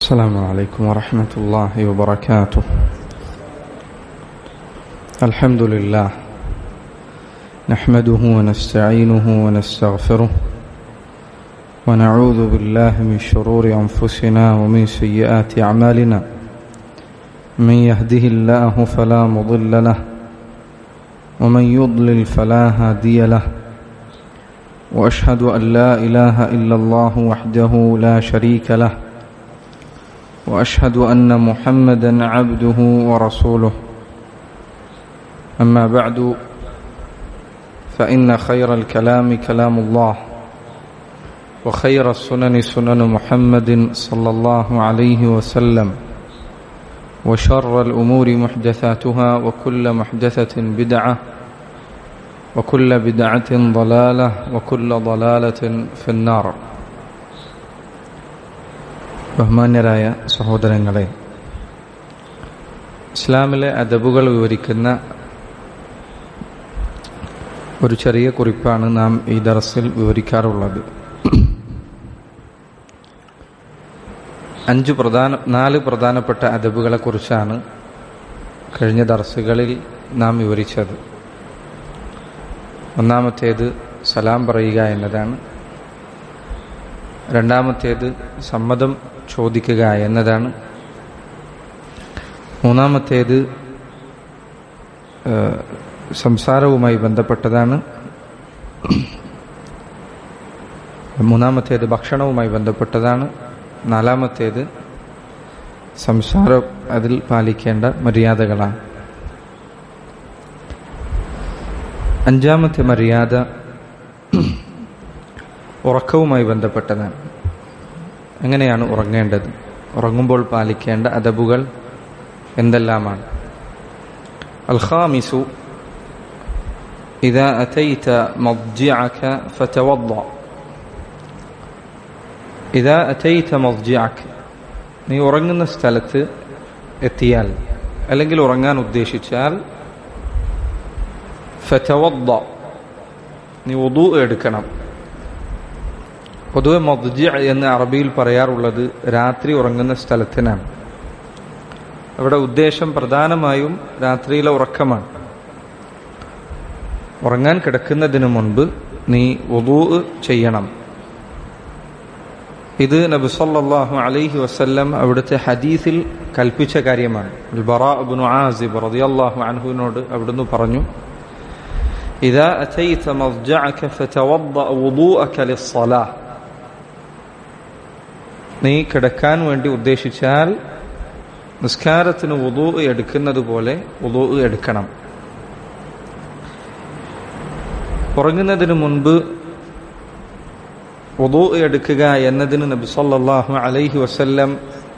السلام عليكم ورحمة الله وبركاته الحمد لله نحمده ونستعينه ونستغفره ونعوذ بالله من شرور أنفسنا ومن سيئات أعمالنا من يهده الله فلا مضل له ومن يضلل فلا هادي له واشهد ان لا اله الا الله وحده لا شريك له واشهد ان محمدا عبده ورسوله اما بعد فان خير الكلام كلام الله وخير السنن سنن محمد صلى الله عليه وسلم وشر الامور محدثاتها وكل محدثه بدعه وكل بدعة ضلالة وكل ضلالة في النار ബഹുമാന്യരായ സഹോദരങ്ങളെ ഇസ്ലാമിലെ അദബുകൾ വിവരിക്കുന്ന ഒരു ചെറിയ കുറിപ്പാണ് നാം ഈ ദറസിൽ വിവരിക്കാറുള്ളത് അഞ്ച് പ്രധാന നാല് പ്രധാനപ്പെട്ട അദബുകളെ കുറിച്ചാണ് കഴിഞ്ഞ ദർസുകളിൽ നാം വിവരിച്ചത് ഒന്നാമത്തേത് സലാം പറയുക എന്നതാണ് രണ്ടാമത്തേത് സമ്മതം ചോദിക്കുക എന്നതാണ് മൂന്നാമത്തേത് സംസാരവുമായി ബന്ധപ്പെട്ടതാണ് മൂന്നാമത്തേത് ഭക്ഷണവുമായി ബന്ധപ്പെട്ടതാണ് നാലാമത്തേത് സംസാരം അതിൽ പാലിക്കേണ്ട മര്യാദകളാണ് അഞ്ചാമത്തെ മര്യാദ ഉറക്കവുമായി ബന്ധപ്പെട്ടതാണ് എങ്ങനെയാണ് ഉറങ്ങേണ്ടത് ഉറങ്ങുമ്പോൾ പാലിക്കേണ്ട അദബുകൾ എന്തെല്ലാമാണ് الخامس إذا أتيت مضجعك فتوضأ إذا أتيت مضجعك നീ ഉറങ്ങുന്ന സ്ഥലത്ത് എത്തിയാൽ അല്ലെങ്കിൽ ഉറങ്ങാൻ ഉദ്ദേശിച്ചാൽ ഫറ്റവദ്ദ നീ ഉദു എടുക്കണം പൊതുവെ മദ്ജ എന്ന് അറബിയിൽ പറയാറുള്ളത് രാത്രി ഉറങ്ങുന്ന സ്ഥലത്തിനാണ് അവിടെ ഉദ്ദേശം പ്രധാനമായും രാത്രിയിലെ ഉറക്കമാണ് ഉറങ്ങാൻ കിടക്കുന്നതിന് മുൻപ് നീ ഉദു ചെയ്യണം ഇത് നബി സല്ലല്ലാഹു അലൈഹി വസല്ലം അവിടുത്തെ ഹദീസിൽ കൽപ്പിച്ച കാര്യമാണ് ബറാ ഇബ്നു ആസിബ് റളിയല്ലാഹു അൻഹുവിനോട് അവിടുന്ന് പറഞ്ഞു إذا أتيت مضجعك فتوضأ وضوءك للصلاة നീ കിടക്കാൻ വേണ്ടി ഉദ്ദേശിച്ചാൽ നിസ്കാരത്തിന് ഉദൂ എടുക്കുന്നത് പോലെ ഉദൂ എടുക്കണം ഉറങ്ങുന്നതിന് മുൻപ് ഉദൂ എടുക്കുക എന്നതിന് നബി സല്ലല്ലാഹു അലൈഹി വസല്ലം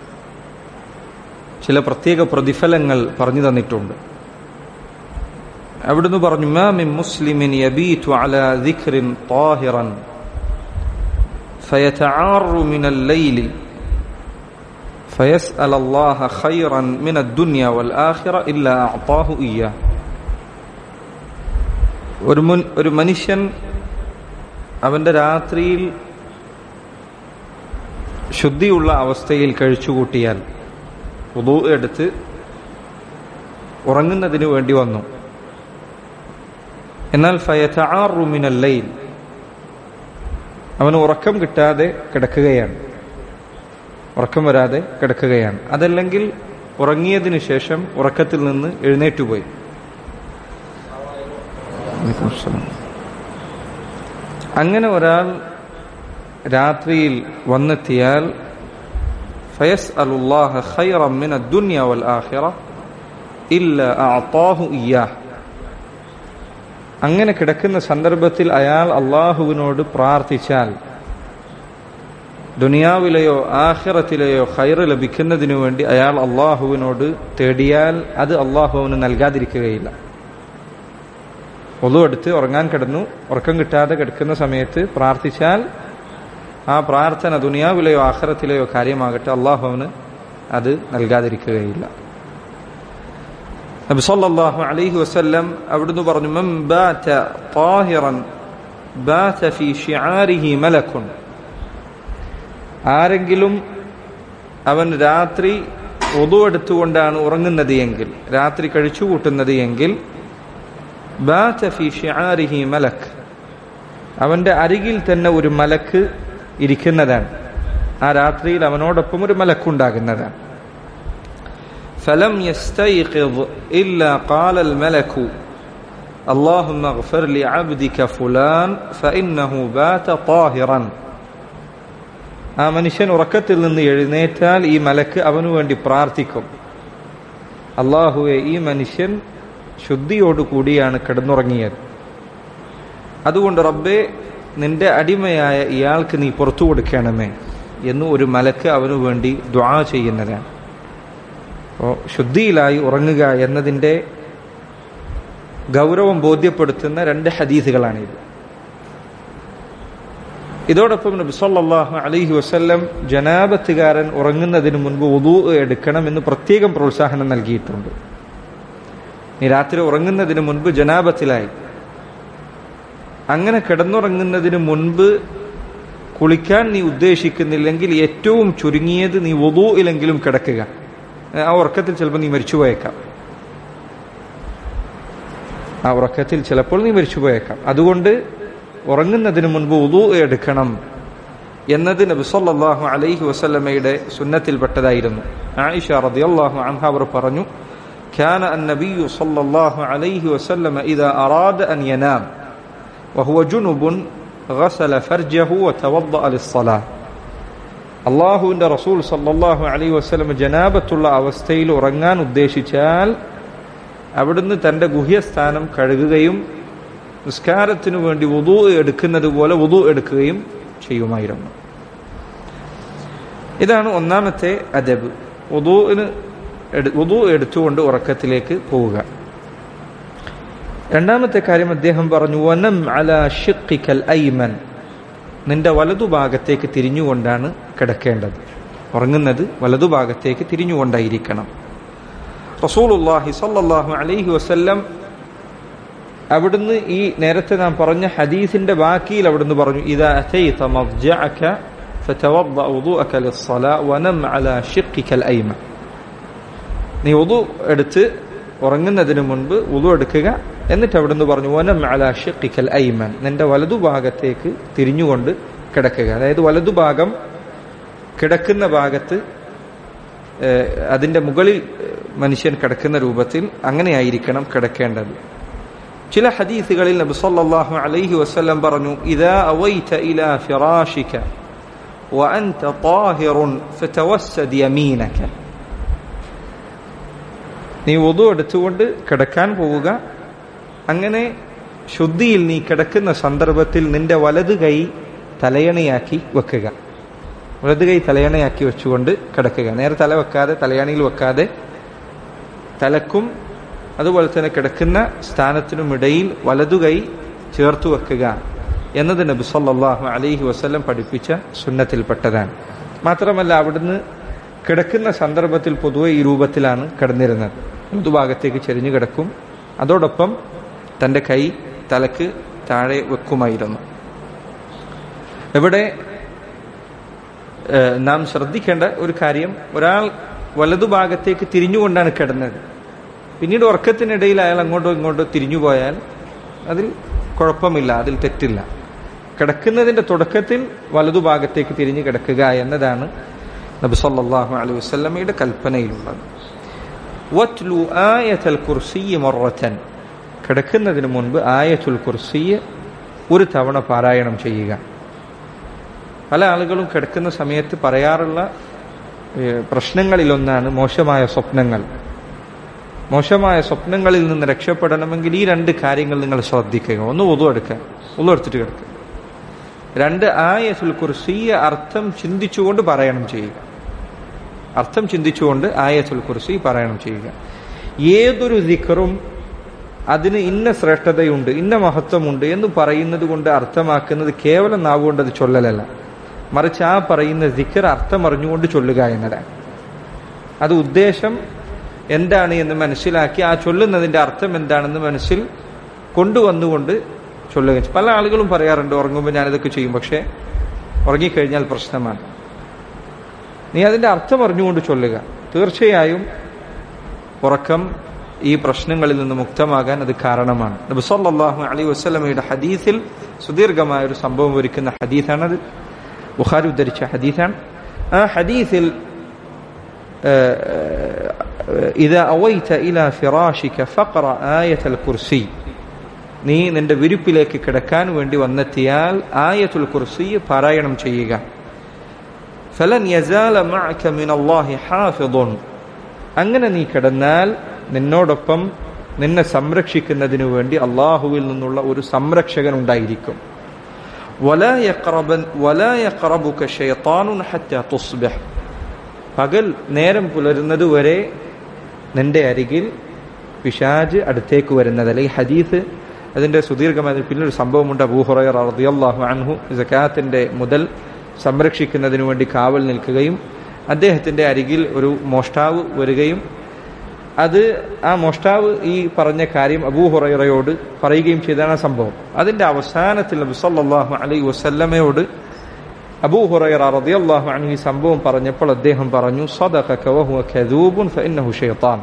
ചില പ്രത്യേക പ്രതിഫലങ്ങൾ പറഞ്ഞു തന്നിട്ടുണ്ട് അവിടുന്ന് പറഞ്ഞു മാ മിൻ മുസ്ലിമിൻ യബീതു അലാ ദിക്റിൻ طاهرا فيتعار من الليل فيسأل الله خيرا من الدنيا والآخرة إلا أعطاه إياه ഒരു മുൻ ഒരു മനുഷ്യൻ അവന്റെ രാത്രിയിൽ ശുദ്ധിയുള്ള അവസ്ഥയിൽ കഴിച്ചുകൂട്ടിയാൽ ഉദു എടുത്ത് ഉറങ്ങുന്നതിന് വേണ്ടി വന്നു എന്നാൽ ഫയറ്റാറുമിനല്ലയിൽ അവന് ഉറക്കം കിട്ടാതെ കിടക്കുകയാണ് ഉറക്കം വരാതെ കിടക്കുകയാണ് അതല്ലെങ്കിൽ ഉറങ്ങിയതിനു ശേഷം ഉറക്കത്തിൽ നിന്ന് എഴുന്നേറ്റുപോയി അങ്ങനെ ഒരാൾ രാത്രിയിൽ വന്നെത്തിയാൽ ഫയസ് അലുല്ലാഹ ഖൈറം മിന ദുനിയ വൽ ആഖിറ ഇല്ല അഅതാഹു ഇയ്യാഹ് അങ്ങനെ കിടക്കുന്ന സന്ദർഭത്തിൽ അയാൾ അള്ളാഹുവിനോട് പ്രാർത്ഥിച്ചാൽ ദുനിയാവിലെയോ ആഹിറത്തിലെയോ ഖൈറ് ലഭിക്കുന്നതിനു വേണ്ടി അയാൾ അള്ളാഹുവിനോട് തേടിയാൽ അത് അള്ളാഹുവിന് നൽകാതിരിക്കുകയില്ല ഒതു എടുത്ത് ഉറങ്ങാൻ കിടന്നു ഉറക്കം കിട്ടാതെ കിടക്കുന്ന സമയത്ത് പ്രാർത്ഥിച്ചാൽ ആ പ്രാർത്ഥന ദുനിയാവിലെയോ ആഹ്റത്തിലെയോ കാര്യമാകട്ടെ അള്ളാഹുവിന് അത് നൽകാതിരിക്കുകയില്ല നബി സല്ലല്ലാഹു അലൈഹി വസല്ലം അവിടുന്ന് പറഞ്ഞു മൻ ബാത طاهرا ബാത ഫീ ശിആരിഹി മലക്കുൻ ആരെങ്കിലും അവൻ രാത്രി ഒതു എടുത്തുകൊണ്ടാണ് ഉറങ്ങുന്നത് എങ്കിൽ രാത്രി കഴിച്ചു കൂട്ടുന്നത് എങ്കിൽ ബാത ഫി ഷിആരിഹി മലക്ക് അവന്റെ അരികിൽ തന്നെ ഒരു മലക്ക് ഇരിക്കുന്നതാണ് ആ രാത്രിയിൽ അവനോടൊപ്പം ഒരു മലക്കുണ്ടാകുന്നതാണ് فلم يستيقظ إلا قال الملك اللهم اغفر لعبدك فلان فإنه بات طاهرا ആ മനുഷ്യൻ ഉറക്കത്തിൽ നിന്ന് എഴുന്നേറ്റാൽ ഈ മലക്ക് അവനു വേണ്ടി പ്രാർത്ഥിക്കും അള്ളാഹുവെ ഈ മനുഷ്യൻ ശുദ്ധിയോടു കൂടിയാണ് കിടന്നുറങ്ങിയത് അതുകൊണ്ട് റബ്ബെ നിന്റെ അടിമയായ ഇയാൾക്ക് നീ പുറത്തു കൊടുക്കണമേ എന്ന് ഒരു മലക്ക് അവനു വേണ്ടി ദ്വാ ചെയ്യുന്നതാണ് അപ്പോൾ ശുദ്ധിയിലായി ഉറങ്ങുക എന്നതിൻ്റെ ഗൗരവം ബോധ്യപ്പെടുത്തുന്ന രണ്ട് ഹദീസുകളാണിത് ഇതോടൊപ്പം നബി സല്ലല്ലാഹു അലൈഹി വസല്ലം ജനാബത്തുകാരൻ ഉറങ്ങുന്നതിന് മുൻപ് ഉദു എടുക്കണമെന്ന് പ്രത്യേകം പ്രോത്സാഹനം നൽകിയിട്ടുണ്ട് നീ രാത്രി ഉറങ്ങുന്നതിന് മുൻപ് ജനാബത്തിലായി അങ്ങനെ കിടന്നുറങ്ങുന്നതിന് മുൻപ് കുളിക്കാൻ നീ ഉദ്ദേശിക്കുന്നില്ലെങ്കിൽ ഏറ്റവും ചുരുങ്ങിയത് നീ വധുയിലെങ്കിലും കിടക്കുക ആ ഉറക്കത്തിൽ ചിലപ്പോൾ നീ മരിച്ചുപോയേക്കാം ആ ഉറക്കത്തിൽ ചിലപ്പോൾ നീ മരിച്ചുപോയേക്കാം അതുകൊണ്ട് ഉറങ്ങുന്നതിന് മുൻപ് ഉദു എടുക്കണം എന്നത് നബി സല്ലല്ലാഹു അലൈഹി വസല്ലമയുടെ സുന്നത്തിൽപ്പെട്ടതായിരുന്നു ആയിഷ റളിയല്ലാഹു അൻഹ അവർ പറഞ്ഞു كان النبي صلى الله عليه وسلم إذا أراد أن ينام وهو جنب غسل فرجه وتوضأ للصلاة അള്ളാഹുവിന്റെ റസൂൽ സല്ലല്ലാഹു അലൈഹി വസല്ലം ജനാബത്തുള്ള അവസ്ഥയിൽ ഉറങ്ങാൻ ഉദ്ദേശിച്ചാൽ അവിടുന്ന് തന്റെ ഗുഹ്യസ്ഥാനം കഴുകുകയും നിസ്കാരത്തിനു വേണ്ടി വുതു എടുക്കുന്നത് പോലെ വുതു എടുക്കുകയും ചെയ്യുമായിരുന്നു ഇതാണ് ഒന്നാമത്തെ അദബ് വുതുവിന് വുതു എടുത്തുകൊണ്ട് ഉറക്കത്തിലേക്ക് പോവുക രണ്ടാമത്തെ കാര്യം അദ്ദേഹം പറഞ്ഞു വനം അല ഷിഖിക്കൽ ഐമൻ നിന്റെ വലതുഭാഗത്തേക്ക് തിരിഞ്ഞുകൊണ്ടാണ് കിടക്കേണ്ടത് ഉറങ്ങുന്നത് വലതുഭാഗത്തേക്ക് തിരിഞ്ഞുകൊണ്ടായിരിക്കണം റസൂലുല്ലാഹി സല്ലല്ലാഹു അലൈഹി വസല്ലം അവിടുന്ന് ഈ നേരത്തെ നാം പറഞ്ഞ ഹദീസിന്റെ ബാക്കിയിൽ അവിടുന്ന് പറഞ്ഞു ഇതാ അതൈത മദ്ജഅക فتوضأ وضوءك للصلاة ونم على شقك الأيمن നീ ഉദു എടുത്ത് ഉറങ്ങുന്നതിന് മുൻപ് ഉദു എടുക്കുക എന്നിട്ട് അവിടുന്ന് പറഞ്ഞു വനം അല ഷിഖിക്കൽ ഐമൻ നിന്റെ വലതുഭാഗത്തേക്ക് തിരിഞ്ഞുകൊണ്ട് കിടക്കുക അതായത് വലതുഭാഗം കിടക്കുന്ന ഭാഗത്ത് അതിന്റെ മുകളിൽ മനുഷ്യൻ കിടക്കുന്ന രൂപത്തിൽ അങ്ങനെയായിരിക്കണം കിടക്കേണ്ടത് ചില ഹദീസുകളിൽ നബി സല്ലല്ലാഹു അലൈഹി വസല്ലം പറഞ്ഞു ഇദാ അവൈത ഇലാ ഫിറാഷിക وأنت طاهر فتوسد يمينك നീ വധു എടുത്തുകൊണ്ട് കിടക്കാൻ പോവുക അങ്ങനെ ശുദ്ധിയിൽ നീ കിടക്കുന്ന സന്ദർഭത്തിൽ നിന്റെ വലത് കൈ തലയണയാക്കി വെക്കുക വലത് കൈ തലയണയാക്കി വെച്ചുകൊണ്ട് കിടക്കുക നേരെ തല വെക്കാതെ തലയണയിൽ വെക്കാതെ തലക്കും അതുപോലെ തന്നെ കിടക്കുന്ന സ്ഥാനത്തിനും ഇടയിൽ വലതു കൈ ചേർത്തു വെക്കുക എന്നത് നബി സല്ലല്ലാഹു അലൈഹി വസല്ലം പഠിപ്പിച്ച സുന്നത്തിൽപ്പെട്ടതാണ് മാത്രമല്ല അവിടുന്ന് കിടക്കുന്ന സന്ദർഭത്തിൽ പൊതുവെ ഈ രൂപത്തിലാണ് കിടന്നിരുന്നത് മൃദുഭാഗത്തേക്ക് ചെരിഞ്ഞു കിടക്കും അതോടൊപ്പം തൻ്റെ കൈ തലക്ക് താഴെ വെക്കുമായിരുന്നു ഇവിടെ നാം ശ്രദ്ധിക്കേണ്ട ഒരു കാര്യം ഒരാൾ വലതുഭാഗത്തേക്ക് തിരിഞ്ഞുകൊണ്ടാണ് കിടന്നത് പിന്നീട് ഉറക്കത്തിനിടയിൽ അയാൾ അങ്ങോട്ടോ ഇങ്ങോട്ടോ തിരിഞ്ഞു പോയാൽ അതിൽ കുഴപ്പമില്ല അതിൽ തെറ്റില്ല കിടക്കുന്നതിന്റെ തുടക്കത്തിൽ വലതുഭാഗത്തേക്ക് തിരിഞ്ഞു കിടക്കുക എന്നതാണ് നബി സല്ലല്ലാഹു അലൈഹി വസല്ലമയുടെ കൽപ്പനയിലുള്ളത് വത്ലു ആയത്തൽ കുർസിയ മൊറത്തൻ കിടക്കുന്നതിന് മുൻപ് ആയത്തുൽ കുർസിയ ഒരു തവണ പാരായണം ചെയ്യുക പല ആളുകളും കിടക്കുന്ന സമയത്ത് പറയാറുള്ള പ്രശ്നങ്ങളിലൊന്നാണ് മോശമായ സ്വപ്നങ്ങൾ മോശമായ സ്വപ്നങ്ങളിൽ നിന്ന് രക്ഷപ്പെടണമെങ്കിൽ ഈ രണ്ട് കാര്യങ്ങൾ നിങ്ങൾ ശ്രദ്ധിക്കുക ഒന്ന് ഒതു എടുക്കുക ഒതു എടുത്തിട്ട് കിടക്കുക രണ്ട് ആയത്തുൽ കുർസിയ അർത്ഥം ചിന്തിച്ചുകൊണ്ട് പാരായണം ചെയ്യുക അർത്ഥം ചിന്തിച്ചുകൊണ്ട് ആയത്തുൽ കുർസി പാരായണം ചെയ്യുക ഏതൊരു ദിക്കറും അതിന് ഇന്ന ശ്രേഷ്ഠതയുണ്ട് ഇന്ന മഹത്വമുണ്ട് എന്ന് പറയുന്നത് കൊണ്ട് അർത്ഥമാക്കുന്നത് കേവലം നാവുകൊണ്ട് അത് ചൊല്ലലല്ല മറിച്ച് ആ പറയുന്ന ദിക്കർ അർത്ഥം അറിഞ്ഞുകൊണ്ട് ചൊല്ലുക എന്നതാണ് അത് ഉദ്ദേശം എന്താണ് എന്ന് മനസ്സിലാക്കി ആ ചൊല്ലുന്നതിന്റെ അർത്ഥം എന്താണെന്ന് മനസ്സിൽ കൊണ്ടുവന്നുകൊണ്ട് ചൊല്ലുക പല ആളുകളും പറയാറുണ്ട് ഉറങ്ങുമ്പോൾ ഞാനിതൊക്കെ ചെയ്യും പക്ഷേ ഉറങ്ങിക്കഴിഞ്ഞാൽ പ്രശ്നമാണ് നീ അതിന്റെ അർത്ഥം അറിഞ്ഞുകൊണ്ട് ചൊല്ലുക തീർച്ചയായും ഉറക്കം ഈ പ്രശ്നങ്ങളിൽ നിന്ന് മുക്തമാകാൻ അത് കാരണമാണ് നബി സല്ലല്ലാഹു അലൈഹി വസല്ലമയുടെ ഹദീസിൽ സുദീർഘമായ ഒരു സംഭവം ഒരുക്കുന്ന ഹദീസാണത് ബുഖാരി ഉദ്ധരിച്ച ഹദീസാണ് ആ ഹദീസിൽ إذا أويت إلى فراشك فقرأ آية الكرسي നീ നിന്റെ വിരിപ്പിലേക്ക് കിടക്കാൻ വേണ്ടി വന്നെത്തിയാൽ ആയത്തുൽ കുർസി പാരായണം ചെയ്യുക ഫലൻ യസാല മഅക മിനല്ലാഹി ഹാഫിദുൻ അങ്ങനെ നീ കിടന്നാൽ നിന്നോടൊപ്പം നിന്നെ സംരക്ഷിക്കുന്നതിനു വേണ്ടി അള്ളാഹുവിൽ നിന്നുള്ള ഒരു സംരക്ഷകൻ ഉണ്ടായിരിക്കും ولا يقربن ولا يقربك شيطان حتى تصبح പകൽ നേരം പുലരുന്നത് വരെ നിന്റെ അരികിൽ പിശാജ് അടുത്തേക്ക് വരുന്നതല്ല ഈ ഹദീസ് അതിന്റെ സുദീർഘമായ പിന്നൊരു സംഭവമുണ്ട് അബൂഹുറൈറ റളിയല്ലാഹു അൻഹു സക്കാത്തിന്റെ മുതൽ സംരക്ഷിക്കുന്നതിനു വേണ്ടി കാവൽ നിൽക്കുകയും അദ്ദേഹത്തിന്റെ അരികിൽ ഒരു മോഷ്ടാവ് വരികയും അത് ആ മോഷ്ടാവ് ഈ പറഞ്ഞ കാര്യം അബൂഹുറൈറയോട് പറയുകയും ചെയ്താണ് ആ സംഭവം അതിന്റെ അവസാനത്തിൽ നബി സല്ലല്ലാഹു അലൈഹി വസല്ലമയോട് അബൂഹുറൈറ റളിയല്ലാഹു അൻഹു ഈ സംഭവം പറഞ്ഞപ്പോൾ അദ്ദേഹം പറഞ്ഞു സദഖക വഹുവ കദൂബുൻ ഫഇന്നഹു ഷൈത്താൻ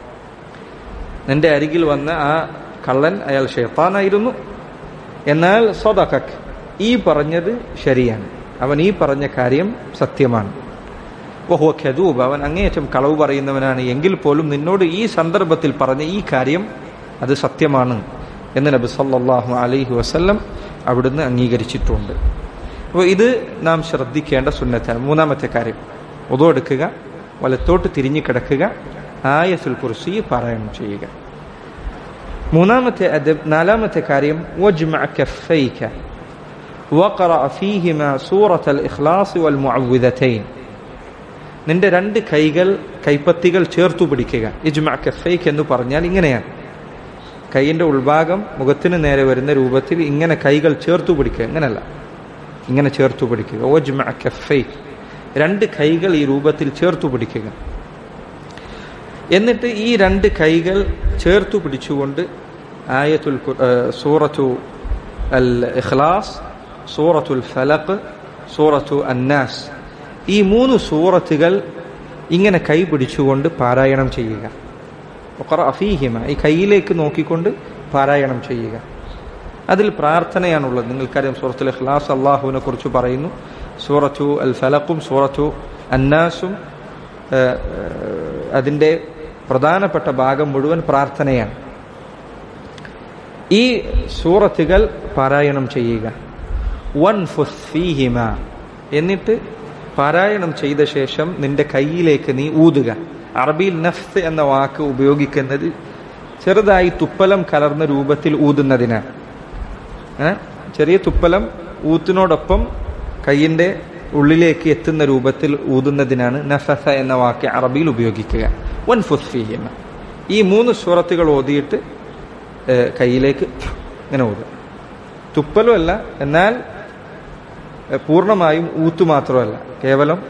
നിന്റെ അരികിൽ വന്ന ആ കള്ളൻ അയാൾ ഷെയ്ത്താനായിരുന്നു എന്നാൽ സദഖക് ഈ പറഞ്ഞത് ശരിയാണ് അവൻ ഈ പറഞ്ഞ കാര്യം സത്യമാണ് ഓഹോ ഖദൂബ് അവൻ അങ്ങേയറ്റം കളവ് പറയുന്നവനാണ് എങ്കിൽ പോലും നിന്നോട് ഈ സന്ദർഭത്തിൽ പറഞ്ഞ ഈ കാര്യം അത് സത്യമാണ് എന്ന് നബി സല്ലല്ലാഹു അലൈഹി വസല്ലം അവിടുന്ന് അംഗീകരിച്ചിട്ടുണ്ട് അപ്പോൾ ഇത് നാം ശ്രദ്ധിക്കേണ്ട സുന്നത്താണ് മൂന്നാമത്തെ കാര്യം ഒതുവെടുക്കുക വലത്തോട്ട് തിരിഞ്ഞു കിടക്കുക ആയസുൽ കുർസി പാരായണം ചെയ്യുക മൂന്നാമത്തെ അദബ് നാലാമത്തെ കാര്യം വജ്മഅ കഫൈക وقرأ فيهما سورة الإخلاص والمعوذتين നിന്റെ രണ്ട് കൈകൾ കൈപ്പത്തികൾ ചേർത്തു പിടിക്കുക ഇജ്മ കഫൈക്ക് എന്ന് പറഞ്ഞാൽ ഇങ്ങനെയാണ് കൈയിന്റെ ഉൾഭാഗം മുഖത്തിന് നേരെ വരുന്ന രൂപത്തിൽ ഇങ്ങനെ കൈകൾ ചേർത്തു പിടിക്കുക ഇങ്ങനല്ല ഇങ്ങനെ ചേർത്തു പിടിക്കുക ഓജ്മ കഫൈക്ക് രണ്ട് കൈകൾ ഈ രൂപത്തിൽ ചേർത്തു പിടിക്കുക എന്നിട്ട് ഈ രണ്ട് കൈകൾ ചേർത്തു പിടിച്ചുകൊണ്ട് ആയത്തുൽ സൂറത്തു അൽ ഇഖ്ലാസ് സൂറത്തുൽ ഫലഖ് സൂറത്തു അന്നാസ് ഈ മൂന്ന് സൂറത്തുകൾ ഇങ്ങനെ കൈ പിടിച്ചുകൊണ്ട് പാരായണം ചെയ്യുക അഫീഹിമ ഈ കയ്യിലേക്ക് നോക്കിക്കൊണ്ട് പാരായണം ചെയ്യുക അതിൽ പ്രാർത്ഥനയാണുള്ളത് നിങ്ങൾക്കറിയാം സൂറത്തുൽ ഇഖ്ലാസ് അള്ളാഹുവിനെ കുറിച്ച് പറയുന്നു സൂറത്തു അൽ ഫലഖും സൂറത്തു അന്നാസും അതിൻ്റെ പ്രധാനപ്പെട്ട ഭാഗം മുഴുവൻ പ്രാർത്ഥനയാണ് ഈ സൂറത്തുകൾ പാരായണം ചെയ്യുക വൻ ഫീഹിമ എന്നിട്ട് പാരായണം ചെയ്ത ശേഷം നിന്റെ കയ്യിലേക്ക് നീ ഊതുക അറബിയിൽ നഫ്സ് എന്ന വാക്ക് ഉപയോഗിക്കുന്നത് ചെറുതായി തുപ്പലം കലർന്ന രൂപത്തിൽ ഊതുന്നതിനാണ് ചെറിയ തുപ്പലം ഊത്തിനോടൊപ്പം കയ്യിന്റെ ഉള്ളിലേക്ക് എത്തുന്ന രൂപത്തിൽ ഊതുന്നതിനാണ് നഫസ എന്ന വാക്ക് അറബിയിൽ ഉപയോഗിക്കുക വൻ ഫുസ്ഫീഹിമ ഈ മൂന്ന് സൂറത്തുകൾ ഓതിയിട്ട് കയ്യിലേക്ക് ഇങ്ങനെ ഓതുക തുപ്പലുമല്ല എന്നാൽ പൂർണ്ണമായും ഊത്തു മാത്രമല്ല കേവലം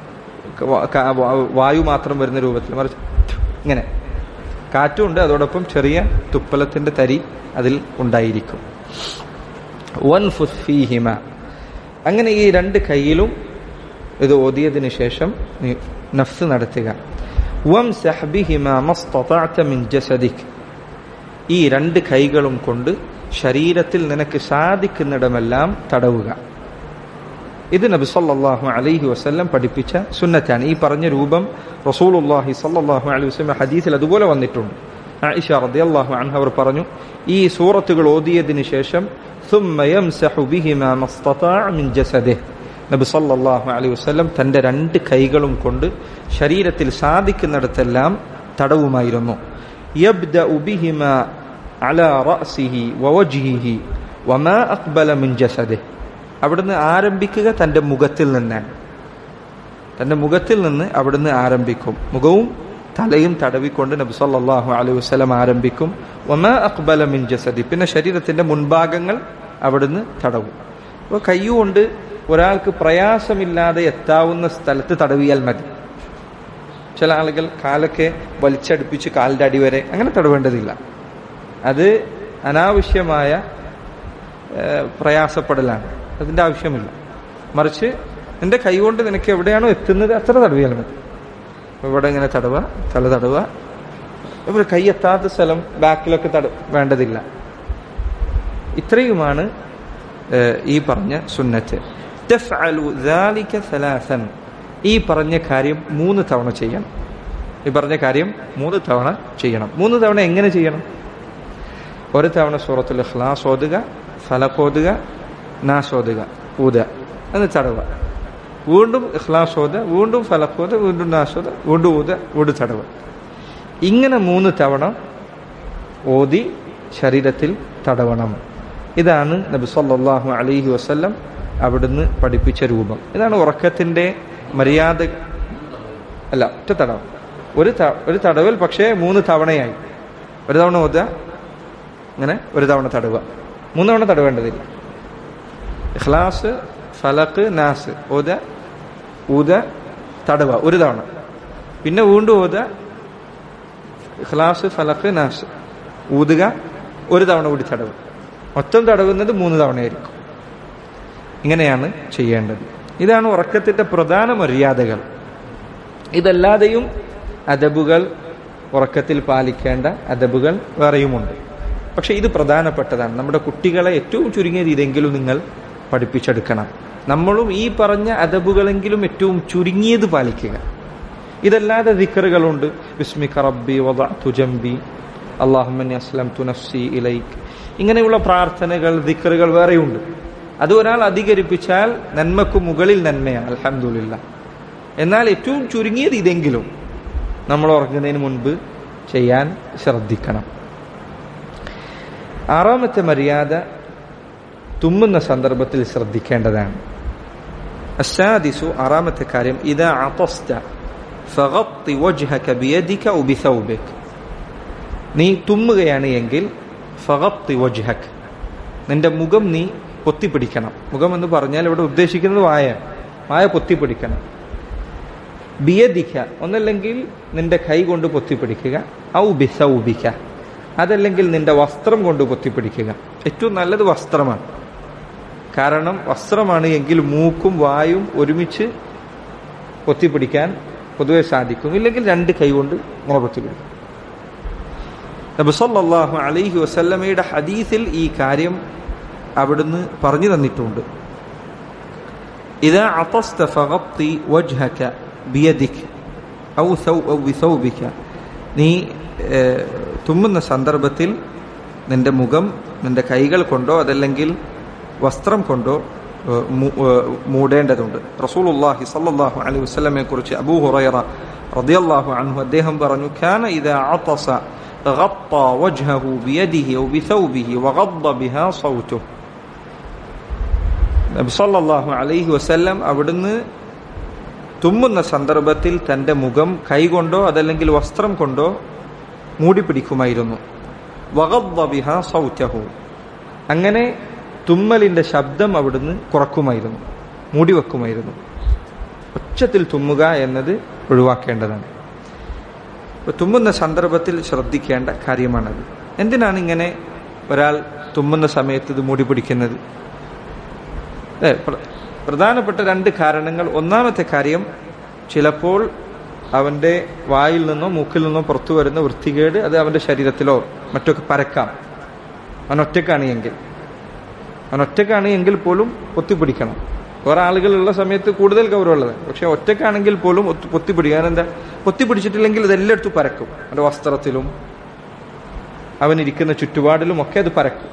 വായു മാത്രം വരുന്ന രൂപത്തിൽ മറിച്ച് ഇങ്ങനെ കാറ്റുണ്ട് അതോടൊപ്പം ചെറിയ തുപ്പലത്തിന്റെ തരി അതിൽ ഉണ്ടായിരിക്കും വൻ ഫുസ്ഫീഹിമ അങ്ങനെ ഈ രണ്ട് കൈയിലും ഇത് ഓതിയതിനു ശേഷം നീ നഫ്സ് നടത്തുക വം സഹബിഹിമ മസ്തഅത മിൻ ജസദിക് ഈ രണ്ട് കൈകളും കൊണ്ട് ശരീരത്തിൽ നിനക്ക് സാധിക്കുന്നിടമെല്ലാം തടവുക ഇത് നബി സല്ലല്ലാഹു അലൈഹി വസല്ലം പഠിപ്പിച്ച സുന്നത്താണ് ഈ പറഞ്ഞ രൂപം റസൂലുള്ളാഹി സല്ലല്ലാഹു അലൈഹി വസല്ലം ഹദീസിൽ അതുപോലെ വന്നിട്ടുണ്ട് ആയിഷ റളിയല്ലാഹു അൻഹ അവർ പറഞ്ഞു ഈ സൂറത്തുകൾ ഓതിയതിനു ശേഷം ثم يمسح بهما ما استطاع من جسده നബി സല്ലല്ലാഹു അലൈഹി വസല്ലം തന്റെ രണ്ട് കൈകളും കൊണ്ട് ശരീരത്തിൽ സാധിക്കുന്നിടത്തെല്ലാം തടവുമായിരുന്നു يبدأ بهما على رأسه ووجهه وما أقبل من جسده അവിടുന്ന് ആരംഭിക്കുക തന്റെ മുഖത്തിൽ നിന്നാണ് തന്റെ മുഖത്തിൽ നിന്ന് അവിടുന്ന് ആരംഭിക്കും മുഖവും തലയും തടവിക്കൊണ്ട് നബി സല്ലല്ലാഹു അലൈഹി വസല്ലം ആരംഭിക്കും ഒമാ അക്ബല മിൻ ജസദി പിന്നെ ശരീരത്തിന്റെ മുൻഭാഗങ്ങൾ അവിടുന്ന് തടവും അപ്പോൾ കൈയുകൊണ്ട് ഒരാൾക്ക് പ്രയാസമില്ലാതെ എത്താവുന്ന സ്ഥലത്ത് തടവിയാൽ മതി ചില ആളുകൾ കാലൊക്കെ വലിച്ചടുപ്പിച്ച് കാലിന്റെ അടി വരെ അങ്ങനെ തടവേണ്ടതില്ല അത് അനാവശ്യമായ പ്രയാസപ്പെടലാണ് അതിന്റെ ആവശ്യമില്ല മറിച്ച് നിന്റെ കൈ കൊണ്ട് നിനക്ക് എവിടെയാണോ എത്തുന്നത് അത്ര തടവിയാൽ മതി അപ്പൊ ഇവിടെ ഇങ്ങനെ തടവുക തല തടവുക ഇവിടെ കൈ എത്താത്ത സ്ഥലം ബാക്കിലൊക്കെ തട വേണ്ടതില്ല ഇത്രയുമാണ് ഏഹ്, ഈ പറഞ്ഞ സുന്നത്ത് തഫ്അലു ذلك ثلاثا ഈ പറഞ്ഞ കാര്യം മൂന്ന് തവണ ചെയ്യണം ഈ പറഞ്ഞ കാര്യം മൂന്ന് തവണ ചെയ്യണം മൂന്ന് തവണ എങ്ങനെ ചെയ്യണം ഒരു തവണ സൂറത്തുൽ ഇഖ്ലാസ് ഓതുക ഫലഖ് ഓതുക നാസ് ഓതുക ഊത എന്ന് തടവുക വീണ്ടും ഇഖ്ലാസ് ഓതുക വീണ്ടും ഫലഖ് ഓതുക വീണ്ടും നാസ് ഓതുക വീണ്ടും ഊത വീണ്ടും തടവുക ഇങ്ങനെ മൂന്ന് തവണ ഓതി ശരീരത്തിൽ തടവണം ഇതാണ് നബി സല്ലല്ലാഹു അലൈഹി വസല്ലം അവിടുന്ന് പഠിപ്പിച്ച രൂപം ഇതാണ് ഉറക്കത്തിന്റെ മര്യാദ അല്ല ഒറ്റ തടവ് ഒരു ത- ഒരു തടവൽ പക്ഷേ മൂന്ന് തവണയായി ഒരു തവണ ഓതുക അങ്ങനെ ഒരു തവണ തടവുക മൂന്ന് തവണ തടവേണ്ടതില്ല ഇഖ്ലാസ് ഫലക്ക് നാസ് ഓത ഊത തടവ ഒരു തവണ പിന്നെ വീണ്ടും ഓത ഇഖ്ലാസ് ഫലക്ക് നാസ് ഊതുക ഒരു തവണ കൂടി തടവ് മൊത്തം തടവുന്നത് മൂന്ന് തവണയായിരിക്കും ഇങ്ങനെയാണ് ചെയ്യേണ്ടത് ഇതാണ് ഉറക്കത്തിന്റെ പ്രധാന മര്യാദകൾ ഇതല്ലാതെയും അദബുകൾ ഉറക്കത്തിൽ പാലിക്കേണ്ട അദബുകൾ വേറെയുമുണ്ട് പക്ഷെ ഇത് പ്രധാനപ്പെട്ടതാണ് നമ്മുടെ കുട്ടികളെ ഏറ്റവും ചുരുങ്ങിയത് ഇതെങ്കിലും നിങ്ങൾ പഠിപ്പിച്ചെടുക്കണം നമ്മളും ഈ പറഞ്ഞ അദബുകളെങ്കിലും ഏറ്റവും ചുരുങ്ങിയത് പാലിക്കുക ഇതല്ലാതെ ദിക്കറുകളുണ്ട് ബിസ്മിക റബ്ബി വദഅതു ജംബി അല്ലാഹുമ്മനി അസ്ലംതു നഫ്സി ഇലൈക് ഇങ്ങനെയുള്ള പ്രാർത്ഥനകൾ ദിക്കറുകൾ വേറെയുണ്ട് അത് ഒരാൾ അധികരിപ്പിച്ചാൽ നന്മക്ക് മുകളിൽ നന്മയാണ് അൽഹംദുലില്ല എന്നാൽ ഏറ്റവും ചുരുങ്ങിയത് ഇതെങ്കിലും നമ്മൾ ഉറങ്ങുന്നതിന് മുൻപ് ചെയ്യാൻ ശ്രദ്ധിക്കണം ആറാമത്തെ മര്യാദ തുമ്മുന്ന സന്ദർഭത്തിൽ ശ്രദ്ധിക്കേണ്ടതാണ് അസാദിസു ആറാമത്തെ കാര്യം ഇതാ അപസ്ത ഫഗത്തി വജ്ഹക ബിയദിക ഔ ബിസൗബിക് നീ തുമ്മുകയാണ് എങ്കിൽ ഫഗത്തി വജ്ഹക് നിന്റെ മുഖം നീ പൊത്തിപ്പിടിക്കണം മുഖം എന്ന് പറഞ്ഞാൽ ഇവിടെ ഉദ്ദേശിക്കുന്നത് വായ വായ പൊത്തിപ്പിടിക്കണം ബിയദിക്ക ഒന്നല്ലെങ്കിൽ നിന്റെ കൈ കൊണ്ട് പൊത്തിപ്പിടിക്കുക ഔ ബിസൗബിക്ക അതല്ലെങ്കിൽ നിന്റെ വസ്ത്രം കൊണ്ട് പൊത്തിപ്പിടിക്കുക ഏറ്റവും നല്ലത് വസ്ത്രമാണ് കാരണം വസ്ത്രമാണ് എങ്കിൽ മൂക്കും വായും ഒരുമിച്ച് പൊത്തിപ്പിടിക്കാൻ പൊതുവെ സാധിക്കും ഇല്ലെങ്കിൽ രണ്ട് കൈ കൊണ്ട് ഇങ്ങനെ പൊത്തിപ്പിടിക്കും നബി സല്ലല്ലാഹു അലൈഹി വസല്ലമയുടെ ഹദീസിൽ ഈ കാര്യം അവിടുന്ന് പറഞ്ഞു തന്നിട്ടുണ്ട് ഇതാ അപസ്ത ഫഗത്തി വജ്ഹക ബിയദിക് ഔ സൗ ഔ ബിസൗബിക നീ ഏഹ്, തുമ്മുന്ന സന്ദർഭത്തിൽ നിന്റെ മുഖം നിന്റെ കൈകൾ കൊണ്ടോ അതല്ലെങ്കിൽ വസ്ത്രം കൊണ്ടോ ഏഹ്, മൂ- ഏഹ്, മൂടേണ്ടതുണ്ട് റസൂലുള്ളാഹി സല്ലല്ലാഹു അലൈഹി വസല്ലമയെ കുറിച്ച് അബൂ ഹുറൈറ റളിയല്ലാഹു അൻഹു അദ്ദേഹം പറഞ്ഞു കാന ഇദാ അതസ غطى وجهه بيده أو بثوبه وغض بها صوته നബി സല്ലല്ലാഹു അലൈഹി വസല്ലം അവിടുന്ന് തുമ്മുന്ന സന്ദർഭത്തിൽ തന്റെ മുഖം കൈകൊണ്ടോ അതല്ലെങ്കിൽ വസ്ത്രം കൊണ്ടോ മൂടിപ്പിടിക്കുമായിരുന്നു വഗദ്ദ ബിഹാ സൗറ്റഹു അങ്ങനെ തുമ്മലിന്റെ ശബ്ദം അവിടുന്ന് കുറക്കുമായിരുന്നു മൂടിവെക്കുമായിരുന്നു ഉച്ചത്തിൽ തുമ്മുക എന്നത് ഒഴിവാക്കേണ്ടതാണ് അപ്പൊ തുമ്മുന്ന സന്ദർഭത്തിൽ ശ്രദ്ധിക്കേണ്ട കാര്യമാണത് എന്തിനാണ് ഇങ്ങനെ ഒരാൾ തുമ്മുന്ന സമയത്ത് ഇത് മൂടി പിടിക്കുന്നത് ഏ, പ്ര- പ്രധാനപ്പെട്ട രണ്ട് കാരണങ്ങൾ ഒന്നാമത്തെ കാര്യം ചിലപ്പോൾ അവന്റെ വായിൽ നിന്നോ മൂക്കിൽ നിന്നോ പുറത്തു വരുന്ന വൃത്തികേട് അത് അവന്റെ ശരീരത്തിലോ മറ്റൊക്കെ പരക്കാം അവൻ ഒറ്റക്കാണ് എങ്കിൽ അവൻ ഒറ്റക്കാണ് എങ്കിൽ പോലും പൊത്തിപ്പിടിക്കണം വേറെ ആളുകളുള്ള സമയത്ത് കൂടുതൽ ഗൗരവമുള്ളത് പക്ഷെ ഒറ്റക്കാണെങ്കിൽ പോലും ഒത്ത് പൊത്തിപ്പിടിക്കുക കാരണം എന്താ പൊത്തിപ്പിടിച്ചിട്ടില്ലെങ്കിൽ ഇതെല്ലായിടത്തും പരക്കും അവന്റെ വസ്ത്രത്തിലും അവൻ ഇരിക്കുന്ന ചുറ്റുപാടിലും ഒക്കെ അത് പരക്കും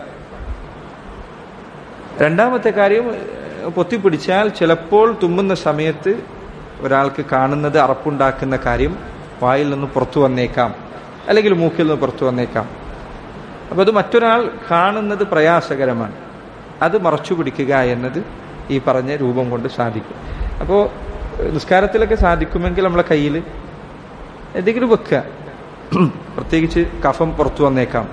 രണ്ടാമത്തെ കാര്യം ഏഹ്, പൊത്തിപ്പിടിച്ചാൽ ചിലപ്പോൾ തുമ്മുന്ന സമയത്ത് ഒരാൾക്ക് കാണുന്നത് അറപ്പുണ്ടാക്കുന്ന കാര്യം വായിൽ നിന്ന് പുറത്തു വന്നേക്കാം അല്ലെങ്കിൽ മൂക്കിൽ നിന്ന് പുറത്തു വന്നേക്കാം അപ്പോൾ അത് മറ്റൊരാൾ കാണുന്നത് പ്രയാസകരമാണ് അത് മറച്ചു പിടിക്കുക എന്നത് ഈ പറഞ്ഞ രൂപം കൊണ്ട് സാധിക്കും അപ്പോൾ നിസ്കാരത്തിലൊക്കെ സാധിക്കുമെങ്കിൽ നമ്മളെ കയ്യിൽ എന്തെങ്കിലും വെക്കുക പ്രത്യേകിച്ച് കഫം പുറത്തു വന്നേക്കാം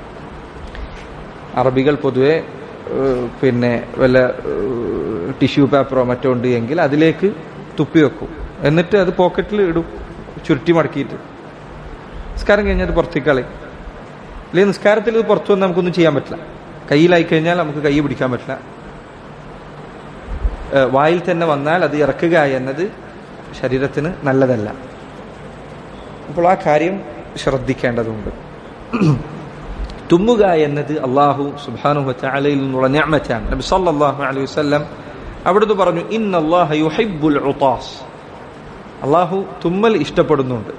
അറബികൾ പൊതുവെ ഏഹ്, പിന്നെ വല്ല ടിഷ്യൂ പേപ്പറോ മറ്റോ ഉണ്ട് എങ്കിൽ അതിലേക്ക് തുപ്പി വെക്കും എന്നിട്ട് അത് പോക്കറ്റിൽ ഇടും ചുരുട്ടി മടക്കിയിട്ട് നിസ്കാരം കഴിഞ്ഞാൽ അത് പുറത്തേക്ക് കളയും അല്ലെങ്കിൽ നിസ്കാരത്തിൽ ഇത് പുറത്തു വന്ന് നമുക്കൊന്നും ചെയ്യാൻ പറ്റില്ല കയ്യിലായി കഴിഞ്ഞാൽ നമുക്ക് കൈ പിടിക്കാൻ പറ്റില്ല ഏഹ്, വായിൽ തന്നെ വന്നാൽ അത് ഇറക്കുക എന്നത് ശരീരത്തിന് നല്ലതല്ല അപ്പോൾ ആ കാര്യം ശ്രദ്ധിക്കേണ്ടതുണ്ട് തുമ്മുക എന്നത് അള്ളാഹു സുബ്ഹാനഹു വതആലയിൽ നിന്നുള്ള നിഅമത്താണ് നബി സല്ലല്ലാഹു അലൈഹി വസല്ലം അവിടുന്ന് പറഞ്ഞു ഇന്നല്ലാഹ യുഹിബ്ബുൽ ഉതാസ് അള്ളാഹു തുമ്മൽ ഇഷ്ടപ്പെടുന്നുണ്ട്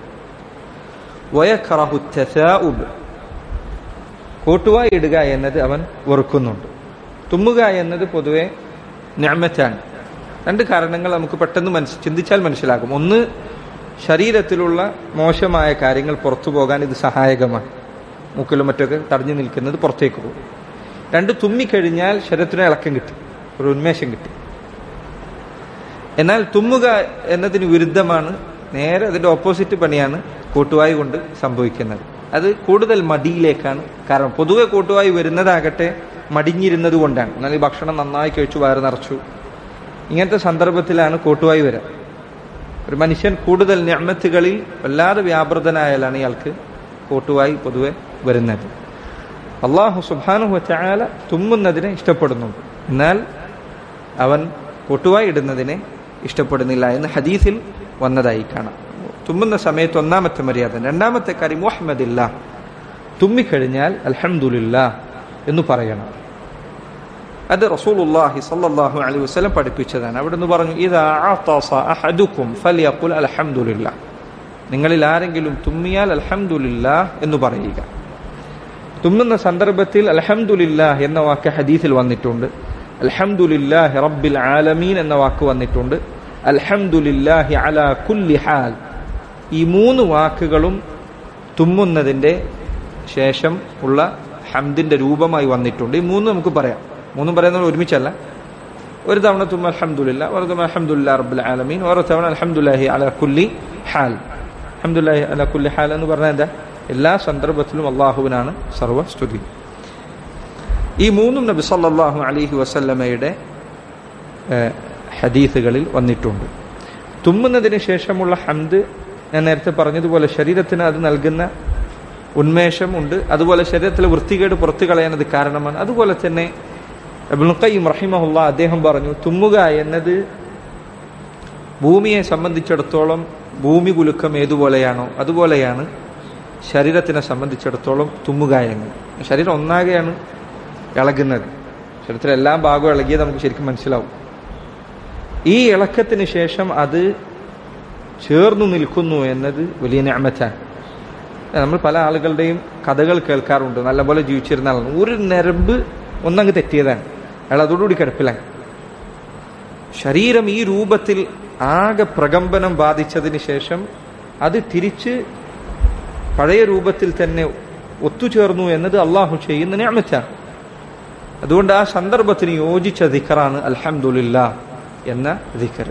വയഖറഹു തസാഉബ് കോട്ടുവായി ഇടുക എന്നത് അവൻ വെറുക്കുന്നുണ്ട് തുമ്മുക എന്നത് പൊതുവെ ഞാമറ്റാണ് രണ്ട് കാരണങ്ങൾ നമുക്ക് പെട്ടെന്ന് മനസ്സ് ചിന്തിച്ചാൽ മനസ്സിലാകും ഒന്ന് ശരീരത്തിലുള്ള മോശമായ കാര്യങ്ങൾ പുറത്തു പോകാൻ ഇത് സഹായകമാണ് മൂക്കിലും മറ്റൊക്കെ തടഞ്ഞു നിൽക്കുന്നത് പുറത്തേക്ക് പോകും രണ്ട് തുമ്മിക്കഴിഞ്ഞാൽ ശരീരത്തിന് ഇളക്കം കിട്ടി ഒരു ഉന്മേഷം കിട്ടി എന്നാൽ തുമ്മുക എന്നതിന് വിരുദ്ധമാണ് നേരെ അതിന്റെ ഓപ്പോസിറ്റ് പണിയാണ് കൂട്ടുവായി കൊണ്ട് സംഭവിക്കുന്നത് അത് കൂടുതൽ മടിയിലേക്കാണ് കാരണം പൊതുവെ കൂട്ടുവായി വരുന്നതാകട്ടെ മടിഞ്ഞിരുന്നത് കൊണ്ടാണ് എന്നാൽ ഈ ഭക്ഷണം നന്നായി കഴിച്ചു വയറ് നിറച്ചു ഇങ്ങനത്തെ സന്ദർഭത്തിലാണ് കൂട്ടുവായി വരിക ഒരു മനുഷ്യൻ കൂടുതൽ ഞമ്മത്തുകളിൽ വല്ലാതെ വ്യാപൃതനായാലാണ് ഇയാൾക്ക് കൂട്ടുവായി പൊതുവെ വരുന്നത് അള്ളാഹു സുബാനു ചായാല തുമ്മുന്നതിനെ ഇഷ്ടപ്പെടുന്നുണ്ട് എന്നാൽ അവൻ കൊട്ടുവായി ഇടുന്നതിനെ ഇഷ്ടപ്പെടുന്നില്ല എന്ന് ഹദീസിൽ വന്നതായി കാണാം തുമ്മുന്ന സമയത്ത് ഒന്നാമത്തെ മര്യാദ രണ്ടാമത്തെ കാര്യം മുഹമ്മദില്ല തുമ്മിക്കഴിഞ്ഞാൽ അൽഹംദുലില്ല എന്ന് പറയണം അത് റസൂലുള്ളാഹി സല്ലല്ലാഹു അലൈഹി വസല്ലം പഠിപ്പിച്ചതാണ് അവിടുന്ന് പറഞ്ഞു ഇദാ അഅതസ അഹദുക്കും ഫലിയഖുൽ അൽഹംദുലില്ല നിങ്ങളിൽ ആരെങ്കിലും തുമ്മിയാൽ അൽഹംദുലില്ല എന്ന് പറയുക തുമ്മുന്ന സന്ദർഭത്തിൽ അൽഹംദുലില്ല എന്ന വാക്ക് ഹദീസിൽ വന്നിട്ടുണ്ട് അൽഹംദുലില്ലാഹി റബ്ബിൽ ആലമീൻ എന്ന വാക്ക് വന്നിട്ടുണ്ട് അൽഹംദുലില്ലാഹി അലാ കുല്ലി ഹാൽ ഈ മൂന്ന് വാക്കുകളും തുമ്മുന്നതിന്റെ ശേഷം ഉള്ള ഹംദിന്റെ രൂപമായി വന്നിട്ടുണ്ട് ഈ മൂന്ന് നമുക്ക് പറയാം മൂന്നും പറയുന്നത് ഒരുമിച്ചല്ല ഒരു തവണ തുമ്മ അൽഹംദുലില്ല ഒരു തവണ അൽഹംദുലില്ലാ റബ്ബിൽ ആലമീൻ ഓരോ തവണ അൽഹംദുലില്ലാഹി അലാ കുല്ലി ഹാൽ അൽഹംദുലില്ലാഹി അലാ കുല്ലി ഹാൽ എന്ന് പറഞ്ഞാൽ എന്താ എല്ലാ സന്ദർഭത്തിലും അള്ളാഹുവിനാണ് സർവസ്തുതി ഈ മൂന്നും നബി സല്ലല്ലാഹു അലൈഹി വസല്ലമയുടെ ഏഹ്, ഹദീസുകളിൽ വന്നിട്ടുണ്ട് തുമ്മുന്നതിന് ശേഷമുള്ള ഹംദ് ഞാൻ നേരത്തെ പറഞ്ഞതുപോലെ ശരീരത്തിന് അത് നൽകുന്ന ഉന്മേഷം ഉണ്ട് അതുപോലെ ശരീരത്തിലെ വൃത്തികേട് പുറത്തു കളയാൻ അത് കാരണമാണ് അതുപോലെ തന്നെ അബുൽഖയ്യം റഹിമഹുല്ല അദ്ദേഹം പറഞ്ഞു തുമ്മുക എന്നത് ഭൂമിയെ സംബന്ധിച്ചിടത്തോളം ഭൂമി കുലുക്കം ഏതുപോലെയാണോ അതുപോലെയാണ് ശരീരത്തിനെ സംബന്ധിച്ചിടത്തോളം തുമ്മുക എന്ന് ശരീരം ഒന്നാകെയാണ് ഇളകുന്നത് ശരീരത്തിലെ എല്ലാ ഭാഗവും ഇളകിയത് നമുക്ക് ശരിക്കും മനസ്സിലാവും ഈ ഇളക്കത്തിന് ശേഷം അത് ചേർന്നു നിൽക്കുന്നു എന്നത് വലിയ ഞാമറ്റാണ് നമ്മൾ പല ആളുകളുടെയും കഥകൾ കേൾക്കാറുണ്ട് നല്ലപോലെ ജീവിച്ചിരുന്ന ആളാണ് ഒരു നരമ്പ് ഒന്നങ്ങ് തെറ്റിയതാണ് അയാൾ അതോടുകൂടി കിടപ്പിലായി ശരീരം ഈ രൂപത്തിൽ ആകെ പ്രകമ്പനം ബാധിച്ചതിന് ശേഷം അത് തിരിച്ച് പഴയ രൂപത്തിൽ തന്നെ ഒത്തുചേർന്നു എന്നത് അള്ളാഹു ചെയ്യുന്ന ഞാമറ്റാണ് അതുകൊണ്ട് ആ സന്ദർഭത്തിന് യോജിച്ച ദിക്കറാണ് അൽഹംദുലില്ല എന്ന ദിക്കർ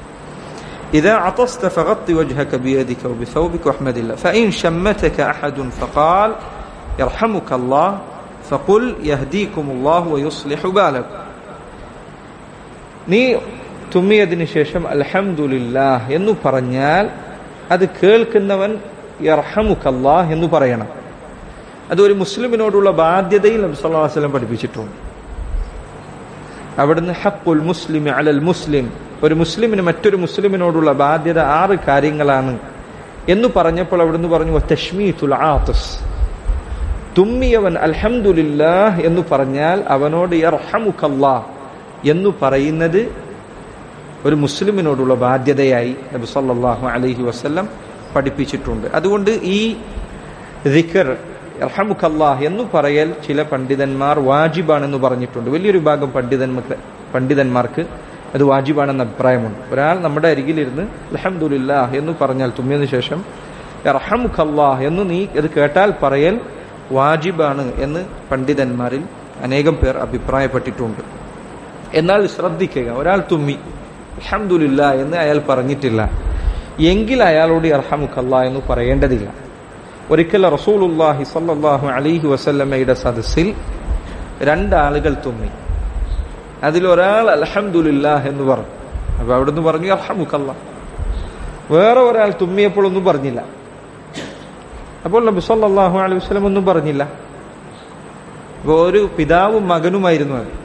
إذا عطست فغط وجهك بيدك وبثوبك واحمد الله فإن شمتك أحد فقال يرحمك الله فقل يهديكم الله ويصلح بالكم നീ തുമ്മിയതിനു ശേഷം അൽഹംദുലില്ലാ എന്ന് പറഞ്ഞാൽ അത് കേൾക്കുന്നവൻ യർഹമുക്കല്ലാ എന്ന് പറയണം അത് ഒരു മുസ്ലിമിനോടുള്ള ബാധ്യതയിൽ നബി സല്ലല്ലാഹു അലൈഹി വസല്ലം പഠിപ്പിച്ചിട്ടുണ്ട് അവിടുന്ന് ഹക്കുൽ മുസ്ലിം അലൽ മുസ്ലിം ഒരു മുസ്ലിമിന് മറ്റൊരു മുസ്ലിമിനോടുള്ള ബാധ്യത ആറ് കാര്യങ്ങളാണ് എന്ന് പറഞ്ഞപ്പോൾ അവിടുന്ന് പറഞ്ഞു തഷ്മീത്തുൽ ആത്തിസ് തുമ്മിയവൻ അൽഹംദുലില്ലാ എന്ന് പറഞ്ഞാൽ അവനോട് യർഹമുക്കല്ലാ എന്ന് പറയുന്നത് ഒരു മുസ്ലിമിനോടുള്ള ബാധ്യതയായി നബി സല്ലല്ലാഹു അലൈഹി വസല്ലം പഠിപ്പിച്ചിട്ടുണ്ട് അതുകൊണ്ട് ഈ ദിക്കർ റഹമുഖല്ലാഹ് എന്ന് പറയൽ ചില പണ്ഡിതന്മാർ വാജിബാണെന്ന് പറഞ്ഞിട്ടുണ്ട് വലിയൊരു ഭാഗം പണ്ഡിതന്മാർക്ക് പണ്ഡിതന്മാർക്ക് അത് വാജിബാണെന്ന അഭിപ്രായമുണ്ട് ഒരാൾ നമ്മുടെ അരികിലിരുന്ന് അലഹമുല്ലാഹ് എന്ന് പറഞ്ഞാൽ തുമ്മിയതിനു ശേഷം റഹമുഖല്ലാഹ് എന്ന് നീ ഇത് കേട്ടാൽ പറയൽ വാജിബാണ് എന്ന് പണ്ഡിതന്മാരിൽ അനേകം പേർ അഭിപ്രായപ്പെട്ടിട്ടുണ്ട് എന്നാൽ ശ്രദ്ധിക്കുക ഒരാൾ തുമ്മി അലഹമുല്ല എന്ന് അയാൾ പറഞ്ഞിട്ടില്ല എങ്കിൽ അയാളോട് അർഹമുഖല്ല എന്ന് പറയേണ്ടതില്ല ഒരിക്കൽ റസൂലുല്ലാഹി സല്ലല്ലാഹു അലൈഹി വസല്ലമയുടെ സദസ്സിൽ രണ്ടാളുകൾ തുമ്മി അതിലൊരാൾ അൽഹംദുലില്ലാ എന്ന് പറഞ്ഞു അപ്പൊ അവിടുന്ന് പറഞ്ഞു അർഹമുഖല്ല വേറെ ഒരാൾ തുമ്മിയപ്പോൾ ഒന്നും പറഞ്ഞില്ല അപ്പോൾ നബി സല്ലല്ലാഹു അലൈഹി വസല്ലം ഒന്നും പറഞ്ഞില്ല അപ്പൊ ഒരു പിതാവും മകനുമായിരുന്നു അത്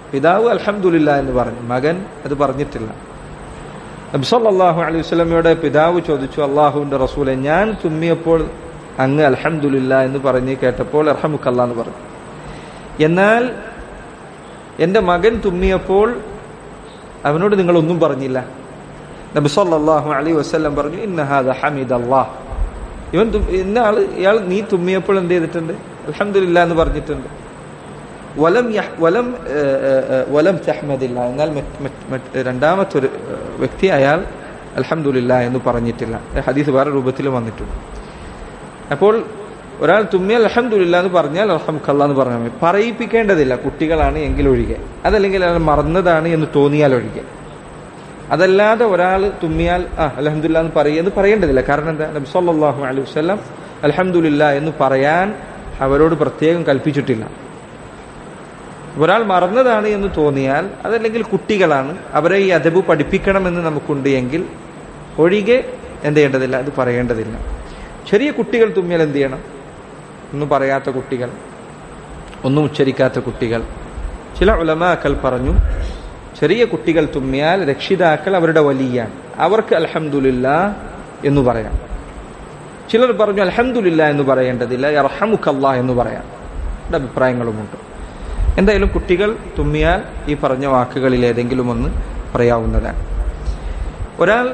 പിതാവ് അൽഹംദുലില്ല എന്ന് പറഞ്ഞു മകൻ അത് പറഞ്ഞിട്ടില്ല നബ്സല്ലാഹു അലൈഹി വസ്ലമയുടെ പിതാവ് ചോദിച്ചു അള്ളാഹുവിന്റെ റസൂലെ ഞാൻ തുമ്മിയപ്പോൾ അങ്ങ് അൽഹംദുലില്ല എന്ന് പറഞ്ഞ് കേട്ടപ്പോൾ അർഹമുക്കല്ല എന്ന് പറഞ്ഞു എന്നാൽ എൻ്റെ മകൻ തുമ്മിയപ്പോൾ അവനോട് നിങ്ങളൊന്നും പറഞ്ഞില്ല നബി സല്ലല്ലാഹു അലൈഹി വസല്ലം പറഞ്ഞു ഇന്നഹാദ ഹമീദ് അള്ളാഹ് ഇവൻ തു- ഇന്ന ആള് ഇയാൾ നീ തുമ്മിയപ്പോൾ എന്ത് ചെയ്തിട്ടുണ്ട് അൽഹംദുലില്ല എന്ന് പറഞ്ഞിട്ടുണ്ട് വലം യഹ്- വലം ഏഹ്, ഏഹ്, ഏഹ്, വലം തഹ്മദില്ല എന്നാൽ മറ്റ്- മറ്റ്- മറ്റ് രണ്ടാമത്തൊരു ഏഹ്, വ്യക്തി അയാൾ അൽഹംദുലില്ല എന്ന് പറഞ്ഞിട്ടില്ല ഈ ഹദീസ് വേറെ രൂപത്തിൽ വന്നിട്ടുണ്ട് അപ്പോൾ ഒരാൾ തുമ്മിയാൽ അൽഹംദുലില്ല എന്ന് പറഞ്ഞാൽ അൽഹംഖല്ല എന്ന് പറഞ്ഞാൽ മതി പറയിപ്പിക്കേണ്ടതില്ല കുട്ടികളാണ് എങ്കിൽ ഒഴികെ അതല്ലെങ്കിൽ അയാൾ മറന്നതാണ് എന്ന് തോന്നിയാൽ ഒഴികെ അതല്ലാതെ ഒരാൾ തുമ്മിയാൽ ആ അലഹമുല്ല എന്ന് പറയുന്നത് പറയേണ്ടതില്ല കാരണം എന്താ നബി സല്ലല്ലാഹു അലൈഹി വസല്ലം അൽഹംദുലില്ല എന്ന് പറയാൻ അവരോട് പ്രത്യേകം കൽപ്പിച്ചിട്ടില്ല ഒരാൾ മറന്നതാണ് എന്ന് തോന്നിയാൽ അതല്ലെങ്കിൽ കുട്ടികളാണ് അവരെ ഈ അദബ് പഠിപ്പിക്കണമെന്ന് നമുക്കുണ്ട് എങ്കിൽ ഒഴികെ എന്ത് ചെയ്യേണ്ടതില്ല അത് പറയേണ്ടതില്ല ചെറിയ കുട്ടികൾ തുമ്മിയാൽ എന്ത് ചെയ്യണം ഒന്നും പറയാത്ത കുട്ടികൾ ഒന്നും ഉച്ചരിക്കാത്ത കുട്ടികൾ ചില ഉലമാക്കൾ പറഞ്ഞു ചെറിയ കുട്ടികൾ തുമ്മിയാൽ രക്ഷിതാക്കൾ അവരുടെ വലിയാണ് അവർക്ക് അൽഹംദുലില്ല എന്ന് പറയാം ചിലർ പറഞ്ഞു അൽഹംദുലില്ല എന്ന് പറയേണ്ടതില്ല യർഹമുക്കല്ലാ എന്ന് പറയാം ഇവിടെ അഭിപ്രായങ്ങളുമുണ്ട് എന്തായാലും കുട്ടികൾ തുമ്മിയാൽ ഈ പറഞ്ഞ വാക്കുകളിൽ ഏതെങ്കിലും ഒന്ന് പറയാവുന്നതാണ് ഒരാൾ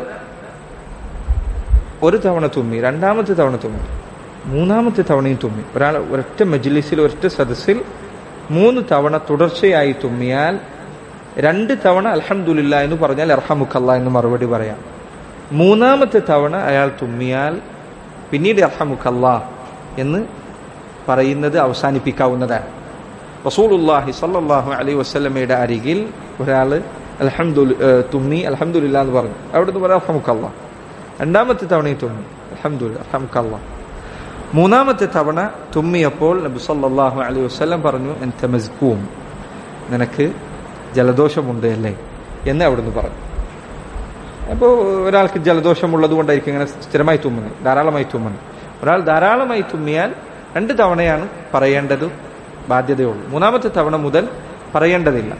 ഒരു തവണ തുമ്മി രണ്ടാമത്തെ തവണ തുമ്മി മൂന്നാമത്തെ തവണയും തുമ്മി ഒരാൾ ഒരൊറ്റ മജ്ലിസിൽ ഒരൊറ്റ സദസ്സിൽ മൂന്ന് തവണ തുടർച്ചയായി തുമ്മിയാൽ രണ്ട് തവണ അൽഹംദുലില്ല എന്ന് പറഞ്ഞാൽ അർഹമുക്കല്ല എന്ന് മറുപടി പറയാം മൂന്നാമത്തെ തവണ അയാൾ തുമ്മിയാൽ പിന്നീട് അർഹമുക്കല്ല എന്ന് പറയുന്നത് അവസാനിപ്പിക്കാവുന്നതാണ് റസൂലുല്ലാഹി സല്ലല്ലാഹു അലൈഹി വസല്ലമയുടെ അരികിൽ ഒരാൾ അൽഹംദു തുമ്മി അൽഹംദുലില്ല എന്ന് പറഞ്ഞു അവിടുന്ന് പറയാം അർഹമുക്കല്ല രണ്ടാമത്തെ തവണയും തുമ്മി അൽഹംദുലില്ല അർഹമുക്കല്ല മൂന്നാമത്തെ തവണ തുമ്മിയപ്പോൾ നബി സല്ലല്ലാഹു അലൈഹി വസല്ലം പറഞ്ഞു എൻത മസ്കൂം നിനക്ക് ജലദോഷമുണ്ട് അല്ലേ എന്ന് അവിടുന്ന് പറഞ്ഞു അപ്പോൾ ഒരാൾക്ക് ജലദോഷമുള്ളത് കൊണ്ടായിരിക്കും ഇങ്ങനെ സ്ഥിരമായി തുമ്മുന്നത് ധാരാളമായി തുമ്മുന്നത് ഒരാൾ ധാരാളമായി തുമ്മിയാൽ രണ്ട് തവണയാണ് പറയേണ്ടത് ബാധ്യതയുള്ളൂ മൂന്നാമത്തെ തവണ മുതൽ പറയേണ്ടതില്ല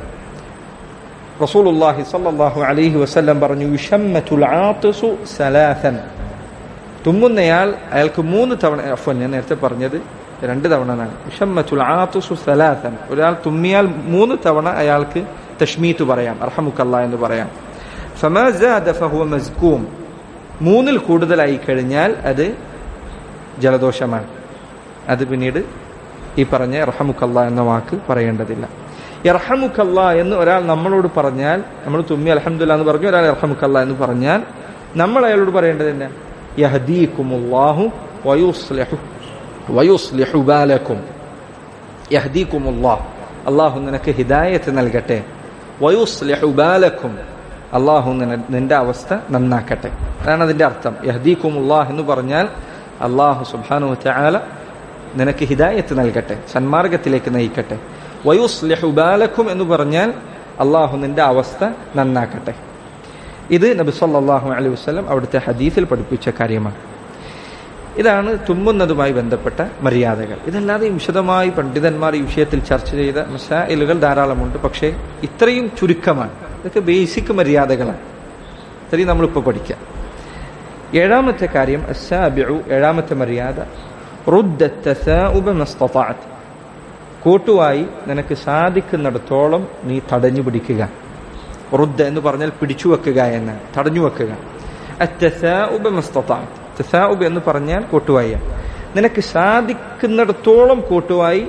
റസൂലുള്ളാഹി സ്വല്ലല്ലാഹു അലൈഹി വസല്ലം പറഞ്ഞു യുഷമ്മത്തുൽ ആത്തിസു സലാസൻ തുമ്മുന്നയാൾ അയാൾക്ക് മൂന്ന് തവണ അഫ്വൻ ഞാൻ നേരത്തെ പറഞ്ഞത് രണ്ട് തവണ എന്നാണ് യുഷമ്മത്തുൽ ആത്തിസു സലാസൻ ഒരാൾ തുമ്മിയാൽ മൂന്ന് തവണ അയാൾക്ക് തഷ്മീത്ത് പറയാം അർഹമുക്കല്ല എന്ന് പറയാം ഫമാ സാദ ഫഹുവ മസ്കൂം മൂന്നിൽ കൂടുതലായി കഴിഞ്ഞാൽ അത് ജലദോഷമാണ് അത് പിന്നീട് ഈ പറഞ്ഞ റഹമുക്കല്ല എന്ന വാക്ക് പറയേണ്ടതില്ല ഇർഹമുക്കല്ല എന്ന് ഒരാൾ നമ്മളോട് പറഞ്ഞാൽ നമ്മൾ തുമ്മി അലഹമുല്ല എന്ന് പറഞ്ഞു ഒരാൾ ഇർഹമുക്കല്ല എന്ന് പറഞ്ഞാൽ നമ്മൾ അയാളോട് പറയേണ്ടത് തന്നെ യഹദീക്കുമുല്ലാഹു വയുസ്ലിഹു വയുസ്ലിഹു ബാലക്കും യഹദീക്കുമുല്ലാഹ് അള്ളാഹു നിനക്ക് ഹിദായത്ത് നൽകട്ടെ വയുസ്ലിഹു ബാലക്കും അള്ളാഹു നിന- നിന്റെ അവസ്ഥ നന്നാക്കട്ടെ അതാണ് അതിന്റെ അർത്ഥം യഹദീക്കുമുല്ലാഹ് എന്ന് പറഞ്ഞാൽ അള്ളാഹു സുബ്ഹാനു വതആല നിനക്ക് ഹിദായത്ത് നൽകട്ടെ സന്മാർഗത്തിലേക്ക് നയിക്കട്ടെ വയുസ്ലിഹു ബാലക്കും എന്ന് പറഞ്ഞാൽ അള്ളാഹു നിന്റെ അവസ്ഥ നന്നാക്കട്ടെ ഇത് നബി സല്ലല്ലാഹു അലൈഹി വസല്ലം അവിടുത്തെ ഹദീസിൽ പഠിപ്പിച്ച കാര്യമാണ് ഇതാണ് തുമ്മുന്നതുമായി ബന്ധപ്പെട്ട മര്യാദകൾ ഇതല്ലാതെ വിശദമായി പണ്ഡിതന്മാർ ഈ വിഷയത്തിൽ ചർച്ച ചെയ്ത മസായിലുകൾ ധാരാളമുണ്ട് പക്ഷേ ഇത്രയും ചുരുക്കമാണ് ഇതൊക്കെ ബേസിക് മര്യാദകളാണ് ഇത്രയും നമ്മളിപ്പോൾ പഠിക്കാം ഏഴാമത്തെ കാര്യം അസ്സാബിഉ ഏഴാമത്തെ മര്യാദ റുദ്ദ തസാഉബ മസ്തതഅത് കൂട്ടുവായി നിനക്ക് സാധിക്കുന്നിടത്തോളം നീ തടഞ്ഞു പിടിക്കുക റുദ്ദ എന്ന് പറഞ്ഞാൽ പിടിച്ചു വെക്കുക എന്ന് തടഞ്ഞു വെക്കുക അത്തസാഉബ മസ്തതഅത് തസാഉബ് എന്ന് പറഞ്ഞാൽ കൂട്ടുവായി നിനക്ക് സാധിക്കുന്നിടത്തോളം കൂട്ടുവായി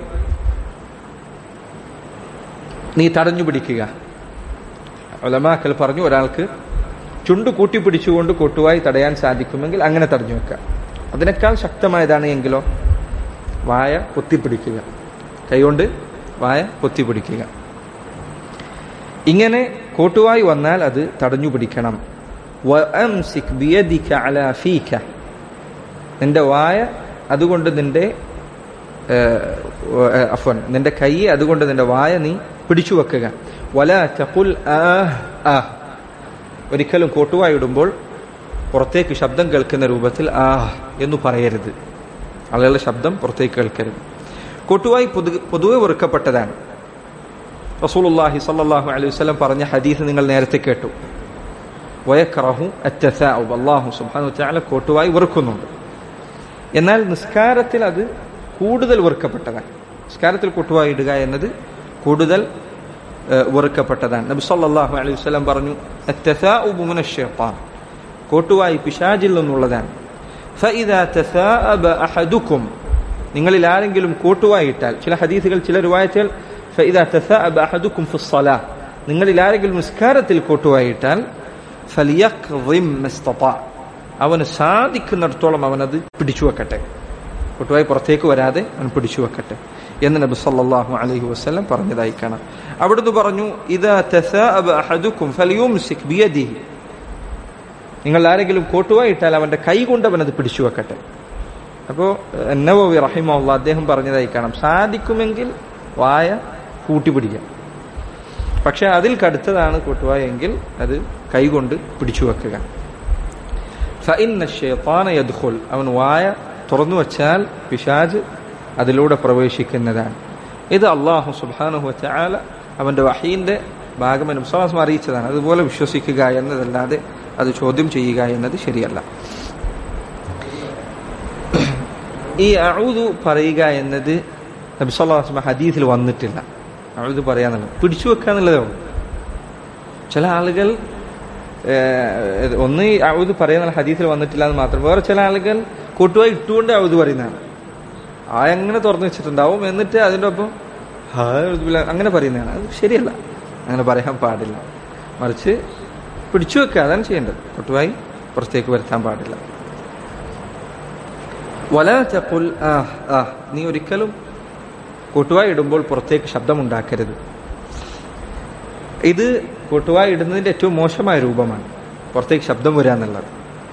നീ തടഞ്ഞു പിടിക്കുക ഒലമാക്കൽ പറഞ്ഞു ഒരാൾക്ക് ചുണ്ട് കൂട്ടിപ്പിടിച്ചുകൊണ്ട് കൂട്ടുവായി തടയാൻ സാധിക്കുമെങ്കിൽ അങ്ങനെ തടഞ്ഞു വെക്കുക അതിനേക്കാൾ ശക്തമായതാണ് എങ്കിലോ വായ പൊത്തിപ്പിടിക്കുക കൈകൊണ്ട് വായ പൊത്തിപ്പിടിക്കുക ഇങ്ങനെ കൂട്ടുവായി വന്നാൽ അത് തടഞ്ഞു പിടിക്കണം വഅംസിക് ബിയദിക അലാ ഫീക നിന്റെ വായ അതുകൊണ്ട് നിന്റെ അഫൻ നിന്റെ കൈ അതുകൊണ്ട് നിന്റെ വായ നീ പിടിച്ചു വെക്കുക വല തഖുൽ ആഹ് ആഹ് ഒരിക്കലും കോട്ടുവായി ഇടുമ്പോൾ പുറത്തേക്ക് ശബ്ദം കേൾക്കുന്ന രൂപത്തിൽ ആഹ് എന്ന് പറയരുത് ആളുകളുടെ ശബ്ദം പുറത്തേക്ക് കേൾക്കരുത് കോട്ടുവായി പൊതു പൊതുവെ വെറുക്കപ്പെട്ടതാണ് റസൂലുള്ളാഹി സല്ലല്ലാഹു അലൈഹി വസല്ലം പറഞ്ഞ ഹദീസ് നിങ്ങൾ നേരത്തെ കേട്ടു വയക്റഹു അത്തസാഉബ് അല്ലാഹു സുബ്ഹാനഹു വതആല കോട്ടുവായി വെറുക്കുന്നുണ്ട് എന്നാൽ നിസ്കാരത്തിൽ അത് കൂടുതൽ വെറുക്കപ്പെട്ടതാണ് നിസ്കാരത്തിൽ കൊട്ടുവായി ഇടുക എന്നത് കൂടുതൽ ഏഹ്, വെറുക്കപ്പെട്ടതാണ് നബി സല്ലല്ലാഹു അലൈഹി വസല്ലം പറഞ്ഞു അത്തസാഉബു മിനശ് ശൈത്താൻ കോട്ടുവായി പിശാചിൽ നിന്നുള്ളതാണ് ഫഇദാ തസാഅബ അഹദുക്കും നിങ്ങളിൽ ആരെങ്കിലും കോട്ടുവായി ഇട്ടാൽ ചില ഹദീസുകൾ ചില റിവായത്തുകൾ ഫഇദാ തസാഅബ അഹദുക്കും ഫിസ്സലാ നിങ്ങളിൽ ആരെങ്കിലും നിസ്കാരത്തിൽ കോട്ടുവായി ഇട്ടാൽ ഫലിയഖ്ദിം മസ്തതാ അവന് സാധിക്കുന്നിടത്തോളം അവനത് പിടിച്ചു വെക്കട്ടെ കുട്ടുവായി പുറത്തേക്ക് വരാതെ അവൻ പിടിച്ചു വെക്കട്ടെ എന്ന് നബി സല്ലല്ലാഹു അലൈഹി വസല്ലം പറഞ്ഞതായി കാണാം അവിടുന്ന് പറഞ്ഞു ഇദാ തസാഅബ അഹദുക്കും ഫലിയുംസിക് ബിയദിഹി നിങ്ങൾ ആരെങ്കിലും കോട്ടുവായി ഇട്ടാൽ അവന്റെ കൈ കൊണ്ട് അവനത് പിടിച്ചു വെക്കട്ടെ അപ്പോൾ നവവി റഹിമുള്ള അദ്ദേഹം പറഞ്ഞതായി കാണാം സാധിക്കുമെങ്കിൽ വായ കൂട്ടിപ്പിടിക്കാം പക്ഷെ അതിൽ കടുത്തതാണ് കോട്ടുവായ എങ്കിൽ അത് കൈകൊണ്ട് പിടിച്ചു വെക്കുക ഫഇന്ന ശൈത്താന യദ്ഖുൽ അവൻ വായ തുറന്നു വച്ചാൽ പിശാജ് അതിലൂടെ പ്രവേശിക്കുന്നതാണ് ഇത് അള്ളാഹു സുബ്ഹാനഹു വതആല അവന്റെ വഹീന്റെ ഭാഗം വിശ്വാസം അറിയിച്ചതാണ് അതുപോലെ വിശ്വസിക്കുക എന്നതല്ലാതെ അത് ചോദ്യം ചെയ്യുക എന്നത് ശരിയല്ല ഈ അഊദു പറയുക എന്നത് നബി സല്ലല്ലാഹു അലൈഹി വസല്ലം ഹദീസിൽ വന്നിട്ടില്ല അഊദു പറയാന്നുള്ളത് പിടിച്ചു വെക്കുക എന്നുള്ളതോ ചില ആളുകൾ ഏഹ്, ഒന്ന് ഈ അഴുത് പറയുന്ന ഹദീസിൽ വന്നിട്ടില്ല എന്ന് മാത്രം വേറെ ചില ആളുകൾ കൊട്ടുവായി ഇട്ടുകൊണ്ട് അഴുത് പറയുന്നതാണ് ആ എങ്ങനെ തുറന്നു വെച്ചിട്ടുണ്ടാവും എന്നിട്ട് അതിൻ്റെ ഒപ്പം ഹാ എഴുതു ബില്ലാ അങ്ങനെ പറയുന്നതാണ് അത് ശരിയല്ല അങ്ങനെ പറയാൻ പാടില്ല മറിച്ച് പിടിച്ചു വെക്കുക അതാണ് ചെയ്യേണ്ടത് കൊട്ടുവായി പുറത്തേക്ക് വരുത്താൻ പാടില്ല വല ചപ്പുൽ ആ ആ നീ ഒരിക്കലും കൊട്ടുവായി ഇടുമ്പോൾ പുറത്തേക്ക് ശബ്ദമുണ്ടാക്കരുത് ഇത് കൊട്ടുവായി ഇടുന്നതിന്റെ ഏറ്റവും മോശമായ രൂപമാണ് പുറത്തേക്ക് ശബ്ദം വരിക എന്നുള്ളത്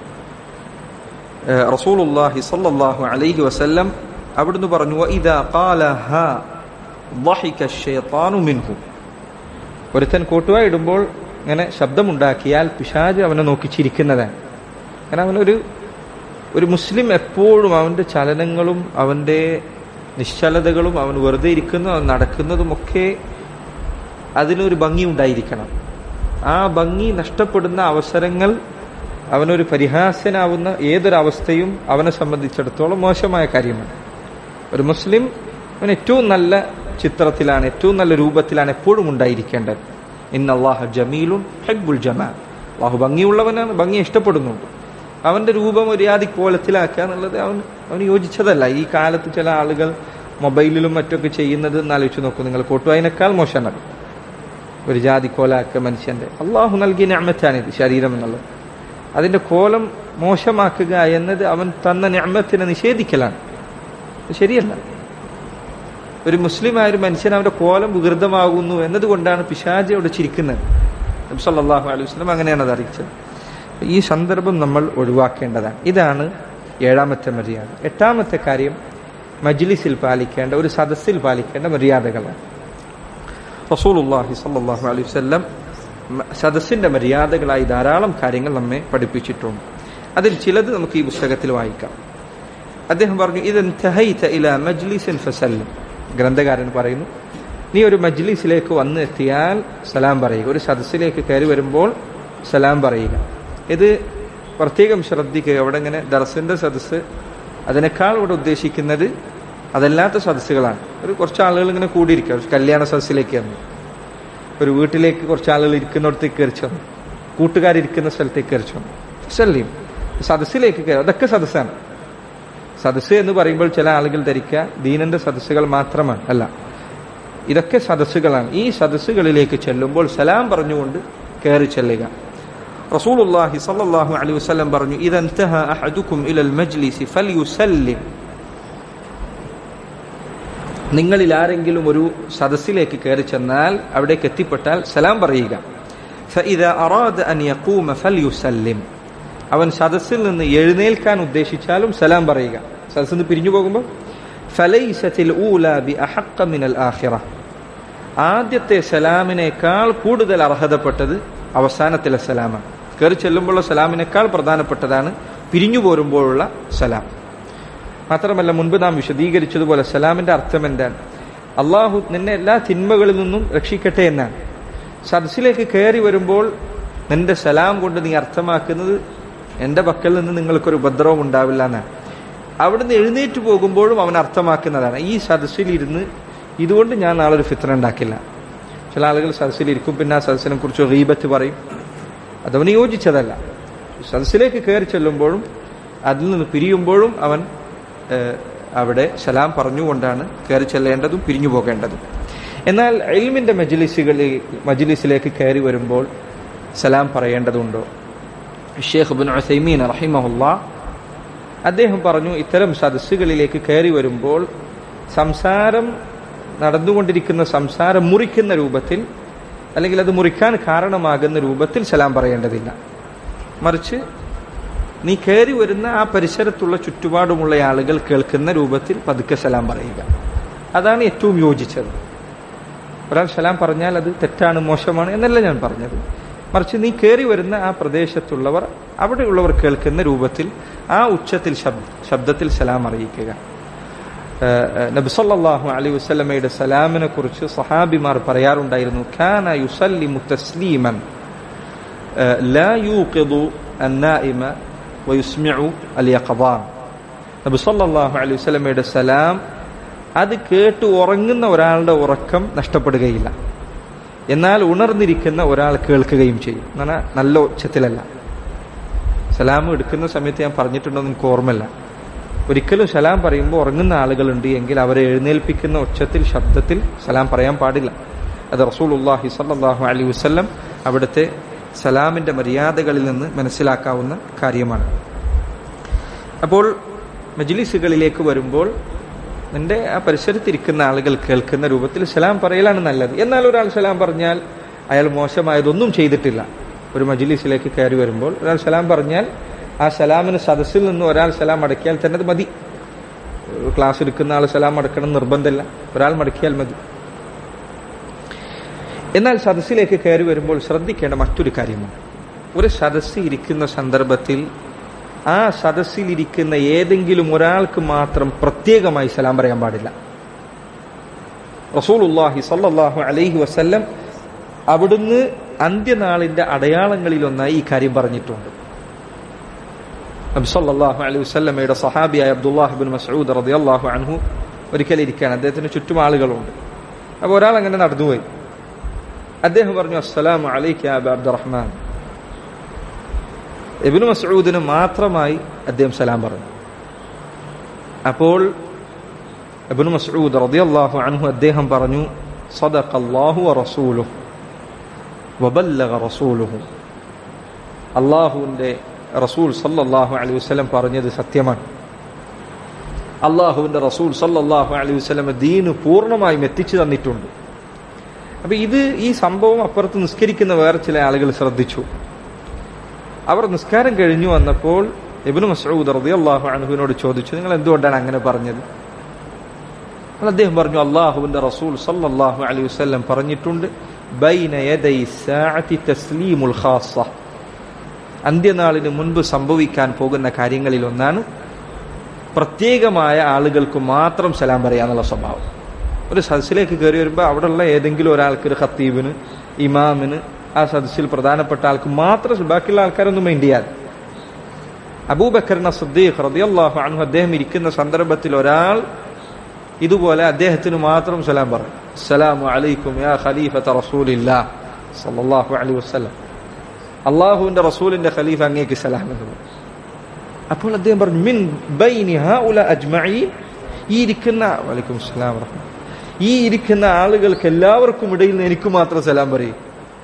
ഏഹ് റസൂലുള്ളാഹി സ്വല്ലല്ലാഹു അലൈഹി വസല്ലം അവിടുന്ന് പറഞ്ഞു "വഇദാ ഖാല ഹാ ضحك الشيطان منه ഒരുത്തൻ കോട്ടുവായി ഇടുമ്പോൾ ഇങ്ങനെ ശബ്ദമുണ്ടാക്കിയാൽ പിശാജ് അവനെ നോക്കി ചിരിക്കുന്നതാണ് കാരണം അവനൊരു ഒരു മുസ്ലിം എപ്പോഴും അവന്റെ ചലനങ്ങളും അവന്റെ നിശ്ചലതകളും അവൻ വെറുതെ ഇരിക്കുന്നതും അവൻ നടക്കുന്നതുമൊക്കെ അതിനൊരു ഭംഗി ഉണ്ടായിരിക്കണം ആ ഭംഗി നഷ്ടപ്പെടുന്ന അവസരങ്ങൾ അവനൊരു പരിഹാസ്യനാവുന്ന ഏതൊരവസ്ഥയും അവനെ സംബന്ധിച്ചിടത്തോളം മോശമായ കാര്യമാണ് ഒരു മുസ്ലിം അവൻ ഏറ്റവും നല്ല ചിത്രത്തിലാണ് ഏറ്റവും നല്ല രൂപത്തിലാണ് എപ്പോഴും ഉണ്ടായിരിക്കേണ്ടത് ഇന്നല്ലാഹ ജമീലുൻ ഹെബ്ബുൽ ജമാൽ അള്ളാഹു ഭംഗിയുള്ളവനാണ് ഭംഗി ഇഷ്ടപ്പെടുന്നുണ്ട് അവന്റെ രൂപം ഒരു യാതി കോലത്തിലാക്കുക എന്നുള്ളത് അവൻ അവന് യോജിച്ചതല്ല ഈ കാലത്ത് ചില ആളുകൾ മൊബൈലിലും മറ്റൊക്കെ ചെയ്യുന്നത് എന്നാലോചിച്ച് നോക്കൂ നിങ്ങൾ കോട്ടുവായനേക്കാൾ മോശമാണ് ഒരു ജാതി കോലാക്ക മനുഷ്യന്റെ അള്ളാഹു നൽകിയ ഞാമത്താണിത് ശരീരം എന്നുള്ളത് അതിന്റെ കോലം മോശമാക്കുക എന്നത് അവൻ തന്ന ഞാമത്തിനെ നിഷേധിക്കലാണ് ഇത് ശരിയല്ല ഒരു മുസ്ലിമായ ഒരു മനുഷ്യൻ അവന്റെ കോലം വികൃതമാകുന്നു എന്നതുകൊണ്ടാണ് പിശാജി അവിടെ ചിരിക്കുന്നത് നബി സല്ലല്ലാഹു അലൈഹി വസല്ലം അങ്ങനെയാണ് അത് അറിയിച്ചത് ഈ സന്ദർഭം നമ്മൾ ഒഴിവാക്കേണ്ടതാണ് ഇതാണ് ഏഴാമത്തെ മര്യാദ എട്ടാമത്തെ കാര്യം മജ്ലിസിൽ പാലിക്കേണ്ട ഒരു സദസ്സിൽ പാലിക്കേണ്ട മര്യാദകളാണ് റസൂലുള്ളാഹി സ്വല്ലല്ലാഹു അലൈഹി വസല്ലം മ- സദസ്സിന്റെ മര്യാദകളായി ധാരാളം കാര്യങ്ങൾ നമ്മെ പഠിപ്പിച്ചിട്ടുണ്ട് അതിൽ ചിലത് നമുക്ക് ഈ പുസ്തകത്തിൽ വായിക്കാം അദ്ദേഹം പറഞ്ഞു ഇത് ഇല മജ്ലിസിൻ ഫസല്ലും ഗ്രന്ഥകാരൻ പറയുന്നു നീ ഒരു മജ്ലിസിലേക്ക് വന്ന് എത്തിയാൽ സലാം പറയുക ഒരു സദസ്സിലേക്ക് കയറി വരുമ്പോൾ സലാം പറയുക ഇത് പ്രത്യേകം ശ്രദ്ധിക്കുക അവിടെ ഇങ്ങനെ ദർസിന്റെ സദസ്സ് അതിനേക്കാൾ ഇവിടെ ഉദ്ദേശിക്കുന്നത് അതല്ലാത്ത സദസ്സുകളാണ് ഒരു കുറച്ച് ആളുകൾ ഇങ്ങനെ കൂടിയിരിക്കുക ഒരു കല്യാണ സദസ്സിലേക്ക് വന്നു ഒരു വീട്ടിലേക്ക് കുറച്ച് ആളുകൾ ഇരിക്കുന്നിടത്തേക്ക് കയറി ചെന്നു കൂട്ടുകാരിരിക്കുന്ന സ്ഥലത്തേക്ക് കയറി ചെന്നു സല്ലീം സദസ്സിലേക്ക് കയറി അതൊക്കെ സദസ്സാണ് സദസ്സ് എന്ന് പറയുമ്പോൾ ചില ആളുകൾ ധരിക്കുക ദീനന്റെ സദസ്സുകൾ മാത്രമാണ് അല്ല ഇതൊക്കെ സദസ്സുകളാണ് ഈ സദസ്സുകളിലേക്ക് ചെല്ലുമ്പോൾ സലാം പറഞ്ഞുകൊണ്ട് കയറി ചെല്ലുക റസൂലുള്ളാഹി സ്വല്ലല്ലാഹു അലൈഹി വസല്ലം പറഞ്ഞു ഇദൻതഹ അഹദുക്കും ഇലൽ മജ്ലിസി ഫൽയുസല്ലിം നിങ്ങളിൽ ആരെങ്കിലും ഒരു സദസ്സിലേക്ക് കയറി ചെന്നാൽ അവിടേക്ക് എത്തിപ്പെട്ടാൽ സലാം പറയുക فإذا أراد أن يقوم فليسلم അവൻ സദസ്സിൽ നിന്ന് എഴുന്നേൽക്കാൻ ഉദ്ദേശിച്ചാലും സലാം പറയുക സദസ്സിൽ നിന്ന് പിരിഞ്ഞു പോകുമ്പോൾ ഫലൈസത്തിൽ ഊല ബി അഹക്ക മിനൽ ആഖിറ ആദ്യത്തെ സലാമിനേക്കാൾ കൂടുതൽ അർഹതപ്പെട്ടത് അവസാനത്തിലെ സലാമാണ് കയറി ചെല്ലുമ്പോഴുള്ള സലാമിനേക്കാൾ പ്രധാനപ്പെട്ടതാണ് പിരിഞ്ഞു പോരുമ്പോഴുള്ള സലാം മാത്രമല്ല മുൻപ് നാം വിശദീകരിച്ചതുപോലെ സലാമിന്റെ അർത്ഥം എന്താണ് അള്ളാഹു നിന്നെ എല്ലാ തിന്മകളിൽ നിന്നും രക്ഷിക്കട്ടെ എന്നാണ് സദസ്സിലേക്ക് കയറി വരുമ്പോൾ നിന്റെ സലാം കൊണ്ട് നീ അർത്ഥമാക്കുന്നത് എൻ്റെ പക്കൽ നിന്ന് നിങ്ങൾക്കൊരു ഉപദ്രവം ഉണ്ടാവില്ല എന്നാണ് അവിടുന്ന് എഴുന്നേറ്റ് പോകുമ്പോഴും അവൻ അർത്ഥമാക്കുന്നതാണ് ഈ സദസ്സിലിരുന്ന് ഇതുകൊണ്ട് ഞാൻ നാളെ ഒരു ഫിത്ര ഉണ്ടാക്കില്ല ചില ആളുകൾ സദസ്സിലിരിക്കും പിന്നെ ആ സദസ്സിനെ കുറിച്ച് റീബത്ത് പറയും അതവന് യോജിച്ചതല്ല സദസ്സിലേക്ക് കയറി ചെല്ലുമ്പോഴും അതിൽ നിന്ന് പിരിയുമ്പോഴും അവൻ ഏഹ്, അവിടെ സലാം പറഞ്ഞുകൊണ്ടാണ് കയറി ചെല്ലേണ്ടതും പിരിഞ്ഞു പോകേണ്ടതും എന്നാൽ എൽമിന്റെ മജ്ലിസുകളിൽ മജ്ലിസിലേക്ക് കയറി വരുമ്പോൾ സലാം പറയേണ്ടതുണ്ടോ ഷേഖ് ബിൻ ഉസൈമീൻ റഹിമഹുല്ല അദ്ദേഹം പറഞ്ഞു ഇത്തരം സദസ്സുകളിലേക്ക് കയറി വരുമ്പോൾ സംസാരം നടന്നുകൊണ്ടിരിക്കുന്ന സംസാരം മുറിക്കുന്ന രൂപത്തിൽ അല്ലെങ്കിൽ അത് മുറിക്കാൻ കാരണമാകുന്ന രൂപത്തിൽ സലാം പറയേണ്ടതില്ല മറിച്ച് നീ കയറി വരുന്ന ആ പരിസരത്തുള്ള ചുറ്റുപാടുമുള്ള ആളുകൾ കേൾക്കുന്ന രൂപത്തിൽ പതുക്കെ സലാം പറയുക അതാണ് ഏറ്റവും യോജിച്ചത് ഒരാൾ സലാം പറഞ്ഞാൽ അത് തെറ്റാണ് മോശമാണ് എന്നല്ല ഞാൻ പറഞ്ഞത് മറിച്ച് നീ കയറി വരുന്ന ആ പ്രദേശത്തുള്ളവർ അവിടെയുള്ളവർ കേൾക്കുന്ന രൂപത്തിൽ ആ ഉച്ചത്തിൽ ശബ്ദ ശബ്ദത്തിൽ സലാം അറിയിക്കുക നബിസല്ലാഹു അലൈഹി വസ്ലമയുടെ സലാമിനെ കുറിച്ച് സഹാബിമാർ പറയാറുണ്ടായിരുന്നു ഖാന യുസല്ലിമു തസ്ലീമൻ ലാ യൂഖിദു അന്നായിമ വയുസ്മിഉ അൽ യഖദാൻ നബി സല്ലല്ലാഹു അലൈഹി വസല്ലമയുടെ സലാം അത് കേട്ട് ഉറങ്ങുന്ന ഒരാളുടെ ഉറക്കം നഷ്ടപ്പെടുകയില്ല എന്നാൽ ഉണർന്നിരിക്കുന്ന ഒരാൾ കേൾക്കുകയും ചെയ്യും എന്നാ നല്ല ഉച്ചത്തിലല്ല സലാം എടുക്കുന്ന സമയത്ത് ഞാൻ പറഞ്ഞിട്ടുണ്ടോ എന്ന് എനിക്ക് ഓർമ്മയില്ല ഒരിക്കലും സലാം പറയുമ്പോൾ ഉറങ്ങുന്ന ആളുകളുണ്ട് എങ്കിൽ അവരെ എഴുന്നേൽപ്പിക്കുന്ന ഉച്ചത്തിൽ ശബ്ദത്തിൽ സലാം പറയാൻ പാടില്ല അത് റസൂലുല്ലാഹി സല്ലല്ലാഹു അലൈഹി വസല്ലം അവിടുത്തെ സലാമിന്റെ മര്യാദകളിൽ നിന്ന് മനസ്സിലാക്കാവുന്ന കാര്യമാണ് അപ്പോൾ മജ്ലിസുകളിലേക്ക് വരുമ്പോൾ നിന്റെ ആ പരിസരത്തിരിക്കുന്ന ആളുകൾ കേൾക്കുന്ന രൂപത്തിൽ സലാം പറയലാണ് നല്ലത് എന്നാൽ ഒരാൾ സലാം പറഞ്ഞാൽ അയാൾ മോശമായതൊന്നും ചെയ്തിട്ടില്ല ഒരു മജ്ലിസിലേക്ക് കയറി വരുമ്പോൾ ഒരാൾ സലാം പറഞ്ഞാൽ ആ സലാമിന് സദസ്സിൽ നിന്ന് ഒരാൾ സലാം അടക്കിയാൽ തന്നെ അത് മതി ക്ലാസ് എടുക്കുന്ന ആൾ സലാം അടക്കണം നിർബന്ധമില്ല ഒരാൾ മടക്കിയാൽ മതി എന്നാൽ സദസ്സിലേക്ക് കയറി വരുമ്പോൾ ശ്രദ്ധിക്കേണ്ട മറ്റൊരു കാര്യമാണ് ഒരു സദസ്സ് ഇരിക്കുന്ന സന്ദർഭത്തിൽ ആ സദസ്സിലിരിക്കുന്ന ഏതെങ്കിലും ഒരാൾക്ക് മാത്രം പ്രത്യേകമായി സലാം പറയാൻ പാടില്ല റസൂലുല്ലാഹി സല്ലല്ലാഹു അലൈഹി വസല്ലം അവിടുന്ന് അന്ത്യനാളിന്റെ അടയാളങ്ങളിലൊന്നായി ഈ കാര്യം പറഞ്ഞിട്ടുണ്ട് നബി സല്ലല്ലാഹു അലൈഹി വസല്ലമയുടെ സഹാബിയായ അബ്ദുല്ലാഹ് ബിൻ മസ്ഊദ് റളിയല്ലാഹു അൻഹു ഒരിക്കൽ ഇരിക്കുകയാണ് അദ്ദേഹത്തിന് ചുറ്റും ആളുകളുണ്ട് അപ്പോൾ ഒരാൾ അങ്ങനെ നടന്നുപോയി അദ്ദേഹം പറഞ്ഞു അസ്സലാമു അലൈക അബ അബ്ദുറഹ്മാൻ ഇബ്നു മസ്ഊദിന് മാത്രമായി അദ്ദേഹം സലാം പറഞ്ഞു അപ്പോൾ ഇബ്നു മസ്ഊദ് റളിയല്ലാഹു അൻഹു അദ്ദേഹം പറഞ്ഞു സദഖല്ലാഹു വറസൂലുഹു വബല്ലഗ റസൂലുഹു അള്ളാഹുവിന്റെ റസൂൽ സല്ലല്ലാഹു അലൈഹി വസല്ലം പറഞ്ഞത് സത്യമാണ് അള്ളാഹുവിന്റെ റസൂൽ സല്ലല്ലാഹു അലൈഹി വസല്ലം ദീന് പൂർണ്ണമായും എത്തിച്ചു തന്നിട്ടുണ്ട് അപ്പൊ ഇത് ഈ സംഭവം അപ്പുറത്ത് നിസ്കരിക്കുന്ന വേറെ ചില ആളുകൾ ശ്രദ്ധിച്ചു അവർ നിസ്കാരം കഴിഞ്ഞു വന്നപ്പോൾ ഇബ്നു മസ്ഊദ് റളിയല്ലാഹു അൻഹുവിനോട് ചോദിച്ചു നിങ്ങൾ എന്തുകൊണ്ടാണ് അങ്ങനെ പറഞ്ഞത് അപ്പോൾ അദ്ദേഹം പറഞ്ഞു അള്ളാഹുവിന്റെ റസൂൽ സല്ലല്ലാഹു അലൈഹി വസല്ലം പറഞ്ഞിട്ടുണ്ട് ബൈന യദൈ സാഅതി തസ്ലീമുൽ ഖാസ്സ അന്ത്യനാളിന് മുൻപ് സംഭവിക്കാൻ പോകുന്ന കാര്യങ്ങളിൽ ഒന്നാണ് പ്രത്യേകമായ ആളുകൾക്ക് മാത്രം സലാം പറയാന്നുള്ള സ്വഭാവം ഒരു സദസ്സിലേക്ക് കയറി വരുമ്പോൾ അവിടെയുള്ള ഏതെങ്കിലും ഒരാൾക്ക് ഒരു ഖത്തീബിന് ഇമാമിന് ആ സദസ്സിൽ പ്രധാനപ്പെട്ട ആൾക്ക് മാത്രം ബാക്കിയുള്ള ആൾക്കാരൊന്നും മൈൻഡ് ചെയ്യാതെ അബൂബക്കറിന സദ്ദീഖ് റളിയല്ലാഹു അൻഹു അദ്ദേഹം ഇരിക്കുന്ന സന്ദർഭത്തിൽ ഒരാൾ ഇതുപോലെ അദ്ദേഹത്തിന് മാത്രം സലാം പറഞ്ഞു അസ്സലാമു അലൈക്കും യാ ഖലീഫത റസൂലില്ലാ സല്ലല്ലാഹു അലൈഹി വസല്ലം അള്ളാഹുവിന്റെ റസൂലിന്റെ ഖലീഫ അങ്ങേക്ക് സലാം എന്ന് പറഞ്ഞു അപ്പോൾ അദ്ദേഹം പറഞ്ഞു മിൻ ബൈനി ഹൗല അജ്മഈൻ ഈ ഇരിക്കുന്ന വലൈക്കും അസ്സലാം വറഹ്മ ഈ ഇരിക്കുന്ന ആളുകൾക്ക് എല്ലാവർക്കും ഇടയിൽ നിന്ന് എനിക്ക് മാത്രം സലാം പറയും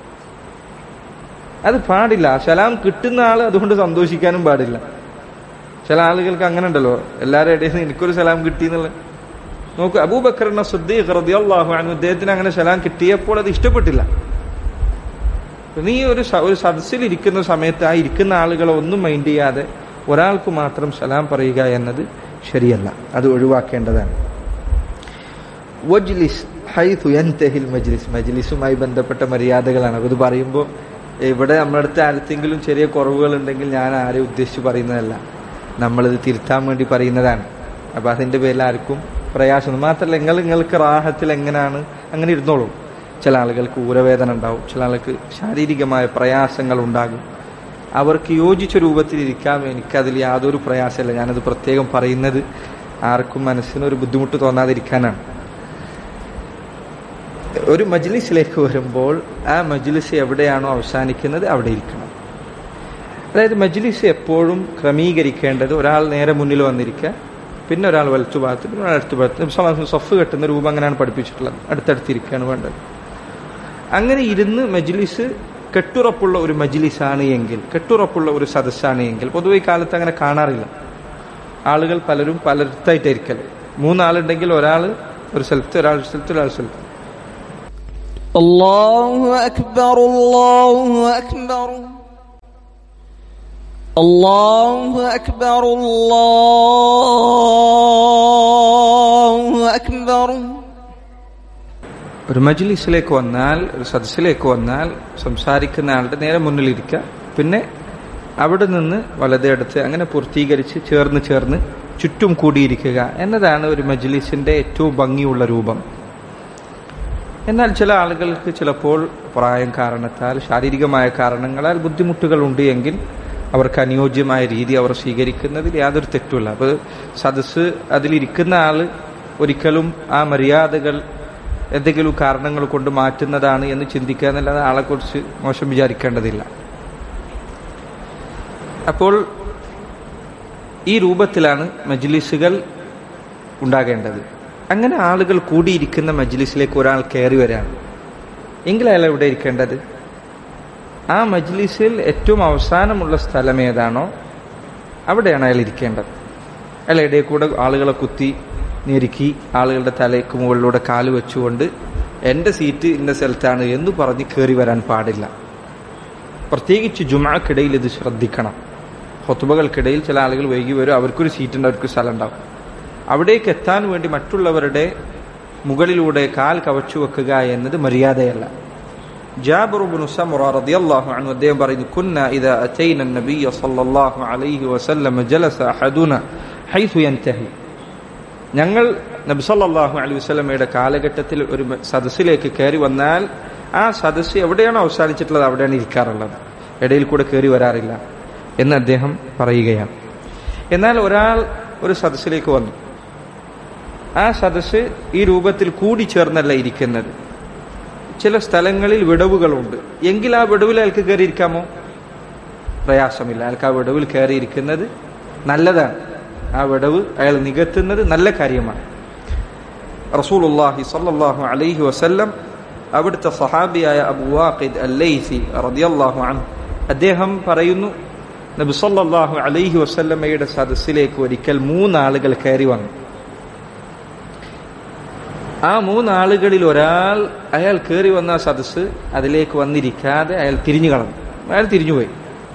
അത് പാടില്ല സലാം കിട്ടുന്ന ആൾ അതുകൊണ്ട് സന്തോഷിക്കാനും പാടില്ല ചില ആളുകൾക്ക് അങ്ങനെ ഉണ്ടല്ലോ എല്ലാവരുടെ ഇടയിൽ നിന്ന് എനിക്കൊരു സലാം കിട്ടി എന്നുള്ള നോക്ക് അബൂബക്കറിന സുദ്ദീഖ് റളിയല്ലാഹു അൻഹു അദ്ദേഹത്തിന് അങ്ങനെ സലാം കിട്ടിയപ്പോൾ അത് ഇഷ്ടപ്പെട്ടില്ല നീ ഒരു സ- ഒരു സദസ്സിൽ ഇരിക്കുന്ന സമയത്ത് ആ ഇരിക്കുന്ന ആളുകളെ ഒന്നും മൈൻഡ് ചെയ്യാതെ ഒരാൾക്ക് മാത്രം സലാം പറയുക എന്നത് ശരിയല്ല അത് ഒഴിവാക്കേണ്ടതാണ് വജ്ലിസ് ഹൈതു യൻതഹിൽ മജ്ലിസ് മജ്ലിസുമായി ബന്ധപ്പെട്ട മര്യാദകളാണ് അത് പറയുമ്പോൾ ഇവിടെ നമ്മുടെ അടുത്ത് ആരത്തെങ്കിലും ചെറിയ കുറവുകൾ ഉണ്ടെങ്കിൽ ഞാൻ ആരെ ഉദ്ദേശിച്ച് പറയുന്നതല്ല നമ്മളിത് തിരുത്താൻ വേണ്ടി പറയുന്നതാണ് അപ്പൊ അതിന്റെ പേരിൽ ആർക്കും പ്രയാസം മാത്രമല്ല നിങ്ങൾ നിങ്ങൾക്ക് റാഹത്തിൽ എങ്ങനെയാണ് അങ്ങനെ ഇരുന്നോളൂ ചില ആളുകൾക്ക് ഊരവേദന ഉണ്ടാവും ചില ആൾക്ക് ശാരീരികമായ പ്രയാസങ്ങൾ ഉണ്ടാകും അവർക്ക് യോജിച്ച രൂപത്തിൽ ഇരിക്കാൻ എനിക്കതിൽ യാതൊരു പ്രയാസമില്ല ഞാനത് പ്രത്യേകം പറയുന്നത് ആർക്കും മനസ്സിന് ഒരു ബുദ്ധിമുട്ട് തോന്നാതിരിക്കാനാണ് ഒരു മജ്ലിസിലേക്ക് വരുമ്പോൾ ആ മജ്ലിസ് എവിടെയാണോ അവസാനിക്കുന്നത് അവിടെ ഇരിക്കണം അതായത് മജ്ലിസ് എപ്പോഴും ക്രമീകരിക്കേണ്ടത് ഒരാൾ നേരെ മുന്നിൽ വന്നിരിക്കുക പിന്നെ ഒരാൾ വലത്തു ഭാഗത്ത് പിന്നെ ഒരാൾ അടുത്ത ഭാഗത്ത് സഫ് കെട്ടുന്ന രൂപം അങ്ങനെയാണ് പഠിപ്പിച്ചിട്ടുള്ളത് അടുത്തടുത്തിരിക്കുകയാണ് വേണ്ടത് അങ്ങനെ ഇരുന്ന് മജ്ലിസ് കെട്ടുറപ്പുള്ള ഒരു മജ്ലിസാണ് എങ്കിൽ കെട്ടുറപ്പുള്ള ഒരു സദസ്സാണ് എങ്കിൽ പൊതുവെ ഈ കാലത്ത് അങ്ങനെ കാണാറില്ല ആളുകൾ പലരും പലർത്തായിട്ടായിരിക്കൽ മൂന്നാളുണ്ടെങ്കിൽ ഒരാൾ ഒരു സ്ഥലത്ത് ഒരാൾ ഒരു സ്ഥലത്ത് ഒരാൾ സ്ഥലത്ത് الله أكبر الله أكبر الله أكبر الله أكبر ഒരു മജ്ലിസിലേക്ക് വന്നാൽ ഒരു സദസ്സിലേക്ക് വന്നാൽ സംസാരിക്കുന്ന ആളുടെ നേരെ മുന്നിലിരിക്കുക പിന്നെ അവിടെ നിന്ന് വലതേ അടുത്ത് അങ്ങനെ പൂർത്തീകരിച്ച് ചേർന്ന് ചേർന്ന് ചുറ്റും കൂടിയിരിക്കുക എന്നതാണ് ഒരു മജ്ലിസിന്റെ ഏറ്റവും ഭംഗിയുള്ള രൂപം എന്നാൽ ചില ആളുകൾക്ക് ചിലപ്പോൾ പ്രായം കാരണത്താൽ ശാരീരികമായ കാരണങ്ങളാൽ ബുദ്ധിമുട്ടുകൾ ഉണ്ട് എങ്കിൽ അവർക്ക് അനുയോജ്യമായ രീതി അവർ സ്വീകരിക്കുന്നതിൽ യാതൊരു തെറ്റുമില്ല അപ്പോൾ സദസ്സ് അതിലിരിക്കുന്ന ആൾ ഒരിക്കലും ആ മര്യാദകൾ എന്തെങ്കിലും കാരണങ്ങൾ കൊണ്ട് മാറ്റുന്നതാണ് എന്ന് ചിന്തിക്കുക എന്നല്ലാതെ ആളെക്കുറിച്ച് മോശം വിചാരിക്കേണ്ടതില്ല അപ്പോൾ ഈ രൂപത്തിലാണ് മജ്ലിസുകൾ ഉണ്ടാകേണ്ടത് അങ്ങനെ ആളുകൾ കൂടിയിരിക്കുന്ന മജ്ലിസിലേക്ക് ഒരാൾ കയറി വരാണ് എങ്കിൽ അയാൾ എവിടെ ഇരിക്കേണ്ടത് ആ മജ്ലിസിൽ ഏറ്റവും അവസാനമുള്ള സ്ഥലം ഏതാണോ അവിടെയാണ് അയാൾ ഇരിക്കേണ്ടത് അയാൾ ഇടയിൽ കൂടെ ആളുകളെ കുത്തി ഞെരുക്കി ആളുകളുടെ തലയ്ക്ക് മുകളിലൂടെ കാല് വെച്ചുകൊണ്ട് എൻ്റെ സീറ്റ് ഇന്ന സ്ഥലത്താണ് എന്ന് പറഞ്ഞ് കയറി വരാൻ പാടില്ല പ്രത്യേകിച്ച് ജുമാക്കിടയിൽ ഇത് ശ്രദ്ധിക്കണം ഹൊത്തുബകൾക്കിടയിൽ ചില ആളുകൾ വൈകി വരും അവർക്കൊരു സീറ്റുണ്ട് അവർക്ക് സ്ഥലം ഉണ്ടാവും അവിടേക്ക് എത്താൻ വേണ്ടി മറ്റുള്ളവരുടെ മുകളിലൂടെ കാൽ കവച്ചു വെക്കുക എന്നത് മര്യാദയല്ല ജാബിർ ബിൻ സമുറ റളിയല്ലാഹു അൻഹു അദ്ദേഹം പറയുന്നു കുന്ന ഇദാ അതൈന നബിയ സല്ലല്ലാഹു അലൈഹി വസല്ലം ജലസ അഹദുന ഹൈസു യൻതഹി ഞങ്ങൾ നബി സല്ലല്ലാഹു അലൈഹി വസല്ലമയുടെ കാലഘട്ടത്തിൽ ഒരു സദസ്സിലേക്ക് കയറി വന്നാൽ ആ സദസ്സ് എവിടെയാണോ അവസാനിച്ചിട്ടുള്ളത് അവിടെയാണ് ഇരിക്കാറുള്ളത് ഇടയിൽ കൂടെ കയറി വരാറില്ല എന്ന് അദ്ദേഹം പറയുകയാണ് എന്നാൽ ഒരാൾ ഒരു സദസ്സിലേക്ക് വന്നു ആ സദസ്സ് ഈ രൂപത്തിൽ കൂടിച്ചേർന്നല്ല ഇരിക്കുന്നത് ചില സ്ഥലങ്ങളിൽ വിടവുകളുണ്ട് എങ്കിൽ ആ വിടവിൽ അയാൾക്ക് കയറിയിരിക്കാമോ പ്രയാസമില്ല അയാൾക്ക് ആ വിടവിൽ കയറിയിരിക്കുന്നത് നല്ലതാണ് ആ വിടവ് അയാൾ നികത്തുന്നത് നല്ല കാര്യമാണ് റസൂലുള്ളാഹി സല്ലല്ലാഹു അലൈഹി വസല്ലം അവിടുത്തെ സഹാബിയായ അബു വാഖിദ് അല്ലൈസി റളിയല്ലാഹു അൻഹു അദ്ദേഹം പറയുന്നു നബി സല്ലല്ലാഹു അലൈഹി വസല്ലമയുടെ സദസ്സിലേക്ക് ഒരിക്കൽ മൂന്നാളുകൾ കയറി വന്നു ആ മൂന്നാളുകളിൽ ഒരാൾ അയാൾ കയറി വന്ന ആ സദസ്സ് അതിലേക്ക് വന്നിരിക്കാതെ അയാൾ തിരിഞ്ഞു കളഞ്ഞു അയാൾ തിരിഞ്ഞുപോയി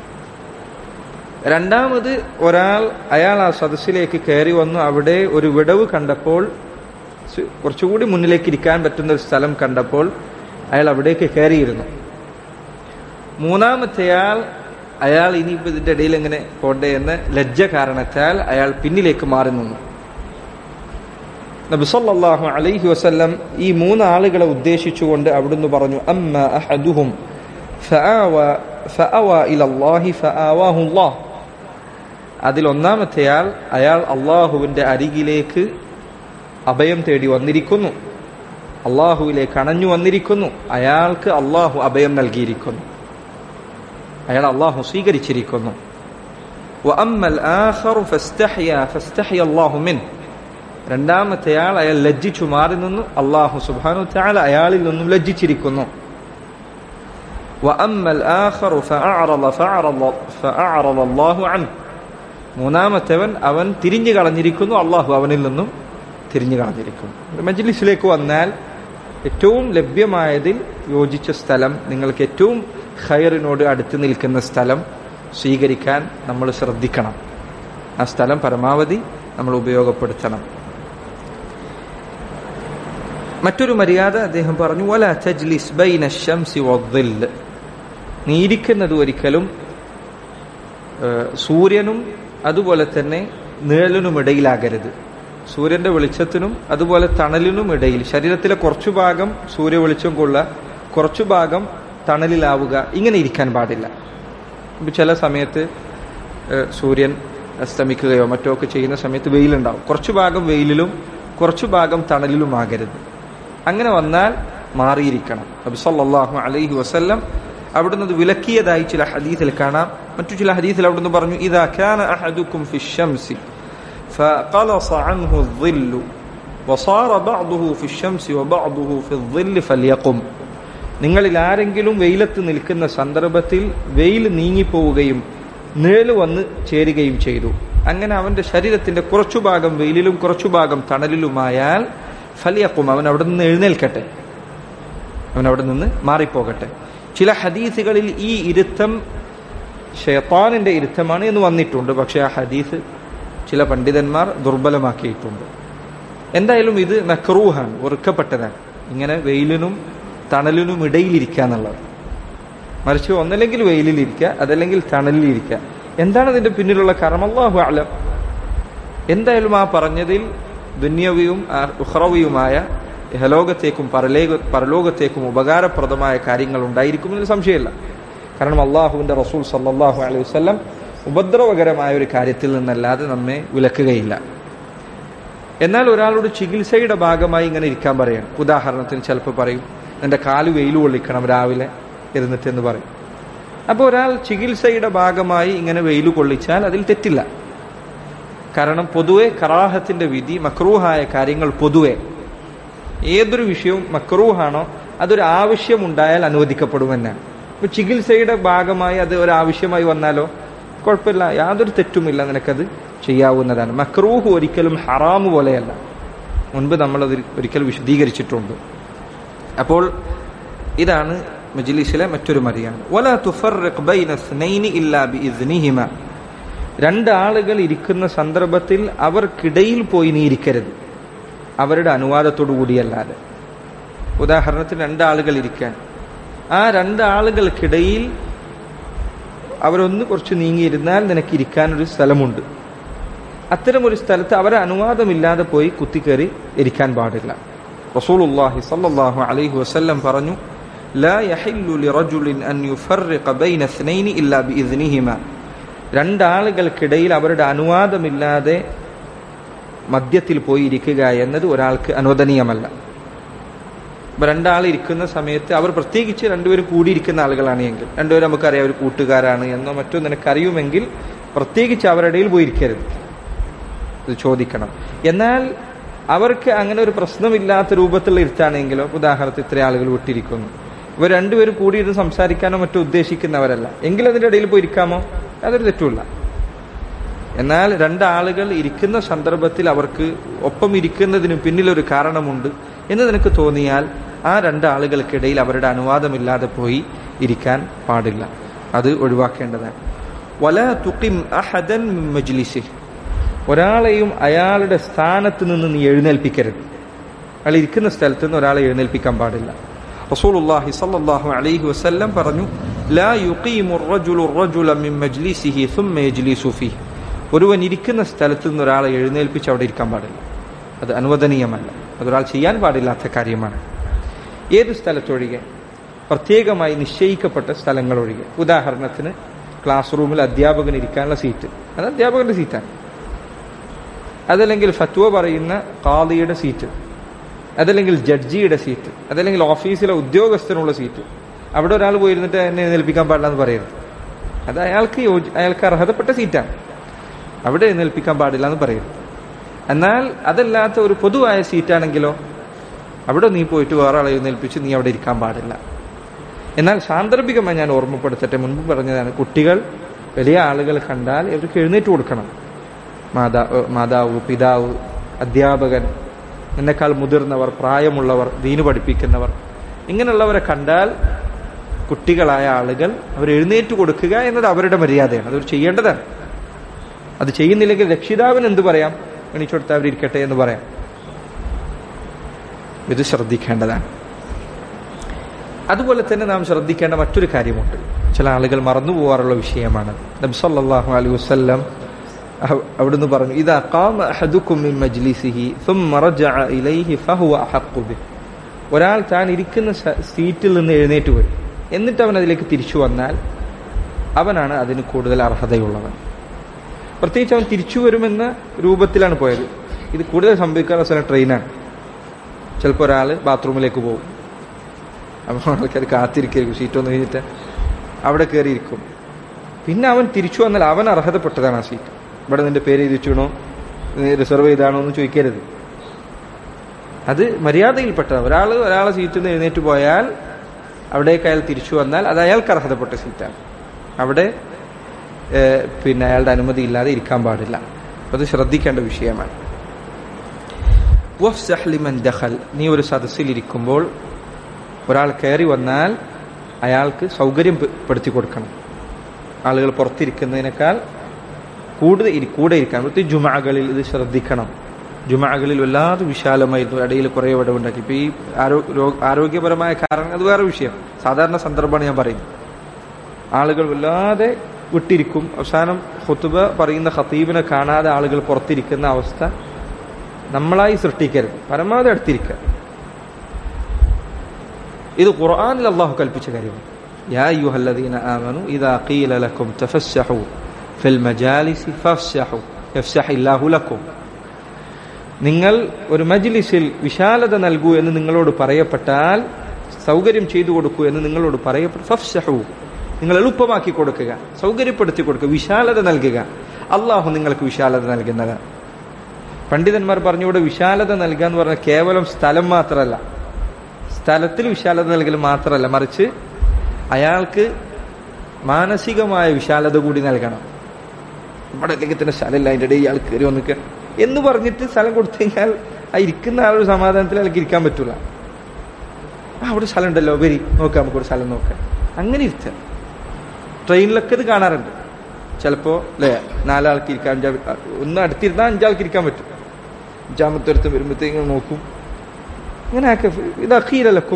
രണ്ടാമത് ഒരാൾ അയാൾ ആ സദസ്സിലേക്ക് കയറി വന്നു അവിടെ ഒരു വിടവ് കണ്ടപ്പോൾ സ് കുറച്ചുകൂടി മുന്നിലേക്ക് ഇരിക്കാൻ പറ്റുന്ന ഒരു സ്ഥലം കണ്ടപ്പോൾ അയാൾ അവിടേക്ക് കയറിയിരുന്നു മൂന്നാമത്തെയാൾ അയാൾ ഇനിയിപ്പോ ഇതിന്റെ ഇടയിൽ എങ്ങനെ പോണ്ടേ എന്ന് ലജ്ജ കാരണത്താൽ അയാൾ പിന്നിലേക്ക് മാറി നിന്നു നബി സല്ലല്ലാഹു അലൈഹി വസല്ലം ഈ മൂന്ന് ആളുകളെ ഉദ്ദേശിച്ചുകൊണ്ട് അവിടുന്ന് പറഞ്ഞു അമ്മ അഹദുഹും ഫആവ ഫഅവ ഇലല്ലാഹി ഫആവാഹു അല്ലാഹ് അതിൽ ഒന്നാമത്തെയാൾ അയാൾ അള്ളാഹുവിന്റെ അരികിലേക്ക് അഭയം തേടി വന്നിരിക്കുന്നു അള്ളാഹുവിലേക്ക് അണഞ്ഞു വന്നിരിക്കുന്നു അയാൾക്ക് അള്ളാഹു അഭയം നൽകിയിരിക്കുന്നു അയാൾ അള്ളാഹു സ്വീകരിച്ചിരിക്കുന്നു وأما الآخر فاستحيا فاستحيا الله منه രണ്ടാമത്തെയാൾ അയാൾ ലജ്ജിച്ചു മാറി നിന്നു അള്ളാഹു സുബാനു താല അയാളിൽ നിന്നും ലജ്ജിച്ചിരിക്കുന്നു وأما الآخر فأعرض فأعرض فأعرض الله عنه മൂന്നാമത്തവൻ അവൻ തിരിഞ്ഞു കളഞ്ഞിരിക്കുന്നു അള്ളാഹു അവനിൽ നിന്നും തിരിഞ്ഞു കളഞ്ഞിരിക്കുന്നു മജ്ലിസിലേക്ക് വന്നാൽ ഏറ്റവും ലഭ്യമായതിൽ യോജിച്ച സ്ഥലം നിങ്ങൾക്ക് ഏറ്റവും ഖൈറിനോട് അടുത്ത് നിൽക്കുന്ന സ്ഥലം സ്വീകരിക്കാൻ നമ്മൾ ശ്രദ്ധിക്കണം ആ സ്ഥലം പരമാവധി നമ്മൾ ഉപയോഗപ്പെടുത്തണം മറ്റൊരു മര്യാദ അദ്ദേഹം പറഞ്ഞു വല തജ്ലിസ് ബൈന ശംസി വദ്ദിൽ നീ ഇരിക്കുന്നത് ഒരിക്കലും സൂര്യനും അതുപോലെ തന്നെ നിഴലിനുമിടയിലാകരുത് സൂര്യന്റെ വെളിച്ചത്തിനും അതുപോലെ തണലിനും ഇടയിൽ ശരീരത്തിലെ കുറച്ചു ഭാഗം സൂര്യ വെളിച്ചം കൊള്ള കുറച്ചു ഭാഗം തണലിലാവുക ഇങ്ങനെ ഇരിക്കാൻ പാടില്ല ഇപ്പൊ ചില സമയത്ത് ഏഹ്, സൂര്യൻ അസ്തമിക്കുകയോ മറ്റോ ഒക്കെ ചെയ്യുന്ന സമയത്ത് വെയിലുണ്ടാവും കുറച്ചു ഭാഗം വെയിലിലും കുറച്ചു ഭാഗം തണലിലും ആകരുത് അങ്ങനെ വന്നാൽ മാറിയിരിക്കണം നബി സല്ലല്ലാഹു അലൈഹി വസല്ലം അവിടുന്ന് അത് വിലക്കിയതായി ചില ഹദീസിൽ കാണാം മറ്റു ചില ഹദീസിൽ അവിടുന്ന് പറഞ്ഞു ഇതാ കാന അഹദുക്കും ഫി الشمس فقلص عنه الظل وصار بعضه في الشمس وبعضه في الظل فليقم നിങ്ങളിൽ ആരെങ്കിലും വെയിലത്ത് നിൽക്കുന്ന സന്ദർഭത്തിൽ വെയിൽ നീങ്ങിപ്പോവുകയും നിഴല് വന്ന് ചേരുകയും ചെയ്തു അങ്ങനെ അവന്റെ ശരീരത്തിന്റെ കുറച്ചു ഭാഗം വെയിലിലും കുറച്ചു ഭാഗം തണലിലുമായാൽ ഫലിയക്കും അവൻ അവിടെ നിന്ന് എഴുന്നേൽക്കട്ടെ അവൻ അവിടെ നിന്ന് മാറിപ്പോകട്ടെ ചില ഹദീസുകളിൽ ഈ ഇരുത്തം ഷെയ്ത്താനിന്റെ ഇരുത്തമാണ് എന്ന് വന്നിട്ടുണ്ട് പക്ഷെ ആ ഹദീസ് ചില പണ്ഡിതന്മാർ ദുർബലമാക്കിയിട്ടുണ്ട് എന്തായാലും ഇത് മക്രൂഹാണ് വെറുക്കപ്പെട്ടതാണ് ഇങ്ങനെ വെയിലിനും തണലിനും ഇടയിലിരിക്കുക എന്നുള്ളത് മറിച്ച് ഒന്നല്ലെങ്കിൽ വെയിലിലിരിക്കുക അതല്ലെങ്കിൽ തണലിലിരിക്കുക എന്താണ് അതിന്റെ പിന്നിലുള്ള കാരണം അള്ളാഹു അലം എന്തായാലും ആ പറഞ്ഞതിൽ ദുന്യവിയും ഉഹ്റവിയുമായ ഇഹലോകത്തേക്കും പരലേക പരലോകത്തേക്കും ഉപകാരപ്രദമായ കാര്യങ്ങൾ ഉണ്ടായിരിക്കുമെന്ന് സംശയമില്ല കാരണം അള്ളാഹുവിന്റെ റസൂൽ സല്ലാഹു അലൈഹി വസ്ലം ഉപദ്രവകരമായ ഒരു കാര്യത്തിൽ നിന്നല്ലാതെ നമ്മെ വിലക്കുകയില്ല എന്നാൽ ഒരാളോട് ചികിത്സയുടെ ഭാഗമായി ഇങ്ങനെ ഇരിക്കാൻ പറയണം ഉദാഹരണത്തിന് ചിലപ്പോൾ പറയും എൻ്റെ കാല് വെയിൽ കൊള്ളിക്കണം രാവിലെ ഇരുന്നിട്ട് എന്ന് പറയും അപ്പോൾ ഒരാൾ ചികിത്സയുടെ ഭാഗമായി ഇങ്ങനെ വെയിൽ കൊള്ളിച്ചാൽ അതിൽ തെറ്റില്ല കാരണം പൊതുവെ കറാഹത്തിന്റെ വിധി മക്രൂഹായ കാര്യങ്ങൾ പൊതുവെ ഏതൊരു വിഷയവും മക്രൂഹാണോ അതൊരു ആവശ്യമുണ്ടായാൽ അനുവദിക്കപ്പെടുമെന്നാണ് ഇപ്പൊ ചികിത്സയുടെ ഭാഗമായി അത് ഒരു ആവശ്യമായി വന്നാലോ കുഴപ്പമില്ല യാതൊരു തെറ്റുമില്ല നിനക്കത് ചെയ്യാവുന്നതാണ് മക്രൂഹ് ഒരിക്കലും ഹറാമ് പോലെയല്ല മുൻപ് നമ്മളത് ഒരിക്കൽ വിശദീകരിച്ചിട്ടുണ്ട് അപ്പോൾ ഇതാണ് മജ്ലിസിലെ മറ്റൊരു മറിയാണ് വല തുഫർറിഖ് ബൈന സ്നൈനി ഇല്ലാ ബിഇസ്നിഹിമ രണ്ട് ആളുകൾ ഇരിക്കുന്ന സന്ദർഭത്തിൽ അവർക്കിടയിൽ പോയി നീ ഇരിക്കരുത് അവരുടെ അനുവാദത്തോടു കൂടിയല്ലാതെ ഉദാഹരണത്തിന് രണ്ടാളുകൾ ഇരിക്കാൻ ആ രണ്ടാളുകൾക്കിടയിൽ അവരൊന്ന് കുറച്ച് നീങ്ങിയിരുന്നാൽ നിനക്ക് ഇരിക്കാനൊരു സ്ഥലമുണ്ട് അത്തരമൊരു സ്ഥലത്ത് അവരെ അനുവാദമില്ലാതെ പോയി കുത്തിക്കയറി ഇരിക്കാൻ പാടില്ല റസൂലുള്ളാഹി സല്ലല്ലാഹു അലൈഹി വസല്ലം പറഞ്ഞു لا يحل لرجل أن يفرق بين اثنين إلا بإذنهما രണ്ടാളുകൾക്കിടയിൽ അവരുടെ അനുവാദമില്ലാതെ മദ്യത്തിൽ പോയി ഇരിക്കുക എന്നത് ഒരാൾക്ക് അനുവദനീയമല്ല ഇപ്പൊ രണ്ടാൾ ഇരിക്കുന്ന സമയത്ത് അവർ പ്രത്യേകിച്ച് രണ്ടുപേരും കൂടിയിരിക്കുന്ന ആളുകളാണ് എങ്കിൽ രണ്ടുപേരും നമുക്കറിയാം ഒരു കൂട്ടുകാരാണ് എന്നോ മറ്റോ നിനക്കറിയുമെങ്കിൽ പ്രത്യേകിച്ച് അവരുടെ ഇടയിൽ പോയിരിക്കരുത് ഇത് ചോദിക്കണം എന്നാൽ അവർക്ക് അങ്ങനെ ഒരു പ്രശ്നമില്ലാത്ത രൂപത്തിലുള്ള ഇരുത്താണെങ്കിലോ ഉദാഹരണത്തിന് ഇത്ര ആളുകൾ വിട്ടിരിക്കുന്നു ഇവർ രണ്ടുപേരും കൂടിയിരുന്ന് സംസാരിക്കാനോ മറ്റോ ഉദ്ദേശിക്കുന്നവരല്ല എങ്കിൽ അതിന്റെ ഇടയിൽ പോയി ഇരിക്കാമോ അതൊരു തെറ്റുമില്ല എന്നാൽ രണ്ടാളുകൾ ഇരിക്കുന്ന സന്ദർഭത്തിൽ അവർക്ക് ഒപ്പം ഇരിക്കുന്നതിന് പിന്നിലൊരു കാരണമുണ്ട് എന്ന് നിനക്ക് തോന്നിയാൽ ആ രണ്ടാളുകൾക്കിടയിൽ അവരുടെ അനുവാദമില്ലാതെ പോയി ഇരിക്കാൻ പാടില്ല അത് ഒഴിവാക്കേണ്ടതാണ് വല തുക്കിം അഹദൻ മജ്ലിസിൽ ഒരാളെയും അയാളുടെ സ്ഥാനത്ത് നിന്ന് നീ എഴുന്നേൽപ്പിക്കരുത് അയാൾ ഇരിക്കുന്ന സ്ഥലത്ത് നിന്ന് ഒരാളെ എഴുന്നേൽപ്പിക്കാൻ പാടില്ല റസൂലുള്ളാഹി സ്വല്ലല്ലാഹു അലൈഹി വസല്ലം പറഞ്ഞു ലാ യുഖീമു الرجل الرجل من مجلسه ثم يجلس فيه ഒരുവൻ ഇരിക്കുന്ന സ്ഥലത്ത് നിന്ന് ഒരാളെ എഴുന്നേൽപ്പിച്ച് അവിടെ ഇരിക്കാൻ പാടില്ല അത് അനുവദനീയമല്ല അതൊരാൾ ചെയ്യാൻ പാടില്ലാത്ത കാര്യമാണ് ഏത് സ്ഥലത്തൊഴികെ പ്രത്യേകമായി നിശ്ചയിക്കപ്പെട്ട സ്ഥലങ്ങൾ ഒഴികെ ഉദാഹരണത്തിന് ക്ലാസ് റൂമിൽ അധ്യാപകൻ ഇരിക്കാനുള്ള സീറ്റ് അത് അധ്യാപകന്റെ സീറ്റാണ് അതല്ലെങ്കിൽ ഫത്വ പറയുന്ന കാളിയുടെ സീറ്റ് അതല്ലെങ്കിൽ ജഡ്ജിയുടെ സീറ്റ് അതല്ലെങ്കിൽ ഓഫീസിലെ ഉദ്യോഗസ്ഥനുള്ള സീറ്റ് അവിടെ ഒരാൾ പോയിരുന്നിട്ട് എന്നെ എഴുന്നേൽപ്പിക്കാൻ പാടില്ല എന്ന് പറയരുത് അത് അയാൾക്ക് യോജി അയാൾക്ക് അർഹതപ്പെട്ട സീറ്റാണ് അവിടെ എഴുന്നേൽപ്പിക്കാൻ പാടില്ല എന്ന് പറയരുത് എന്നാൽ അതല്ലാത്ത ഒരു പൊതുവായ സീറ്റാണെങ്കിലോ അവിടെ നീ പോയിട്ട് വേറെ ആളെ എഴുന്നേൽപ്പിച്ച് നീ അവിടെ ഇരിക്കാൻ പാടില്ല എന്നാൽ സാന്ദർഭികമായി ഞാൻ ഓർമ്മപ്പെടുത്തട്ടെ മുൻപ് പറഞ്ഞതാണ് കുട്ടികൾ വലിയ ആളുകൾ കണ്ടാൽ ഇവർക്ക് എഴുന്നേറ്റ് കൊടുക്കണം മാതാ മാതാവ് പിതാവ് അധ്യാപകൻ എന്നെക്കാൾ മുതിർന്നവർ പ്രായമുള്ളവർ ദീന് പഠിപ്പിക്കുന്നവർ ഇങ്ങനെയുള്ളവരെ കണ്ടാൽ കുട്ടികളായ ആളുകൾ അവർ എഴുന്നേറ്റ് കൊടുക്കുക എന്നത് അവരുടെ മര്യാദയാണ് അതൊരു ചെയ്യേണ്ടതാണ് അത് ചെയ്യുന്നില്ലെങ്കിൽ രക്ഷിതാവിന് എന്ത് പറയാം എണീച്ചെടുത്ത് അവരിയ്ക്കട്ടെ എന്ന് പറയാം ഇത് ശ്രദ്ധിക്കേണ്ടതാണ് അതുപോലെ തന്നെ നാം ശ്രദ്ധിക്കേണ്ട മറ്റൊരു കാര്യമുണ്ട് ചില ആളുകൾ മറന്നു പോകാറുള്ള വിഷയമാണ് നബി സല്ലല്ലാഹു അലൈഹി വസല്ലം അവ- അവിടുന്ന് പറഞ്ഞു ഇതാ ഖാമ അഹദുക്കും മിൻ മജ്ലിസിഹി ثم رجع ഇലൈഹി فهو احق به ഒരാൾ താൻ ഇരിക്കുന്ന സ- സീറ്റിൽ നിന്ന് എഴുന്നേറ്റ് പോയി എന്നിട്ട് അവൻ അതിലേക്ക് തിരിച്ചു വന്നാൽ അവനാണ് അതിന് കൂടുതൽ അർഹതയുള്ളവൻ പ്രത്യേകിച്ച് അവൻ തിരിച്ചു വരുമെന്ന രൂപത്തിലാണ് പോയത് ഇത് കൂടുതൽ സംഭവിക്കാനുള്ള സ്ഥലം ട്രെയിനാണ് ചിലപ്പോൾ ഒരാൾ ബാത്റൂമിലേക്ക് പോകും അപ്പോൾ ആൾക്കാർ കാത്തിരിക്കും സീറ്റ് ഒന്ന് കഴിഞ്ഞിട്ട് അവിടെ കയറിയിരിക്കും പിന്നെ അവൻ തിരിച്ചു വന്നാൽ അവൻ അർഹതപ്പെട്ടതാണ് ആ സീറ്റ് ഇവിടെ നിന്റെ പേര് എഴുതിച്ചണോ റിസർവ് ചെയ്താണോ എന്ന് ചോദിക്കരുത് അത് മര്യാദയിൽപ്പെട്ടതാണ് ഒരാൾ ഒരാളെ സീറ്റിൽ നിന്ന് എഴുന്നേറ്റ് പോയാൽ അവിടേക്ക് അയാൾ തിരിച്ചു വന്നാൽ അത് അയാൾക്ക് അർഹതപ്പെട്ട സീറ്റാണ് അവിടെ ഏഹ്, പിന്നെ അയാളുടെ അനുമതി ഇല്ലാതെ ഇരിക്കാൻ പാടില്ല അപ്പൊ അത് ശ്രദ്ധിക്കേണ്ട വിഷയമാണ് വഫ്സഹ് ലിമൻ ദഖൽ നീ ഒരു സദസ്സിൽ ഇരിക്കുമ്പോൾ ഒരാൾ കയറി വന്നാൽ അയാൾക്ക് സൗകര്യം പെ- പെടുത്തി കൊടുക്കണം ആളുകൾ പുറത്തിരിക്കുന്നതിനേക്കാൾ കൂടുതൽ ഇരി- കൂടെ ഇരിക്കാൻ പ്രത്യേകിച്ച് ജുമാകളിൽ ഇത് ശ്രദ്ധിക്കണം ജുമാകളിൽ വല്ലാതെ വിശാലമായിരുന്നു ഇടയിൽ കുറേ വിടവുണ്ടാക്കി ഇപ്പൊ ഈ ആരോ- രോ- ആരോഗ്യപരമായ കാരണം അത് വേറെ വിഷയം സാധാരണ സന്ദർഭമാണ് ഞാൻ പറയുന്നത് ആളുകൾ വല്ലാതെ വിട്ടിരിക്കും അവസാനം ഹുത്തുബ പറയുന്ന ഖത്തീബിനെ കാണാതെ ആളുകൾ പുറത്തിരിക്കുന്ന അവസ്ഥ നമ്മളായി സൃഷ്ടിക്കരുത് പരമാവധി അടുത്തിരിക്കുക ഇത് ഖുർആനിൽ അള്ളാഹു കൽപ്പിച്ച കാര്യമാണ് യാ അയ്യുഹല്ലദീന ആമനു ഇദാ ഖീല ലക്കും തഫസ്സഹു ഫിൽ മജാലിസി ഫഫ്സഹു യഫ്സഹില്ലാഹു ലക്കും നിങ്ങൾ ഒരു മജ്ലിസിൽ വിശാലത നൽകൂ എന്ന് നിങ്ങളോട് പറയപ്പെട്ടാൽ സൗകര്യം ചെയ്തു കൊടുക്കൂ എന്ന് നിങ്ങളോട് പറയപ്പെട്ടു ഫഫ്സഹു നിങ്ങൾ എളുപ്പമാക്കി കൊടുക്കുക സൗകര്യപ്പെടുത്തി കൊടുക്കുക വിശാലത നൽകുക അള്ളാഹു നിങ്ങൾക്ക് വിശാലത നൽകുന്നത് പണ്ഡിതന്മാർ പറഞ്ഞു ഇവിടെ വിശാലത നൽകുക എന്ന് പറഞ്ഞാൽ കേവലം സ്ഥലം മാത്രമല്ല സ്ഥലത്തിൽ വിശാലത നൽകൽ മാത്രമല്ല മറിച്ച് അയാൾക്ക് മാനസികമായ വിശാലത കൂടി നൽകണം ഇവിടെ അല്ലെങ്കിൽ തന്നെ സ്ഥലമില്ല അതിൻ്റെ ഇടയിൽ ഇയാൾ കയറി വന്നിക്കുക എന്ന് പറഞ്ഞിട്ട് സ്ഥലം കൊടുത്തു കഴിഞ്ഞാൽ ആ ഇരിക്കുന്ന ആളൊരു സമാധാനത്തിൽ അയാൾക്ക് ഇരിക്കാൻ പറ്റൂല ആ അവിടെ സ്ഥലം ഉണ്ടല്ലോ വരി നോക്കാം നമുക്കൊരു സ്ഥലം നോക്കാം അങ്ങനെ ഇരുത്തുക ട്രെയിനിലൊക്കെ ഇത് കാണാറുണ്ട് ചിലപ്പോ അല്ലേ നാലാൾക്ക് ഇരിക്കാൻ അഞ്ചാ ഒന്ന് അടുത്തിരുന്നാൽ അഞ്ചാൾക്ക് ഇരിക്കാൻ പറ്റും അഞ്ചാമത്തെ അടുത്ത് വരുമ്പോഴത്തേക്കും നോക്കും ഇങ്ങനെ ആക്ക ഇത് അഖീലലക്കും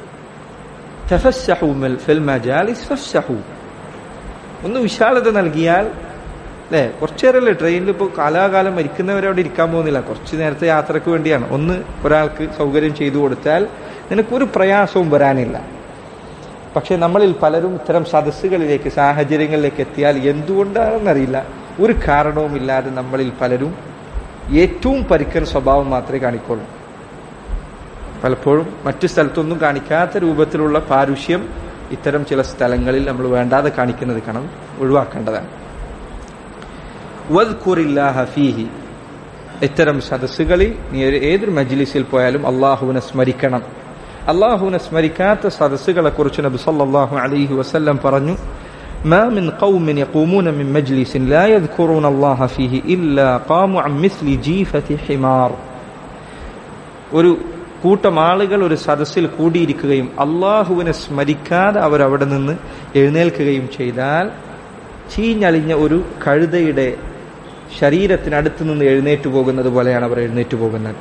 തഫസ്സഹു മിൽ ഫിൽ മജാലിസ് ഫഫ്സഹു ഒന്ന് വിശാലത നൽകിയാൽ അല്ലേ കുറച്ചേരല്ലേ ട്രെയിനിൽ ഇപ്പോൾ കാലാകാലം മരിക്കുന്നവരെ അവിടെ ഇരിക്കാൻ പോകുന്നില്ല കുറച്ച് നേരത്തെ യാത്രക്ക് വേണ്ടിയാണ് ഒന്ന് ഒരാൾക്ക് സൗകര്യം ചെയ്തു കൊടുത്താൽ നിനക്കൊരു പ്രയാസവും വരാനില്ല പക്ഷെ നമ്മളിൽ പലരും ഇത്തരം സദസ്സുകളിലേക്ക് സാഹചര്യങ്ങളിലേക്ക് എത്തിയാൽ എന്തുകൊണ്ടാണെന്നറിയില്ല ഒരു കാരണവുമില്ലാതെ നമ്മളിൽ പലരും ഏറ്റവും പരിക്കൻ സ്വഭാവം മാത്രമേ കാണിക്കുള്ളൂ പലപ്പോഴും മറ്റു സ്ഥലത്തൊന്നും കാണിക്കാത്ത രൂപത്തിലുള്ള പാരുഷ്യം ഇത്തരം ചില സ്ഥലങ്ങളിൽ നമ്മൾ വേണ്ടാതെ കാണിക്കുന്നത് കാണാം ഒഴിവാക്കേണ്ടതാണ് വദ്കുറില്ലാഹ ഫീഹി ഇത്തരം സദസ്സുകളിൽ നീ ഒരു ഏതൊരു മജ്ലിസിൽ പോയാലും അള്ളാഹുവിനെ സ്മരിക്കണം അള്ളാഹുവിനെ സ്മരിക്കാത്ത സദസ്സുകളെ കുറിച്ച് നബി സല്ലല്ലാഹു അലൈഹി വസല്ലം പറഞ്ഞു ما من قوم يقومون من مجلس لا يذكرون الله فيه إلا قاموا عن مثل جيفة حمار ഒരു കൂട്ടം ആളുകൾ ഒരു സദസ്സിൽ കൂടിയിരിക്കുകയും അള്ളാഹുവിനെ സ്മരിക്കാതെ അവർ അവിടെ നിന്ന് എഴുന്നേൽക്കുകയും ചെയ്താൽ ചീഞ്ഞളിഞ്ഞ ഒരു കഴുതയുടെ ശരീരത്തിനടുത്ത് നിന്ന് എഴുന്നേറ്റ് പോകുന്നത് പോലെയാണ് അവർ എഴുന്നേറ്റ് പോകുന്നത്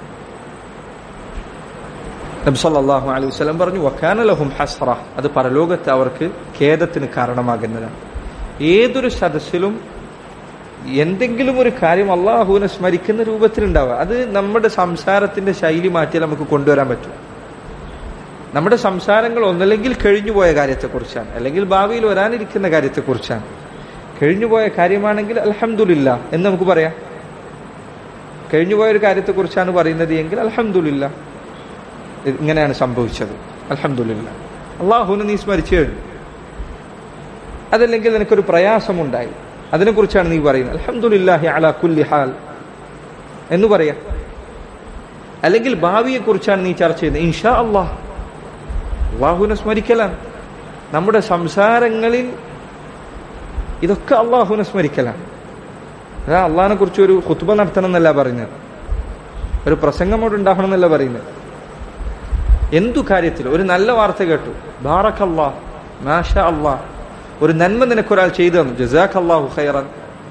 നബി സല്ലല്ലാഹു അലൈഹി വസല്ലം പറഞ്ഞു വക്കാന ലഹും ഹസ്റ അത് പരലോകത്ത് അവർക്ക് ഖേദത്തിന് കാരണമാകുന്നതാണ് ഏതൊരു സദസ്സിലും എന്തെങ്കിലും ഒരു കാര്യം അള്ളാഹുവിനെ സ്മരിക്കുന്ന രൂപത്തിലുണ്ടാവുക അത് നമ്മുടെ സംസാരത്തിന്റെ ശൈലി മാറ്റിയാൽ നമുക്ക് കൊണ്ടുവരാൻ പറ്റും നമ്മുടെ സംസാരങ്ങൾ ഒന്നല്ലെങ്കിൽ കഴിഞ്ഞുപോയ കാര്യത്തെക്കുറിച്ചാണ് അല്ലെങ്കിൽ ഭാവിയിൽ വരാനിരിക്കുന്ന കാര്യത്തെക്കുറിച്ചാണ് കഴിഞ്ഞുപോയ കാര്യമാണെങ്കിൽ അൽഹംദുലില്ല എന്ന് നമുക്ക് പറയാം കഴിഞ്ഞുപോയ ഒരു കാര്യത്തെക്കുറിച്ചാണ് പറയുന്നത് എങ്കിൽ അൽഹംദുലില്ല ഇങ്ങനെയാണ് സംഭവിച്ചത് അൽഹംദുലില്ല അള്ളാഹുവിനെ നീ സ്മരിച്ചു കഴിഞ്ഞു അതല്ലെങ്കിൽ നിനക്കൊരു പ്രയാസമുണ്ടായി അതിനെക്കുറിച്ചാണ് നീ പറയുന്നത് അൽഹംദുലില്ലാഹി അലാ കുല്ലി ഹാൽ എന്ന് പറയാം അല്ലെങ്കിൽ ഭാവിയെ കുറിച്ചാണ് നീ ചർച്ച ചെയ്യുന്നത് ഇൻഷാ അള്ളാഹ് അള്ളാഹുവിനെ സ്മരിക്കലാണ് നമ്മുടെ സംസാരങ്ങളിൽ ഇതൊക്കെ അള്ളാഹുവിനെ സ്മരിക്കലാണ് അതാ അള്ളാഹിനെ കുറിച്ച് ഒരു ഹുത്തുബ നടത്തണം എന്നല്ല പറയുന്നത് ഒരു പ്രസംഗം അവിടെ ഉണ്ടാകണം എന്നല്ല പറയുന്നത് എന്തു കാര്യത്തിൽ ഒരു നല്ല വാർത്ത കേട്ടു ബാറക്കല്ലാ മാഷ അള്ളാഹ് ഒരു നന്മ നിനക്കൊരാൾ ചെയ്തു തന്നു ജസാഖ് അള്ളാഹു ഖൈറൻ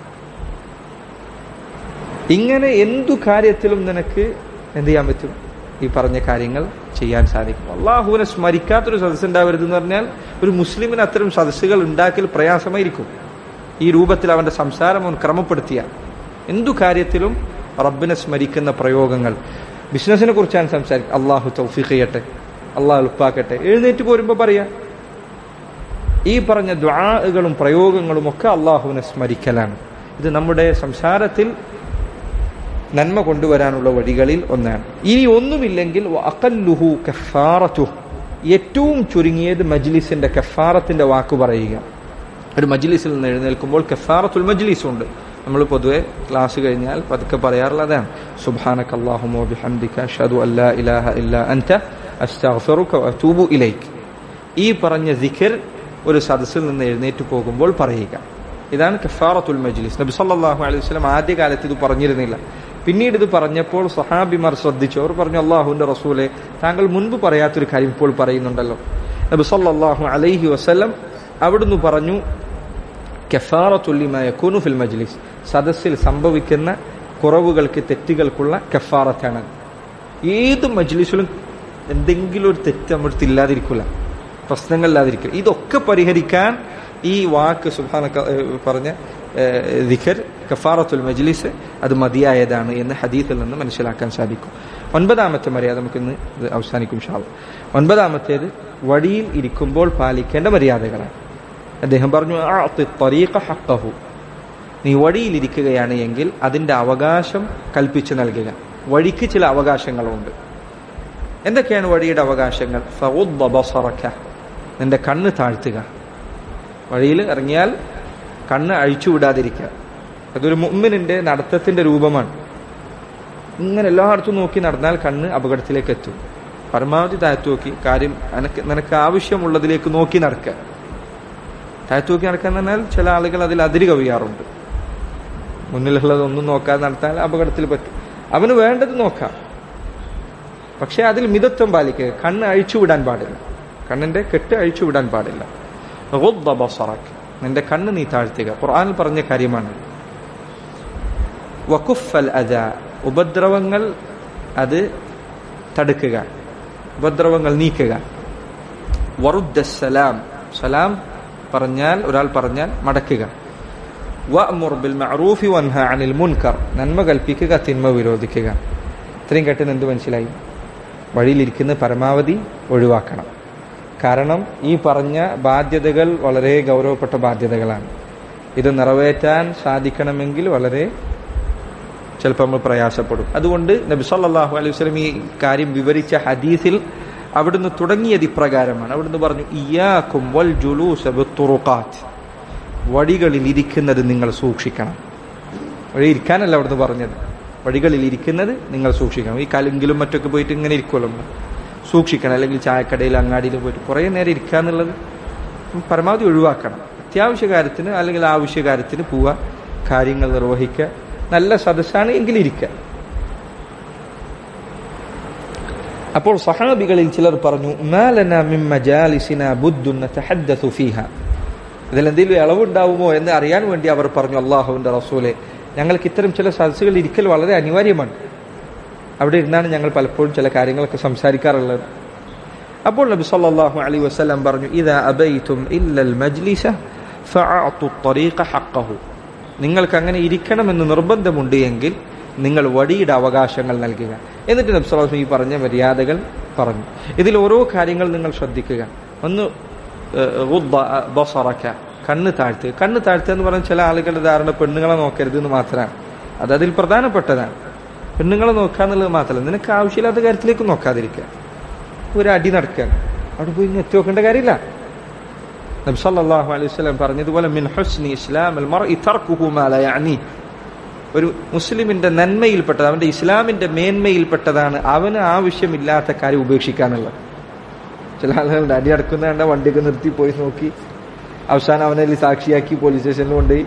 ഇങ്ങനെ എന്തു കാര്യത്തിലും നിനക്ക് എന്ത് ചെയ്യാൻ പറ്റും ഈ പറഞ്ഞ കാര്യങ്ങൾ ചെയ്യാൻ സാധിക്കും അള്ളാഹുവിനെ സ്മരിക്കാത്തൊരു സദസ്സ് ഉണ്ടാവരുത് എന്ന് പറഞ്ഞാൽ ഒരു മുസ്ലിമിന് അത്തരം സദസ്സുകൾ ഉണ്ടാക്കൽ പ്രയാസമായിരിക്കും ഈ രൂപത്തിൽ അവന്റെ സംസാരം അവൻ ക്രമപ്പെടുത്തിയ എന്തു കാര്യത്തിലും റബ്ബിനെ സ്മരിക്കുന്ന പ്രയോഗങ്ങൾ ബിസിനസ്സിനെ കുറിച്ചാണ് സംസാരിക്കുക അള്ളാഹു തൗഫീഖ് ചെയ്യട്ടെ അള്ളാഹു എളുപ്പാക്കട്ടെ എഴുന്നേറ്റ് പോരുമ്പോൾ പറയാ ഈ പറഞ്ഞ ദ്വാകളും പ്രയോഗങ്ങളും ഒക്കെ അള്ളാഹുവിനെ സ്മരിക്കലാണ് ഇത് നമ്മുടെ സംസാരത്തിൽ നന്മ കൊണ്ടുവരാനുള്ള വഴികളിൽ ഒന്നാണ് ഇനി ഒന്നുമില്ലെങ്കിൽ അക്കല്ലുഹു കഫാറത്തു ഏറ്റവും ചുരുങ്ങിയത് മജ്ലിസിന്റെ കഫാറത്തിന്റെ വാക്ക് പറയുക ഒരു മജ്ലിസിൽ നിന്ന് എഴുന്നേൽക്കുമ്പോൾ കഫാറത്തുൽ മജ്ലിസ് ഉണ്ട് നമ്മൾ പൊതുവെ ക്ലാസ് കഴിഞ്ഞാൽ പതുക്കെ പറയാറുള്ളതാണ് സുബ്ഹാനക അല്ലാഹുമ്മ വബിഹംദിക അഷ്ഹദു അല്ലാ ഇലാഹ ഇല്ലാ അൻത അസ്തഗ്ഫിറുക വഅതൂബു ഇലൈക് ഈ പറഞ്ഞ സിഖർ ഒരു സദസ്സിൽ നിന്ന് എഴുന്നേറ്റ് പോകുമ്പോൾ പറയുക ഇതാണ് കഫാറത്തുൽ മജ്ലിസ് നബി സല്ലല്ലാഹു അലൈഹി വസല്ലം ആദ്യകാലത്ത് ഇത് പറഞ്ഞിരുന്നില്ല പിന്നീട് ഇത് പറഞ്ഞപ്പോൾ സഹാബിമാർ ശ്രദ്ധിച്ചു അവർ പറഞ്ഞു അള്ളാഹുവിന്റെ റസൂലെ താങ്കൾ മുൻപ് പറയാത്തൊരു കാര്യം ഇപ്പോൾ പറയുന്നുണ്ടല്ലോ നബി സല്ലല്ലാഹു അലൈഹി വസല്ലം അവിടുന്ന് പറഞ്ഞു കഫാറത്തുല്ലിമായ കുനു ഫിൽ മജ്ലിസ് സദസ്സിൽ സംഭവിക്കുന്ന കുറവുകൾക്ക് തെറ്റുകൾക്കുള്ള കഫാറത്താണ് ഏത് മജ്ലിസിലും എന്തെങ്കിലും ഒരു തെറ്റ് നമ്മുടെ ഇല്ലാതിരിക്കില്ല പ്രശ്നങ്ങളില്ലാതിരിക്കില്ല ഇതൊക്കെ പരിഹരിക്കാൻ ഈ വാക്ക് സുഹാന പറഞ്ഞ ദിഖർ കഫാറത്തുൽ മജ്ലിസ് അത് മതിയായതാണ് എന്ന് ഹദീത്തിൽ നിന്ന് മനസ്സിലാക്കാൻ സാധിക്കും ഒൻപതാമത്തെ മര്യാദ നമുക്കിന്ന് ഇത് അവസാനിക്കും ഷാവ് ഒൻപതാമത്തേത് വഴിയിൽ ഇരിക്കുമ്പോൾ പാലിക്കേണ്ട മര്യാദകളാണ് അദ്ദേഹം പറഞ്ഞു ത്വരീഖ ഹക്കഹു നീ വഴിയിലിരിക്കുകയാണ് എങ്കിൽ അതിന്റെ അവകാശം കൽപ്പിച്ചു നൽകുക വഴിക്ക് ചില അവകാശങ്ങളുണ്ട് എന്തൊക്കെയാണ് വഴിയുടെ അവകാശങ്ങൾ ഫൗദ്ദ ബസറക നിന്റെ കണ്ണ് താഴ്ത്തുക വഴിയിൽ ഇറങ്ങിയാൽ കണ്ണ് അഴിച്ചു വിടാതിരിക്കുക അതൊരു മുമ്മിനിന്റെ നടത്തത്തിന്റെ രൂപമാണ് ഇങ്ങനെ എല്ലായിടത്തും നോക്കി നടന്നാൽ കണ്ണ് അപകടത്തിലേക്ക് എത്തും പരമാവധി താഴ്ത്തു നോക്കി കാര്യം നിനക്ക് നിനക്ക് ആവശ്യമുള്ളതിലേക്ക് നോക്കി നടക്കുക താഴ്ത്തു നോക്കി നടക്കാൻ പറഞ്ഞാൽ ചില ആളുകൾ അതിൽ അതിര് കവിയാറുണ്ട് മുന്നിലുള്ളതൊന്നും നോക്കാതെ നടത്താൻ അപകടത്തിൽ പറ്റും അവന് വേണ്ടത് നോക്കാം പക്ഷെ അതിൽ മിതത്വം പാലിക്കുക കണ്ണ് അഴിച്ചു വിടാൻ പാടില്ല കണ്ണിന്റെ കെട്ട് അഴിച്ചു വിടാൻ പാടില്ല ഗുദ്ദ ബസറക്. നിന്റെ കണ്ണ് നീ താഴ്ത്തുക ഖുർആനിൽ പറഞ്ഞ കാര്യമാണ് വകുഫൽ അദ ഉപദ്രവങ്ങൾ അത് തടുക്കുക ഉപദ്രവങ്ങൾ നീക്കുക വറുദ്ദ സലാം സലാം പറഞ്ഞാൽ ഒരാൾ പറഞ്ഞാൽ മടക്കുക വഅ്മുർ ബിൽ മഅറൂഫി വൻഹ അനിൽ മുൻകർ നന്മ കൽപ്പിക്കുക തിന്മ വിരോധിക്കുക ഇത്രയും കേട്ടത് എന്ത് മനസ്സിലായി വഴിയിലിരിക്കുന്ന പരമാവധി ഒഴിവാക്കണം കാരണം ഈ പറഞ്ഞ ബാധ്യതകൾ വളരെ ഗൗരവപ്പെട്ട ബാധ്യതകളാണ് ഇത് നിറവേറ്റാൻ സാധിക്കണമെങ്കിൽ വളരെ ചിലപ്പോൾ നമ്മൾ പ്രയാസപ്പെടും അതുകൊണ്ട് നബി സല്ലല്ലാഹു അലൈഹി വസല്ലം ഈ കാര്യം വിവരിച്ച ഹദീസിൽ അവിടുന്ന് തുടങ്ങിയത് ഇപ്രകാരമാണ് അവിടുന്ന് പറഞ്ഞു ഇയാക്കും വൽ ജുലൂസ ബിത്തുറുഖാത്ത് വഴികളിൽ ഇരിക്കുന്നത് നിങ്ങൾ സൂക്ഷിക്കണം വഴി ഇരിക്കാനല്ല അവിടുന്ന് പറഞ്ഞത് വഴികളിൽ ഇരിക്കുന്നത് നിങ്ങൾ സൂക്ഷിക്കണം ഈ കലെങ്കിലും മറ്റൊക്കെ പോയിട്ട് ഇങ്ങനെ ഇരിക്കുമല്ലോ നമ്മൾ. സൂക്ഷിക്കണം അല്ലെങ്കിൽ ചായക്കടയിൽ അങ്ങാടിയിൽ പോയിട്ട് കുറേ നേരം ഇരിക്കുക എന്നുള്ളത് പരമാവധി ഒഴിവാക്കണം അത്യാവശ്യ കാര്യത്തിന് അല്ലെങ്കിൽ ആവശ്യ കാര്യത്തിന് പോവുക കാര്യങ്ങൾ നിർവഹിക്കുക നല്ല സദസ്സാണ് എങ്കിൽ ഇരിക്കുക അപ്പോൾ സഹാബികളിൽ ചിലർ പറഞ്ഞു "മാലനാ മിൻ മജാലിസിനാ ബുദ്ദുൻ നതഹദ്ദസു ഫീഹാ." ഇതിൽ എന്തെങ്കിലും ഇളവുണ്ടാവുമോ എന്ന് അറിയാൻ വേണ്ടി അവർ പറഞ്ഞു അള്ളാഹുവിന്റെ റസൂലെ ഞങ്ങൾക്ക് ഇത്തരം ചില സദസ്സുകൾ ഇരിക്കൽ വളരെ അനിവാര്യമാണ് അവിടെ ഇരുന്നാണ് ഞങ്ങൾ പലപ്പോഴും ചില കാര്യങ്ങളൊക്കെ സംസാരിക്കാറുള്ളത് അപ്പോൾ നബി സല്ലല്ലാഹു അലൈഹി വസല്ലം പറഞ്ഞു ഇദാ അബൈതും ഇല്ലൽ മജ്ലിസ ഫഅഅതു الطريق حقه നിങ്ങൾക്ക് അങ്ങനെ ഇരിക്കണമെന്ന് നിർബന്ധമുണ്ട് എങ്കിൽ നിങ്ങൾ വടിയുടെ അവകാശങ്ങൾ നൽകുക എന്നിട്ട് നബി സല്ലല്ലാഹു അലൈഹി വസല്ലം ഈ പറഞ്ഞ മര്യാദകൾ പറഞ്ഞു ഇതിൽ ഓരോ കാര്യങ്ങൾ നിങ്ങൾ ശ്രദ്ധിക്കുക ഒന്ന് ഏഹ്, ഗുദ്ദ ബസറക കണ്ണ് താഴ്ത്തുക കണ്ണ് താഴ്ത്തുക എന്ന് പറഞ്ഞ ചില ആളുകളുടെ ധാരണ പെണ്ണുങ്ങളെ നോക്കരുത് എന്ന് മാത്രമാണ് അത് അതിൽ പ്രധാനപ്പെട്ടതാണ് പെണ്ണുങ്ങളെ നോക്കുക എന്നുള്ളത് മാത്രമല്ല നിനക്ക് ആവശ്യമില്ലാത്ത കാര്യത്തിലേക്ക് നോക്കാതിരിക്കുക ഒരു അടി നടക്കുക അവിടെ പോയി ഇങ്ങ് എത്തി നോക്കേണ്ട കാര്യമില്ല നബി സല്ലല്ലാഹു അലൈഹി വസല്ലം പറഞ്ഞതുപോലെ മിൻ ഹുസ്നി ഇസ്ലാം അൽ മർഇ തർക്കുഹു മാ ലാ യഅനി ഒരു മുസ്ലിമിന്റെ നന്മയിൽപ്പെട്ടത് അവന്റെ ഇസ്ലാമിന്റെ മേന്മയിൽപ്പെട്ടതാണ് അവന് ആവശ്യമില്ലാത്ത കാര്യം ഉപേക്ഷിക്കാനുള്ളത് ചില ആളുകളുടെ അടി നടക്കുന്ന കണ്ട വണ്ടിയൊക്കെ നിർത്തി പോയി നോക്കി അവസാനം അവനെ അതിൽ സാക്ഷിയാക്കി പോലീസ് സ്റ്റേഷനിൽ കൊണ്ടുപോയി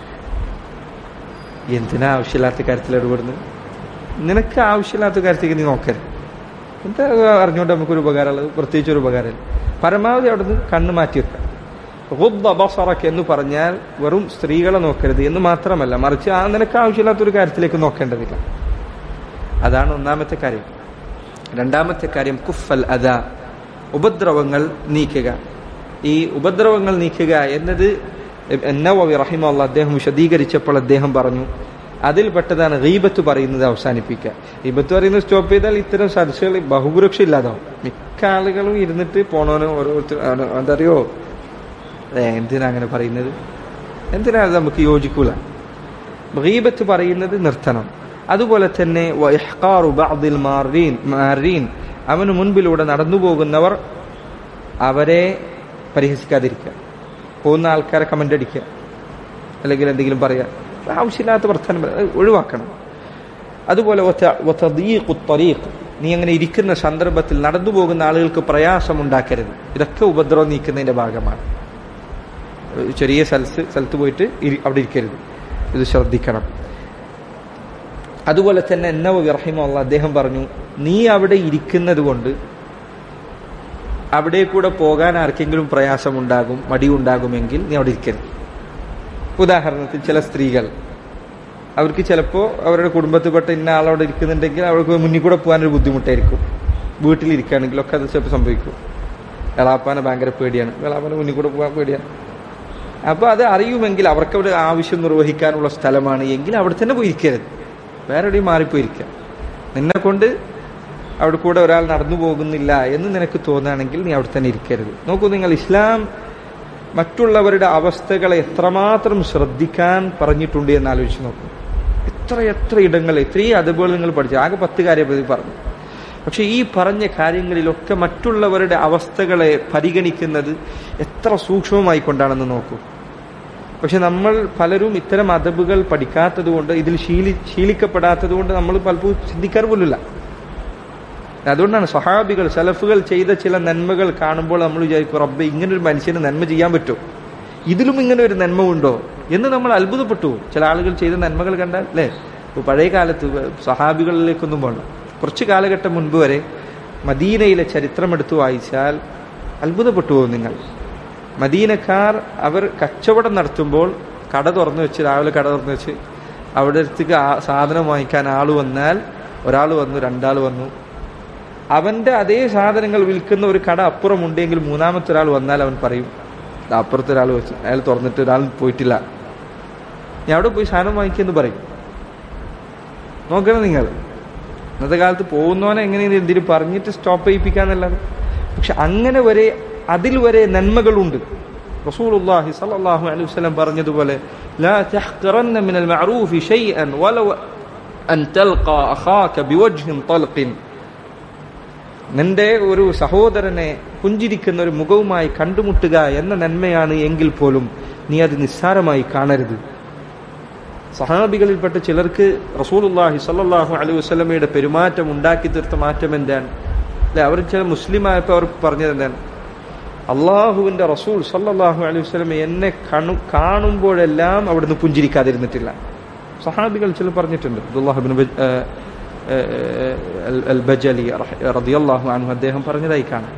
എന്തിനാ ആവശ്യമില്ലാത്ത കാര്യത്തിൽ ഇടപെടുന്നത് നിനക്ക് ആവശ്യമില്ലാത്ത കാര്യത്തേക്ക് നീ നോക്കരുത് എന്താ അറിഞ്ഞുകൊണ്ട് നമുക്കൊരു ഉപകാരമുള്ളത് പ്രത്യേകിച്ച് ഒരു ഉപകാരമില്ല പരമാവധി അവിടുന്ന് കണ്ണ് മാറ്റി വെക്കുക ഗുദ്ദ ബസറക്ക് എന്ന് പറഞ്ഞാൽ വെറും സ്ത്രീകളെ നോക്കരുത് എന്ന് മാത്രമല്ല മറിച്ച് ആ നിനക്ക് ആവശ്യമില്ലാത്തൊരു കാര്യത്തിലേക്ക് നോക്കേണ്ടതില്ല അതാണ് ഒന്നാമത്തെ കാര്യം രണ്ടാമത്തെ കാര്യം കുഫൽ അദ ഉപദ്രവങ്ങൾ നീക്കുക ഈ ഉപദ്രവങ്ങൾ നീക്കുക എന്നത് നവവി റഹിമുള്ള അദ്ദേഹം വിശദീകരിച്ചപ്പോൾ അദ്ദേഹം പറഞ്ഞു അതിൽപ്പെട്ടതാണ് ഗീബത്ത് പറയുന്നത് അവസാനിപ്പിക്കുക ഗീബത്ത് പറയുന്നത് സ്റ്റോപ്പ് ചെയ്താൽ ഇത്തരം സദസ്സുകൾ ബഹുഭൂരിക്ഷ ഇല്ലാതാവും മിക്ക ആളുകളും ഇരുന്നിട്ട് പോണവനും ഓരോരുത്തർ എന്തറിയോ എന്തിനാ അങ്ങനെ പറയുന്നത് എന്തിനാ അത് നമുക്ക് യോജിക്കൂല ഗീബത്ത് പറയുന്നത് നിർത്തണം അതുപോലെ തന്നെ വഇഹ്ഖാറു ബഅദിൽ മാറീൻ മാറീൻ അവന് മുൻപിലൂടെ നടന്നു പോകുന്നവർ അവരെ പരിഹസിക്കാതിരിക്കുക പോകുന്ന ആൾക്കാരെ കമന്റ് അടിക്കുക അല്ലെങ്കിൽ എന്തെങ്കിലും പറയുക ആവശ്യമില്ലാത്ത വർത്തമാനം പറ- അത് ഒഴിവാക്കണം അതുപോലെ വത- വതദീഖു ത്വരീഖ്. നീ അങ്ങനെ ഇരിക്കുന്ന സന്ദർഭത്തിൽ നടന്നു പോകുന്ന ആളുകൾക്ക് പ്രയാസം ഉണ്ടാക്കരുത് ഇതൊക്കെ ഉപദ്രവം നീക്കുന്നതിന്റെ ഭാഗമാണ് ഒരു ചെറിയ സ്ഥലത്ത് സ്ഥലത്ത് പോയിട്ട് ഇരി- അവിടെ ഇരിക്കരുത് ഇത് ശ്രദ്ധിക്കണം അതുപോലെ തന്നെ എന്നവ റഹിമുള്ള അദ്ദേഹം പറഞ്ഞു നീ അവിടെ ഇരിക്കുന്നത് കൊണ്ട് അവിടെ കൂടെ പോകാൻ ആർക്കെങ്കിലും പ്രയാസമുണ്ടാകും മടിയുണ്ടാകുമെങ്കിൽ നീ അവിടെ ഇരിക്കരുത് ഉദാഹരണത്തിന് ചില സ്ത്രീകൾ അവർക്ക് ചിലപ്പോൾ അവരുടെ കുടുംബത്തിൽപ്പെട്ട ഇന്ന ആളവിടെ ഇരിക്കുന്നുണ്ടെങ്കിൽ അവർക്ക് മുന്നിൽ കൂടെ പോകാനൊരു ബുദ്ധിമുട്ടായിരിക്കും വീട്ടിലിരിക്കുകയാണെങ്കിലൊക്കെ അത് ചിലപ്പോൾ സംഭവിക്കും എളാപ്പാനെ ഭയങ്കര പേടിയാണ് എളാപ്പാനെ മുന്നിൽ കൂടെ പോകാൻ പേടിയാണ് അപ്പോൾ അത് അറിയുമെങ്കിൽ അവർക്ക് അവിടെ ആവശ്യം നിർവഹിക്കാനുള്ള സ്ഥലമാണ് എങ്കിൽ അവിടെ തന്നെ പോയി ഇരിക്കരുത് വേറെ എവിടെയും മാറിപ്പോയിരിക്കുക നിന്നെ കൊണ്ട് അവിടെ കൂടെ ഒരാൾ നടന്നു പോകുന്നില്ല എന്ന് നിനക്ക് തോന്നുകയാണെങ്കിൽ നീ അവിടെ തന്നെ ഇരിക്കരുത് നോക്കൂ നിങ്ങൾ ഇസ്ലാം മറ്റുള്ളവരുടെ അവസ്ഥകളെ എത്രമാത്രം ശ്രദ്ധിക്കാൻ പറഞ്ഞിട്ടുണ്ട് എന്ന് ആലോചിച്ച് നോക്കൂ എത്ര എത്ര ഇടങ്ങൾ എത്രയും അതുപോലെ നിങ്ങൾ പഠിച്ചു ആകെ പത്ത് കാര്യം പറ്റി പറഞ്ഞു പക്ഷെ ഈ പറഞ്ഞ കാര്യങ്ങളിലൊക്കെ മറ്റുള്ളവരുടെ അവസ്ഥകളെ പരിഗണിക്കുന്നത് എത്ര സൂക്ഷ്മമായി കൊണ്ടാണെന്ന് നോക്കൂ പക്ഷെ നമ്മൾ പലരും ഇത്തരം അതബുകൾ പഠിക്കാത്തത് കൊണ്ട് ഇതിൽ ശീലി ശീലിക്കപ്പെടാത്തത് കൊണ്ട് നമ്മൾ പലപ്പോഴും ചിന്തിക്കാറ് പോലുമില്ല അതുകൊണ്ടാണ് സഹാബികൾ സലഫുകൾ ചെയ്ത ചില നന്മകൾ കാണുമ്പോൾ നമ്മൾ വിചാരിക്കും റബ്ബെ ഇങ്ങനെ ഒരു മനുഷ്യന് നന്മ ചെയ്യാൻ പറ്റുമോ ഇതിലും ഇങ്ങനെ ഒരു നന്മ ഉണ്ടോ എന്ന് നമ്മൾ അത്ഭുതപ്പെട്ടു പോകും. ചില ആളുകൾ ചെയ്ത നന്മകൾ കണ്ടാൽ അല്ലേ ഇപ്പൊ പഴയ കാലത്ത് സഹാബികളിലേക്കൊന്നും പോകണ്ട കുറച്ച് കാലഘട്ടം മുൻപ് വരെ മദീനയിലെ ചരിത്രം എടുത്തു വായിച്ചാൽ അത്ഭുതപ്പെട്ടു പോകും നിങ്ങൾ മദീനക്കാർ അവർ കച്ചവടം നടത്തുമ്പോൾ കട തുറന്നു വെച്ച് രാവിലെ കട തുറന്നു വെച്ച് അവിടെ അടുത്തേക്ക് ആ സാധനം വാങ്ങിക്കാൻ ആൾ വന്നാൽ ഒരാൾ വന്നു രണ്ടാൾ വന്നു അവന്റെ അതേ സാധനങ്ങൾ വിൽക്കുന്ന ഒരു കട അപ്പുറമുണ്ടെങ്കിൽ മൂന്നാമത്തെ ഒരാൾ വന്നാൽ അവൻ പറയും "ദാ അപ്പുറത്തെ ഒരാൾ വെച്ച് അയാൾ തുറന്നിട്ട് ഒരാൾ പോയിട്ടില്ല ഞാൻ അവിടെ പോയി സാധനം വാങ്ങിക്കുമെന്ന് പറയും നോക്കണം നിങ്ങൾ ഇന്നത്തെ കാലത്ത് പോകുന്നവനെ എങ്ങനെയാണ് എന്തിനു പറഞ്ഞിട്ട് സ്റ്റോപ്പ് ചെയ്യിപ്പിക്കാന്നല്ലാതെ പക്ഷെ അങ്ങനെ വരെ അതിൽ വരെ നന്മകളുണ്ട് റസൂലുള്ളാഹി സ്വല്ലല്ലാഹു അലൈഹി വസല്ലം പറഞ്ഞതുപോലെ ലാ തഹ്ഖറന്ന മിനൽ മഅറൂഫി ഷൈഅൻ വലൗ അൻ തൽഖാ അഖാക ബിവജ്ഹിൻ തൽഖിൻ നിന്റെ ഒരു സഹോദരനെ പുഞ്ചിരിക്കുന്ന ഒരു മുഖവുമായി കണ്ടുമുട്ടുക എന്ന നന്മയാണ് എങ്കിൽ പോലും നീ അത് നിസ്സാരമായി കാണരുത് സഹാബികളിൽപ്പെട്ട ചിലർക്ക് റസൂലുള്ളാഹി സ്വല്ലല്ലാഹു അലൈഹി വസല്ലമയുടെ പെരുമാറ്റം ഉണ്ടാക്കി തീർത്ത മാറ്റം എന്താണ് അല്ലെ അവർ ചില മുസ്ലിം ആയപ്പോൾ അവർ പറഞ്ഞത് എന്താണ് അള്ളാഹുവിന്റെ റസൂൽ സല്ലല്ലാഹു അലൈഹി വസല്ലമ എന്നെ കാണു കാണുമ്പോഴെല്ലാം അവിടുന്ന് പുഞ്ചിരിക്കാതിരുന്നിട്ടില്ല സഹാബികൾ ചില പറഞ്ഞിട്ടുണ്ട് അബ്ദുല്ലാഹിബ്നു ബജ- ഏ, ഏ, അൽ- അൽ ബജലി റഹ- റളിയല്ലാഹു അൻഹു അദ്ദേഹം പറഞ്ഞതായി കാണാം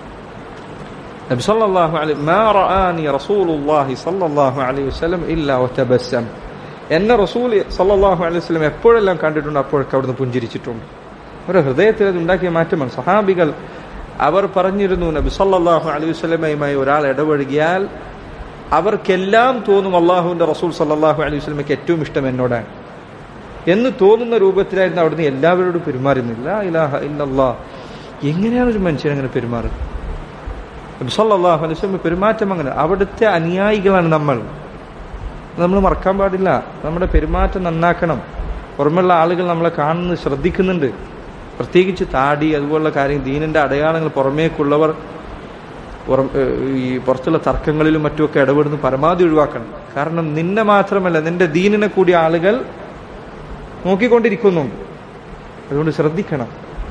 നബി സല്ലല്ലാഹു അലൈഹി മാ റആനി റസൂലുള്ളാഹി സല്ലല്ലാഹു അലൈഹി വസല്ലം ഇല്ലാ വതബസ്സം എന്നെ റസൂൽ സല്ലല്ലാഹു അലൈഹി വസല്ലം എപ്പോഴെല്ലാം കണ്ടിട്ടുണ്ട് അപ്പോഴൊക്കെ അവിടുന്ന് പുഞ്ചിരിച്ചിട്ടുണ്ട് അവരുടെ ഹൃദയത്തിൽ അത് ഉണ്ടാക്കിയ മാറ്റമാണ് സഹാബികൾ അവർ പറഞ്ഞിരുന്നു നബി സല്ലല്ലാഹു അലൈഹി വസല്ലമയുമായി ഒരാൾ ഇടപഴകിയാൽ അവർക്കെല്ലാം തോന്നും അള്ളാഹുവിന്റെ റസൂൽ സല്ലല്ലാഹു അലൈഹി വസല്ലമയ്ക്ക് ഏറ്റവും ഇഷ്ടം എന്നോടാണ് എന്ന് തോന്നുന്ന രൂപത്തിലായിരുന്നു അവിടുന്ന് എല്ലാവരോടും പെരുമാറുന്നില്ല ഇലാഹ ഇല്ലല്ലാ എങ്ങനെയാണ് ഒരു മനുഷ്യൻ അങ്ങനെ പെരുമാറുന്നത് നബി സല്ലല്ലാഹു അലൈഹി വസല്ലം പെരുമാറ്റം അങ്ങനെ അവിടുത്തെ അനുയായികളാണ് നമ്മൾ നമ്മൾ മറക്കാൻ പാടില്ല നമ്മുടെ പെരുമാറ്റം നന്നാക്കണം പുറമെയുള്ള ആളുകൾ നമ്മളെ കാണുന്നത് ശ്രദ്ധിക്കുന്നുണ്ട് പ്രത്യേകിച്ച് താടി അതുപോലുള്ള കാര്യം ദീനിന്റെ അടയാളങ്ങൾ പുറമേക്കുള്ളവർ പുറം ഏഹ് ഈ പുറത്തുള്ള തർക്കങ്ങളിലും മറ്റുമൊക്കെ ഇടപെടുന്ന പരമാവധി ഒഴിവാക്കണം കാരണം നിന്നെ മാത്രമല്ല നിന്റെ ദീനിനെ കൂടി ആളുകൾ നോക്കിക്കൊണ്ടിരിക്കുന്നുണ്ട് അതുകൊണ്ട് ശ്രദ്ധിക്കണം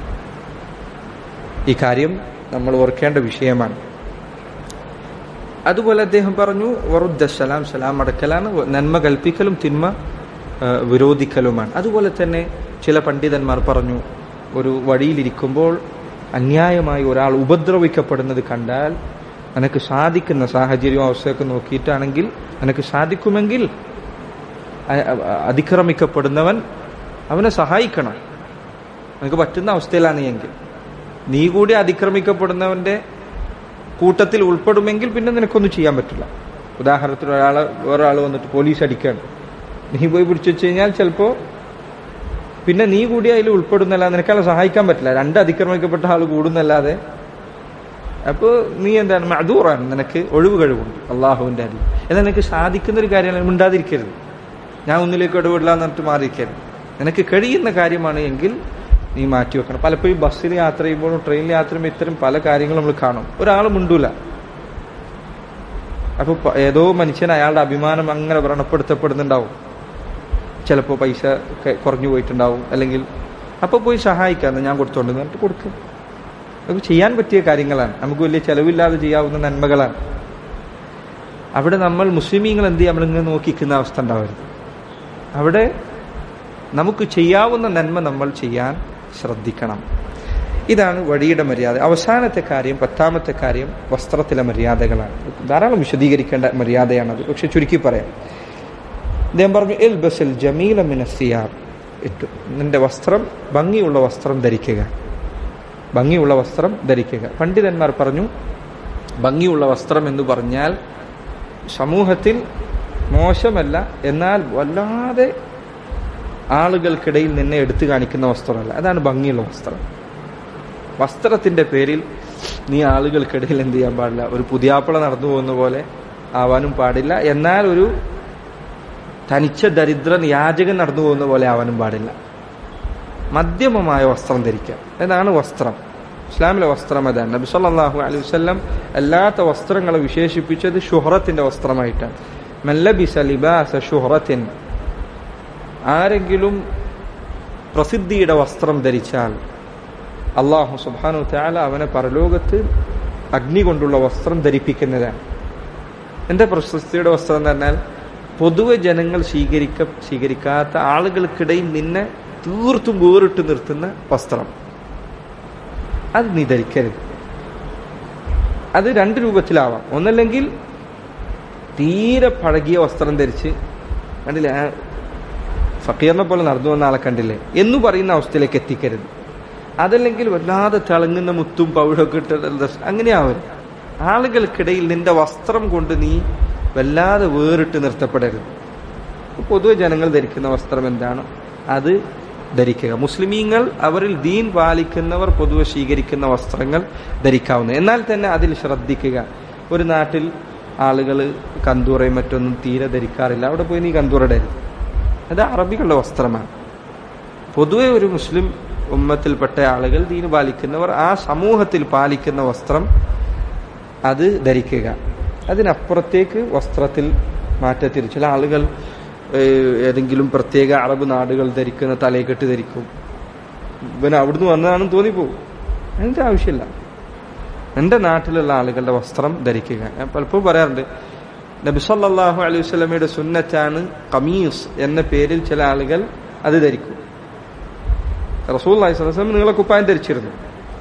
ഈ കാര്യം നമ്മൾ ഓർക്കേണ്ട വിഷയമാണ് അതുപോലെ അദ്ദേഹം പറഞ്ഞു വറുദ്ദ സലാം സലാം അടക്കലാണ് നന്മ കൽപ്പിക്കലും തിന്മ ആ, വിരോധിക്കലുമാണ് അതുപോലെ തന്നെ ചില പണ്ഡിതന്മാർ പറഞ്ഞു ഒരു വഴിയിലിരിക്കുമ്പോൾ അന്യായമായി ഒരാൾ ഉപദ്രവിക്കപ്പെടുന്നത് കണ്ടാൽ നിനക്ക് സാധിക്കുന്ന സാഹചര്യവും അവസ്ഥയൊക്കെ നോക്കിയിട്ടാണെങ്കിൽ നിനക്ക് സാധിക്കുമെങ്കിൽ അ- അ- അതിക്രമിക്കപ്പെടുന്നവൻ അവനെ സഹായിക്കണം നിനക്ക് പറ്റുന്ന അവസ്ഥയിലാണ് എങ്കിൽ നീ കൂടി അതിക്രമിക്കപ്പെടുന്നവന്റെ കൂട്ടത്തിൽ ഉൾപ്പെടുമെങ്കിൽ പിന്നെ നിനക്കൊന്നും ചെയ്യാൻ പറ്റില്ല ഉദാഹരണത്തിന് ഒരാൾ വേറൊരാൾ വന്നിട്ട് പോലീസ് അടിക്കുകയാണ് നീ പോയി പിടിച്ചു വെച്ച് കഴിഞ്ഞാൽ ചിലപ്പോ പിന്നെ നീ കൂടി അതിൽ ഉൾപ്പെടുന്നല്ല നിനക്കല്ല സഹായിക്കാൻ പറ്റില്ല രണ്ട് അതിക്രമിക്കപ്പെട്ട ആൾ കൂടുന്നല്ലാതെ അപ്പോൾ നീ എന്താണ് മധൂറാണ് നിനക്ക് ഒഴിവ് കഴിവുണ്ട് അള്ളാഹുവിന്റെ അടി എന്നാൽ നിനക്ക് സാധിക്കുന്ന ഒരു കാര്യമാണ് മിണ്ടാതിരിക്കരുത് ഞാൻ ഒന്നിലേക്ക് ഇടപെടില്ല എന്ന് പറഞ്ഞിട്ട് മാറിയിരിക്കരുത് നിനക്ക് കഴിയുന്ന കാര്യമാണ് എങ്കിൽ നീ മാറ്റി വെക്കണം പലപ്പോഴും ബസ്സിൽ യാത്ര ചെയ്യുമ്പോഴും ട്രെയിനിൽ യാത്ര ചെയ്യുമ്പോൾ ഇത്തരം പല കാര്യങ്ങളും നമ്മൾ കാണും ഒരാൾ മിണ്ടൂല അപ്പൊ പ- ഏതോ മനുഷ്യൻ അയാളുടെ അഭിമാനം അങ്ങനെ വ്രണപ്പെടുത്തപ്പെടുന്നുണ്ടാവും ചിലപ്പോൾ പൈസ ഒക്കെ കുറഞ്ഞു പോയിട്ടുണ്ടാവും അല്ലെങ്കിൽ അപ്പൊ പോയി സഹായിക്കാന്ന് ഞാൻ കൊടുത്തോണ്ട് എന്ന് പറഞ്ഞിട്ട് കൊടുക്കും നമുക്ക് ചെയ്യാൻ പറ്റിയ കാര്യങ്ങളാണ് നമുക്ക് വലിയ ചെലവില്ലാതെ ചെയ്യാവുന്ന നന്മകളാണ് അവിടെ നമ്മൾ മുസ്ലിമീങ്ങൾ എന്ത് ചെയ്യും നമ്മളിങ്ങനെ നോക്കിക്കുന്ന അവസ്ഥ ഉണ്ടാവരുത് അവിടെ നമുക്ക് ചെയ്യാവുന്ന നന്മ നമ്മൾ ചെയ്യാൻ ശ്രദ്ധിക്കണം ഇതാണ് വഴിയുടെ മര്യാദ അവസാനത്തെ കാര്യം പത്താമത്തെ കാര്യം വസ്ത്രത്തിലെ മര്യാദകളാണ് ധാരാളം വിശദീകരിക്കേണ്ട മര്യാദയാണത് പക്ഷെ ചുരുക്കി പറയാം അദ്ദേഹം പറഞ്ഞു എൽ ബസിൽ ജമീല മിനസിയാർ ഇട്ടു നിന്റെ വസ്ത്രം ഭംഗിയുള്ള വസ്ത്രം ധരിക്കുക ഭംഗിയുള്ള വസ്ത്രം ധരിക്കുക പണ്ഡിതന്മാർ പറഞ്ഞു ഭംഗിയുള്ള വസ്ത്രം എന്ന് പറഞ്ഞാൽ സമൂഹത്തിൽ മോശമല്ല എന്നാൽ വല്ലാതെ ആളുകൾക്കിടയിൽ നിന്നെ എടുത്തു കാണിക്കുന്ന വസ്ത്രമല്ല അതാണ് ഭംഗിയുള്ള വസ്ത്രം വസ്ത്രത്തിന്റെ പേരിൽ നീ ആളുകൾക്കിടയിൽ എന്ത് ചെയ്യാൻ പാടില്ല ഒരു പുതിയാപ്പിള നടന്നു പോകുന്ന പോലെ ആവാനും പാടില്ല എന്നാൽ ഒരു തനിച്ച ദരിദ്രൻ യാചകൻ നടന്നു പോകുന്ന പോലെ ആവാനും പാടില്ല മധ്യമമായ വസ്ത്രം ധരിക്കുക എന്നാണ് വസ്ത്രം ഇസ്ലാമിലെ വസ്ത്രം അതാണ് നബി സല്ലല്ലാഹു അലൈഹി വസല്ലം അല്ലാത്ത വസ്ത്രങ്ങളെ വിശേഷിപ്പിച്ചത് ഷുഹറത്തിന്റെ വസ്ത്രമായിട്ടാണ് മല്ലബിസ ലിബാസ ഷുഹറത്തിൻ ആരെങ്കിലും പ്രസിദ്ധിയുടെ വസ്ത്രം ധരിച്ചാൽ അള്ളാഹു സുബ്ഹാനു തആല അവനെ പരലോകത്ത് അഗ്നി കൊണ്ടുള്ള വസ്ത്രം ധരിപ്പിക്കുന്നതാണ് എന്റെ പ്രശസ്തിയുടെ വസ്ത്രം എന്ന് പറഞ്ഞാൽ പൊതുവെ ജനങ്ങൾ സ്വീകരിക്ക സ്വീകരിക്കാത്ത ആളുകൾക്കിടയിൽ നിന്നെ തീർത്തും വേറിട്ട് നിർത്തുന്ന വസ്ത്രം അത് നീ ധരിക്കരുത് അത് രണ്ട് രൂപത്തിലാവാം ഒന്നല്ലെങ്കിൽ തീരെ പഴകിയ വസ്ത്രം ധരിച്ച് കണ്ടില്ലേ ആ ഫക്കീറിനെ പോലെ നടന്നു വന്ന ആളെ കണ്ടില്ലേ എന്ന് പറയുന്ന അവസ്ഥയിലേക്ക് എത്തിക്കരുത് അതല്ലെങ്കിൽ വല്ലാതെ തിളങ്ങുന്ന മുത്തും പൗഴൊക്കെ ഇട്ട ഡ്രസ് അങ്ങനെ ആവരുത് ആളുകൾക്കിടയിൽ നിന്റെ വസ്ത്രം കൊണ്ട് നീ വല്ലാതെ വേറിട്ട് നിർത്തപ്പെടരുത് പൊതുവെ ജനങ്ങൾ ധരിക്കുന്ന വസ്ത്രം എന്താണ് അത് ധരിക്കുക മുസ്ലിമീങ്ങൾ അവരിൽ ദീൻ പാലിക്കുന്നവർ പൊതുവെ സ്വീകരിക്കുന്ന വസ്ത്രങ്ങൾ ധരിക്കാവുന്നത് എന്നാൽ തന്നെ അതിൽ ശ്രദ്ധിക്കുക ഒരു നാട്ടിൽ ആളുകൾ കന്തൂറയും മറ്റൊന്നും തീരെ ധരിക്കാറില്ല അവിടെ പോയി നീ കന്തൂറ ഇടരുത് അത് അറബികളുടെ വസ്ത്രമാണ് പൊതുവെ ഒരു മുസ്ലിം ഉമ്മത്തിൽപ്പെട്ട ആളുകൾ ദീന് പാലിക്കുന്നവർ ആ സമൂഹത്തിൽ പാലിക്കുന്ന വസ്ത്രം അത് ധരിക്കുക അതിനപ്പുറത്തേക്ക് വസ്ത്രത്തിൽ മാറ്റത്തിൽ ചില ആളുകൾ ഏഹ്, ഏതെങ്കിലും പ്രത്യേക അറബ് നാടുകൾ ധരിക്കുന്ന തലയെക്കെട്ട് ധരിക്കും ഇവൻ അവിടുന്ന് വന്നതാണെന്ന് തോന്നിപ്പോവും അതിന്റെ ആവശ്യമില്ല എൻ്റെ നാട്ടിലുള്ള ആളുകളുടെ വസ്ത്രം ധരിക്കുക ഞാൻ പലപ്പോഴും പറയാറുണ്ട് നബി സല്ലല്ലാഹു അലൈഹി വസല്ലമയുടെ സുന്നത്താണ് കമീസ് എന്ന പേരിൽ ചില ആളുകൾ അത് ധരിക്കും റസൂൽ അലൈഹി സ്വലം നിങ്ങളെ കുപ്പായം ധരിച്ചിരുന്നു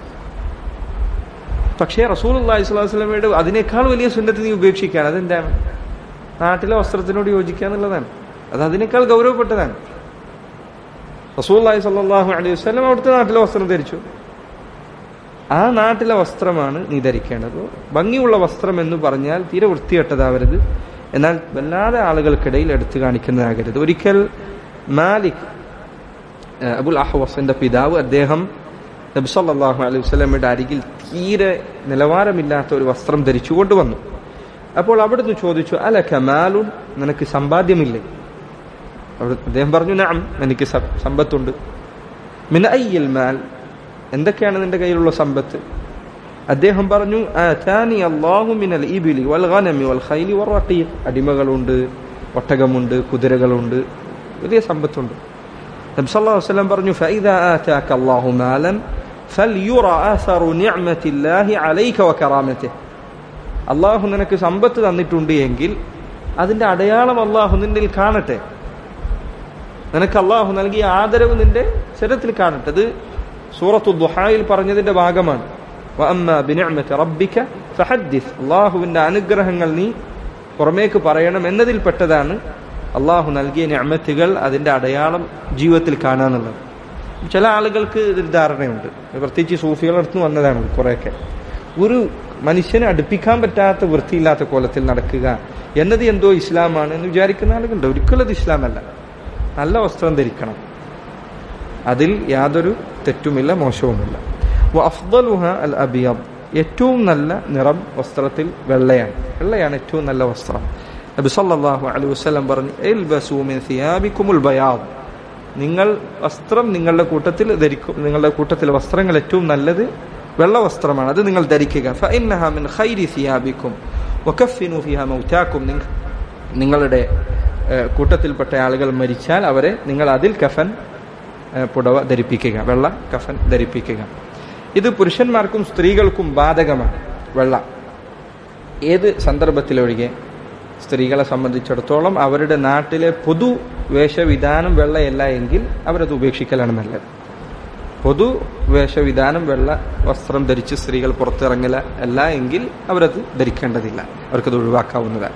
പക്ഷേ റസൂൽ അള്ളാഹി സ്വലാഹു വസ്ലമയുടെ അതിനേക്കാൾ വലിയ സുന്നത്ത് നീ ഉപേക്ഷിക്കുകയാണ് അതെന്താണ് നാട്ടിലെ വസ്ത്രത്തിനോട് യോജിക്കുക എന്നുള്ളതാണ് അത് അതിനേക്കാൾ ഗൗരവപ്പെട്ടതാണ് റസൂൽ അള്ളാഹി സ്വല്ലാഹു അലൈഹി വസ്ലം അവിടുത്തെ നാട്ടിലെ വസ്ത്രം ധരിച്ചു ആ നാട്ടിലെ വസ്ത്രമാണ് നീ ധരിക്കേണ്ടത് ഭംഗിയുള്ള വസ്ത്രം എന്ന് പറഞ്ഞാൽ തീരെ വൃത്തികെട്ടതാവരുത് എന്നാൽ വല്ലാതെ ആളുകൾക്കിടയിൽ എടുത്തു കാണിക്കുന്നതാകരുത് ഒരിക്കൽ മാലിക് ഏഹ്, അബുൽ അഹ്വസിന്റെ പിതാവ് അദ്ദേഹം നബ്സല്ലാഹു അലൈഹി വസ്ലമയുടെ അരികിൽ തീരെ നിലവാരമില്ലാത്ത ഒരു വസ്ത്രം ധരിച്ചു കൊണ്ടുവന്നു അപ്പോൾ അവിടുന്ന് ചോദിച്ചു അല കമാലുൻ നിനക്ക് സമ്പാദ്യമില്ലേ അവിടെ അദ്ദേഹം പറഞ്ഞു നാം എനിക്ക് സ- സമ്പത്തുണ്ട് മിന അയ്യൽ മാൽ എന്തൊക്കെയാണ് നിന്റെ കയ്യിലുള്ള സമ്പത്ത് അദ്ദേഹം പറഞ്ഞു ആതാനി അല്ലാഹു മിനൽ ഇബിലി വൽ ഗനമി വൽ ഖൈലി വർ റഖീഖ് അടിമകളുണ്ട് ഒട്ടകമുണ്ട് കുതിരകളുണ്ട് വലിയ സമ്പത്തുണ്ട് നബി സല്ലല്ലാഹു അലൈഹി വസല്ലം പറഞ്ഞു ഫഇദാ ആതാക അല്ലാഹു മാലൻ ഫൽയുറ ആസറു നിഅമത്തില്ലാഹി അലൈക വകറാമതിഹി അള്ളാഹു നിനക്ക് സമ്പത്ത് തന്നിട്ടുണ്ട് എങ്കിൽ അതിന്റെ അടയാളം അള്ളാഹു നിന്നിൽ കാണട്ടെ നിനക്ക് അള്ളാഹു നൽകിയ ആദരവ് നിന്റെ ശരീരത്തിൽ കാണട്ടെ അത് സൂറത്തു ദുഹായിൽ പറഞ്ഞതിന്റെ ഭാഗമാണ് വഅമ്മാ ബിനിഅമതി റബ്ബിക ഫഹദ്ദിസ് അള്ളാഹുവിന്റെ അനുഗ്രഹങ്ങൾ നീ പുറമേക്ക് പറയണം എന്നതിൽപ്പെട്ടതാണ് അള്ളാഹു നൽകിയ നിഅമത്തുകൾ അതിന്റെ അടയാളം ജീവിതത്തിൽ കാണാന്നുള്ളത് ചില ആളുകൾക്ക് ഒരു ധാരണയുണ്ട് പ്രത്യേകിച്ച് സൂഫികളടുത്ത് വന്നതാണ് കുറെയൊക്കെ ഒരു മനുഷ്യനെ അടുപ്പിക്കാൻ പറ്റാത്ത വൃത്തിയില്ലാത്ത കോലത്തിൽ നടക്കുക എന്നത് എന്തോ ഇസ്ലാമാണ് എന്ന് വിചാരിക്കുന്ന ആളുകളുണ്ട് ഒരിക്കലും അത് ഇസ്ലാമല്ല നല്ല വസ്ത്രം ധരിക്കണം അതിൽ യാതൊരു തെറ്റുമില്ല മോശവുമില്ല അഫ്ദലുഹ അൽ അബിയബ് ഏറ്റവും നല്ല നിറം വസ്ത്രത്തിൽ വെള്ളയാണ് വെള്ളയാണ് ഏറ്റവും നല്ല വസ്ത്രം നബി സല്ലല്ലാഹു അലൈഹി വസല്ലം പറഞ്ഞു ഇൽബസു മിൻ സിയാബിക്കുമുൽ ബയാദ് നിങ്ങൾ വസ്ത്രം നിങ്ങളുടെ കൂട്ടത്തിൽ ധരിക്കും നിങ്ങളുടെ കൂട്ടത്തിൽ വസ്ത്രങ്ങൾ ഏറ്റവും നല്ലത് വെള്ള വസ്ത്രമാണ് അത് നിങ്ങൾ ധരിക്കുക ഫഇന്നഹ മിൻ ഖൈരി സിയാബിക്കും വകഫിനു ഫിഹ മൗതാക്കും നിങ്ങൾ നിങ്ങളുടെ ഏഹ്, കൂട്ടത്തിൽപ്പെട്ട ആളുകൾ മരിച്ചാൽ അവരെ നിങ്ങൾ അതിൽ കഫൻ ഏഹ്, പുടവ ധരിപ്പിക്കുക വെള്ള കഫൻ ധരിപ്പിക്കുക ഇത് പുരുഷന്മാർക്കും സ്ത്രീകൾക്കും ബാധകമാണ് വെള്ള ഏത് സന്ദർഭത്തിലൊഴികെ സ്ത്രീകളെ സംബന്ധിച്ചിടത്തോളം അവരുടെ നാട്ടിലെ പൊതു വേഷവിധാനം വെള്ളയല്ല എങ്കിൽ അവരത് ഉപേക്ഷിക്കലാണ് നല്ലത് പൊതു വേഷവിധാനം വെള്ള വസ്ത്രം ധരിച്ച് സ്ത്രീകൾ പുറത്തിറങ്ങില്ല അല്ല എങ്കിൽ അവരത് ധരിക്കേണ്ടതില്ല അവർക്കത് ഒഴിവാക്കാവുന്നതാണ്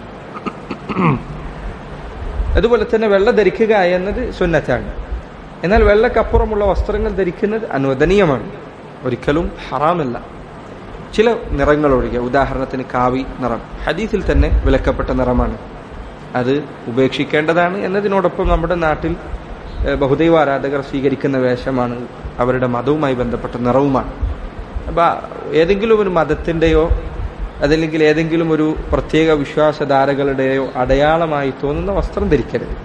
അതുപോലെ തന്നെ വെള്ള ധരിക്കുക എന്നത് സുന്നത്താണ് എന്നാൽ വെള്ളക്കപ്പുറമുള്ള വസ്ത്രങ്ങൾ ധരിക്കുന്നത് അനുവദനീയമാണ് ഒരിക്കലും ഹറാമല്ല ചില നിറങ്ങൾ ഒഴികെ ഉദാഹരണത്തിന് കാവി നിറം ഹദീസിൽ തന്നെ വിലക്കപ്പെട്ട നിറമാണ് അത് ഉപേക്ഷിക്കേണ്ടതാണ് എന്നതിനോടൊപ്പം നമ്മുടെ നാട്ടിൽ ഏഹ്, ബഹുദൈവ ആരാധകർ സ്വീകരിക്കുന്ന വേഷമാണ് അവരുടെ മതവുമായി ബന്ധപ്പെട്ട നിറവുമാണ് അപ്പൊ ഏതെങ്കിലും ഒരു മതത്തിന്റെയോ അതല്ലെങ്കിൽ ഏതെങ്കിലും ഒരു പ്രത്യേക വിശ്വാസധാരകളുടെയോ അടയാളമായി തോന്നുന്ന വസ്ത്രം ധരിക്കരുത്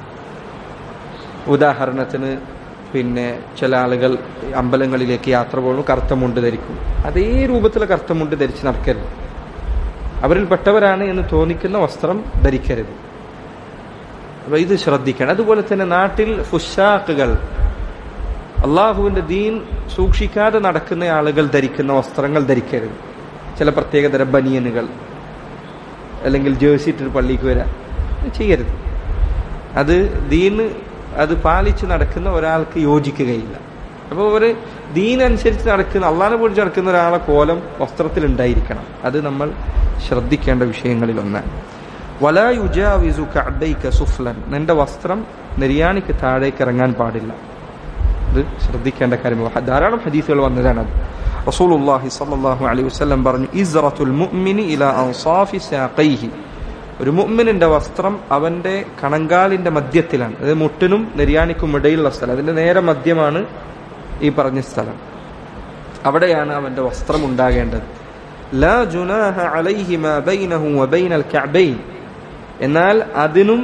ഉദാഹരണത്തിന് പിന്നെ ചില ആളുകൾ അമ്പലങ്ങളിലേക്ക് യാത്ര പോകുന്നു കറുത്ത മുണ്ട് ധരിക്കും അതേ രൂപത്തിലെ കറുത്ത മുണ്ട് ധരിച്ച് നടക്കരുത് അവരിൽ പെട്ടവരാണ് എന്ന് തോന്നിക്കുന്ന വസ്ത്രം ധരിക്കരുത് അപ്പൊ ഇത് ശ്രദ്ധിക്കണം അതുപോലെ തന്നെ നാട്ടിൽ ഫുഷാക്കുകൾ അള്ളാഹുവിന്റെ ദീൻ സൂക്ഷിക്കാതെ നടക്കുന്ന ആളുകൾ ധരിക്കുന്ന വസ്ത്രങ്ങൾ ധരിക്കരുത് ചില പ്രത്യേകതര ബനിയനുകൾ അല്ലെങ്കിൽ ജേഴ്സി ഇട്ടിട്ട് പള്ളിക്ക് വരാം ഇത് ചെയ്യരുത് അത് ദീന് അത് പാലിച്ച് നടക്കുന്ന ഒരാൾക്ക് യോജിക്കുകയില്ല അപ്പോൾ ഒരു ദീനനുസരിച്ച് നടക്കുന്ന അള്ളാനെ പൊടിച്ച് നടക്കുന്ന ഒരാളെ കോലം വസ്ത്രത്തിൽ ഉണ്ടായിരിക്കണം അത് നമ്മൾ ശ്രദ്ധിക്കേണ്ട വിഷയങ്ങളിൽ ഒന്നാണ് വലാ യുജാവിസു കഅബൈക സുഫ്ലൻ നിന്റെ വസ്ത്രം നെരിയാണിക്ക് താഴേക്ക് ഇറങ്ങാൻ പാടില്ല ഇത് ശ്രദ്ധിക്കേണ്ട കാര്യമാണ് ധാരാളം ഹദീസുകൾ വന്നതാണ് അത് റസൂലുള്ളാഹി സ്വല്ലല്ലാഹു അലൈഹി വസല്ലം പറഞ്ഞു ഇസ്റത്തുൽ മുഅ്മിനി ഇലാ അൻസാഫി സാഖൈഹി ഒരു മുഅ്മിനിന്റെ വസ്ത്രം അവന്റെ കണങ്കാലിന്റെ മധ്യത്തിലാണ് അതായത് മുട്ടിനും നെരിയാണിക്കും ഇടയിലുള്ള സ്ഥലം അതിന്റെ നേരെ മധ്യമാണ് ഈ പറഞ്ഞ സ്ഥലം അവിടെയാണ് അവന്റെ വസ്ത്രം ഉണ്ടാകേണ്ടത് ലാ ജുനാഹ അലൈഹി മാ ബൈനഹു വബൈനൽ കഅബൈൻ എന്നാൽ അതിനും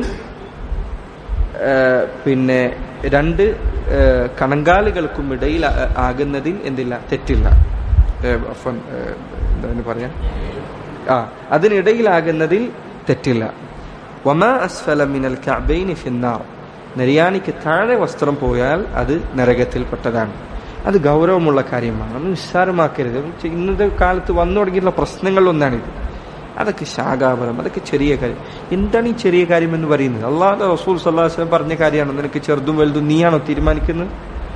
ആ, പിന്നെ രണ്ട് ആ, കണങ്കാലുകൾക്കും ഇടയിൽ ആ- ആകുന്നതിൽ എന്തില്ല തെറ്റില്ല ഏ, അഫ്വൻ, ഏ, എന്താണ് പറയാ ആ അതിനിടയിലാകുന്നതിൽ തെറ്റില്ല വമാ അസ്ഫല മിനൽ കഅബൈനി ഫിന്നാർ നെരിയാണിക്ക് താഴെ വസ്ത്രം പോയാൽ അത് നരകത്തിൽപ്പെട്ടതാണ് അത് ഗൗരവമുള്ള കാര്യമാണ് നമ്മൾ നിസ്സാരമാക്കരുത് ഇന്നത്തെ കാലത്ത് വന്നു തുടങ്ങിയിട്ടുള്ള പ്രശ്നങ്ങളിലൊന്നാണിത് അതൊക്കെ ശാഖാപരം അതൊക്കെ ചെറിയ കാര്യം എന്താണ് ഈ ചെറിയ കാര്യം എന്ന് പറയുന്നത് അള്ളാഹ് റസൂൽ സല്ലാസ്ലം പറഞ്ഞ കാര്യമാണോ നിനക്ക് ചെറുതും വലുതും നീയാണോ തീരുമാനിക്കുന്നത്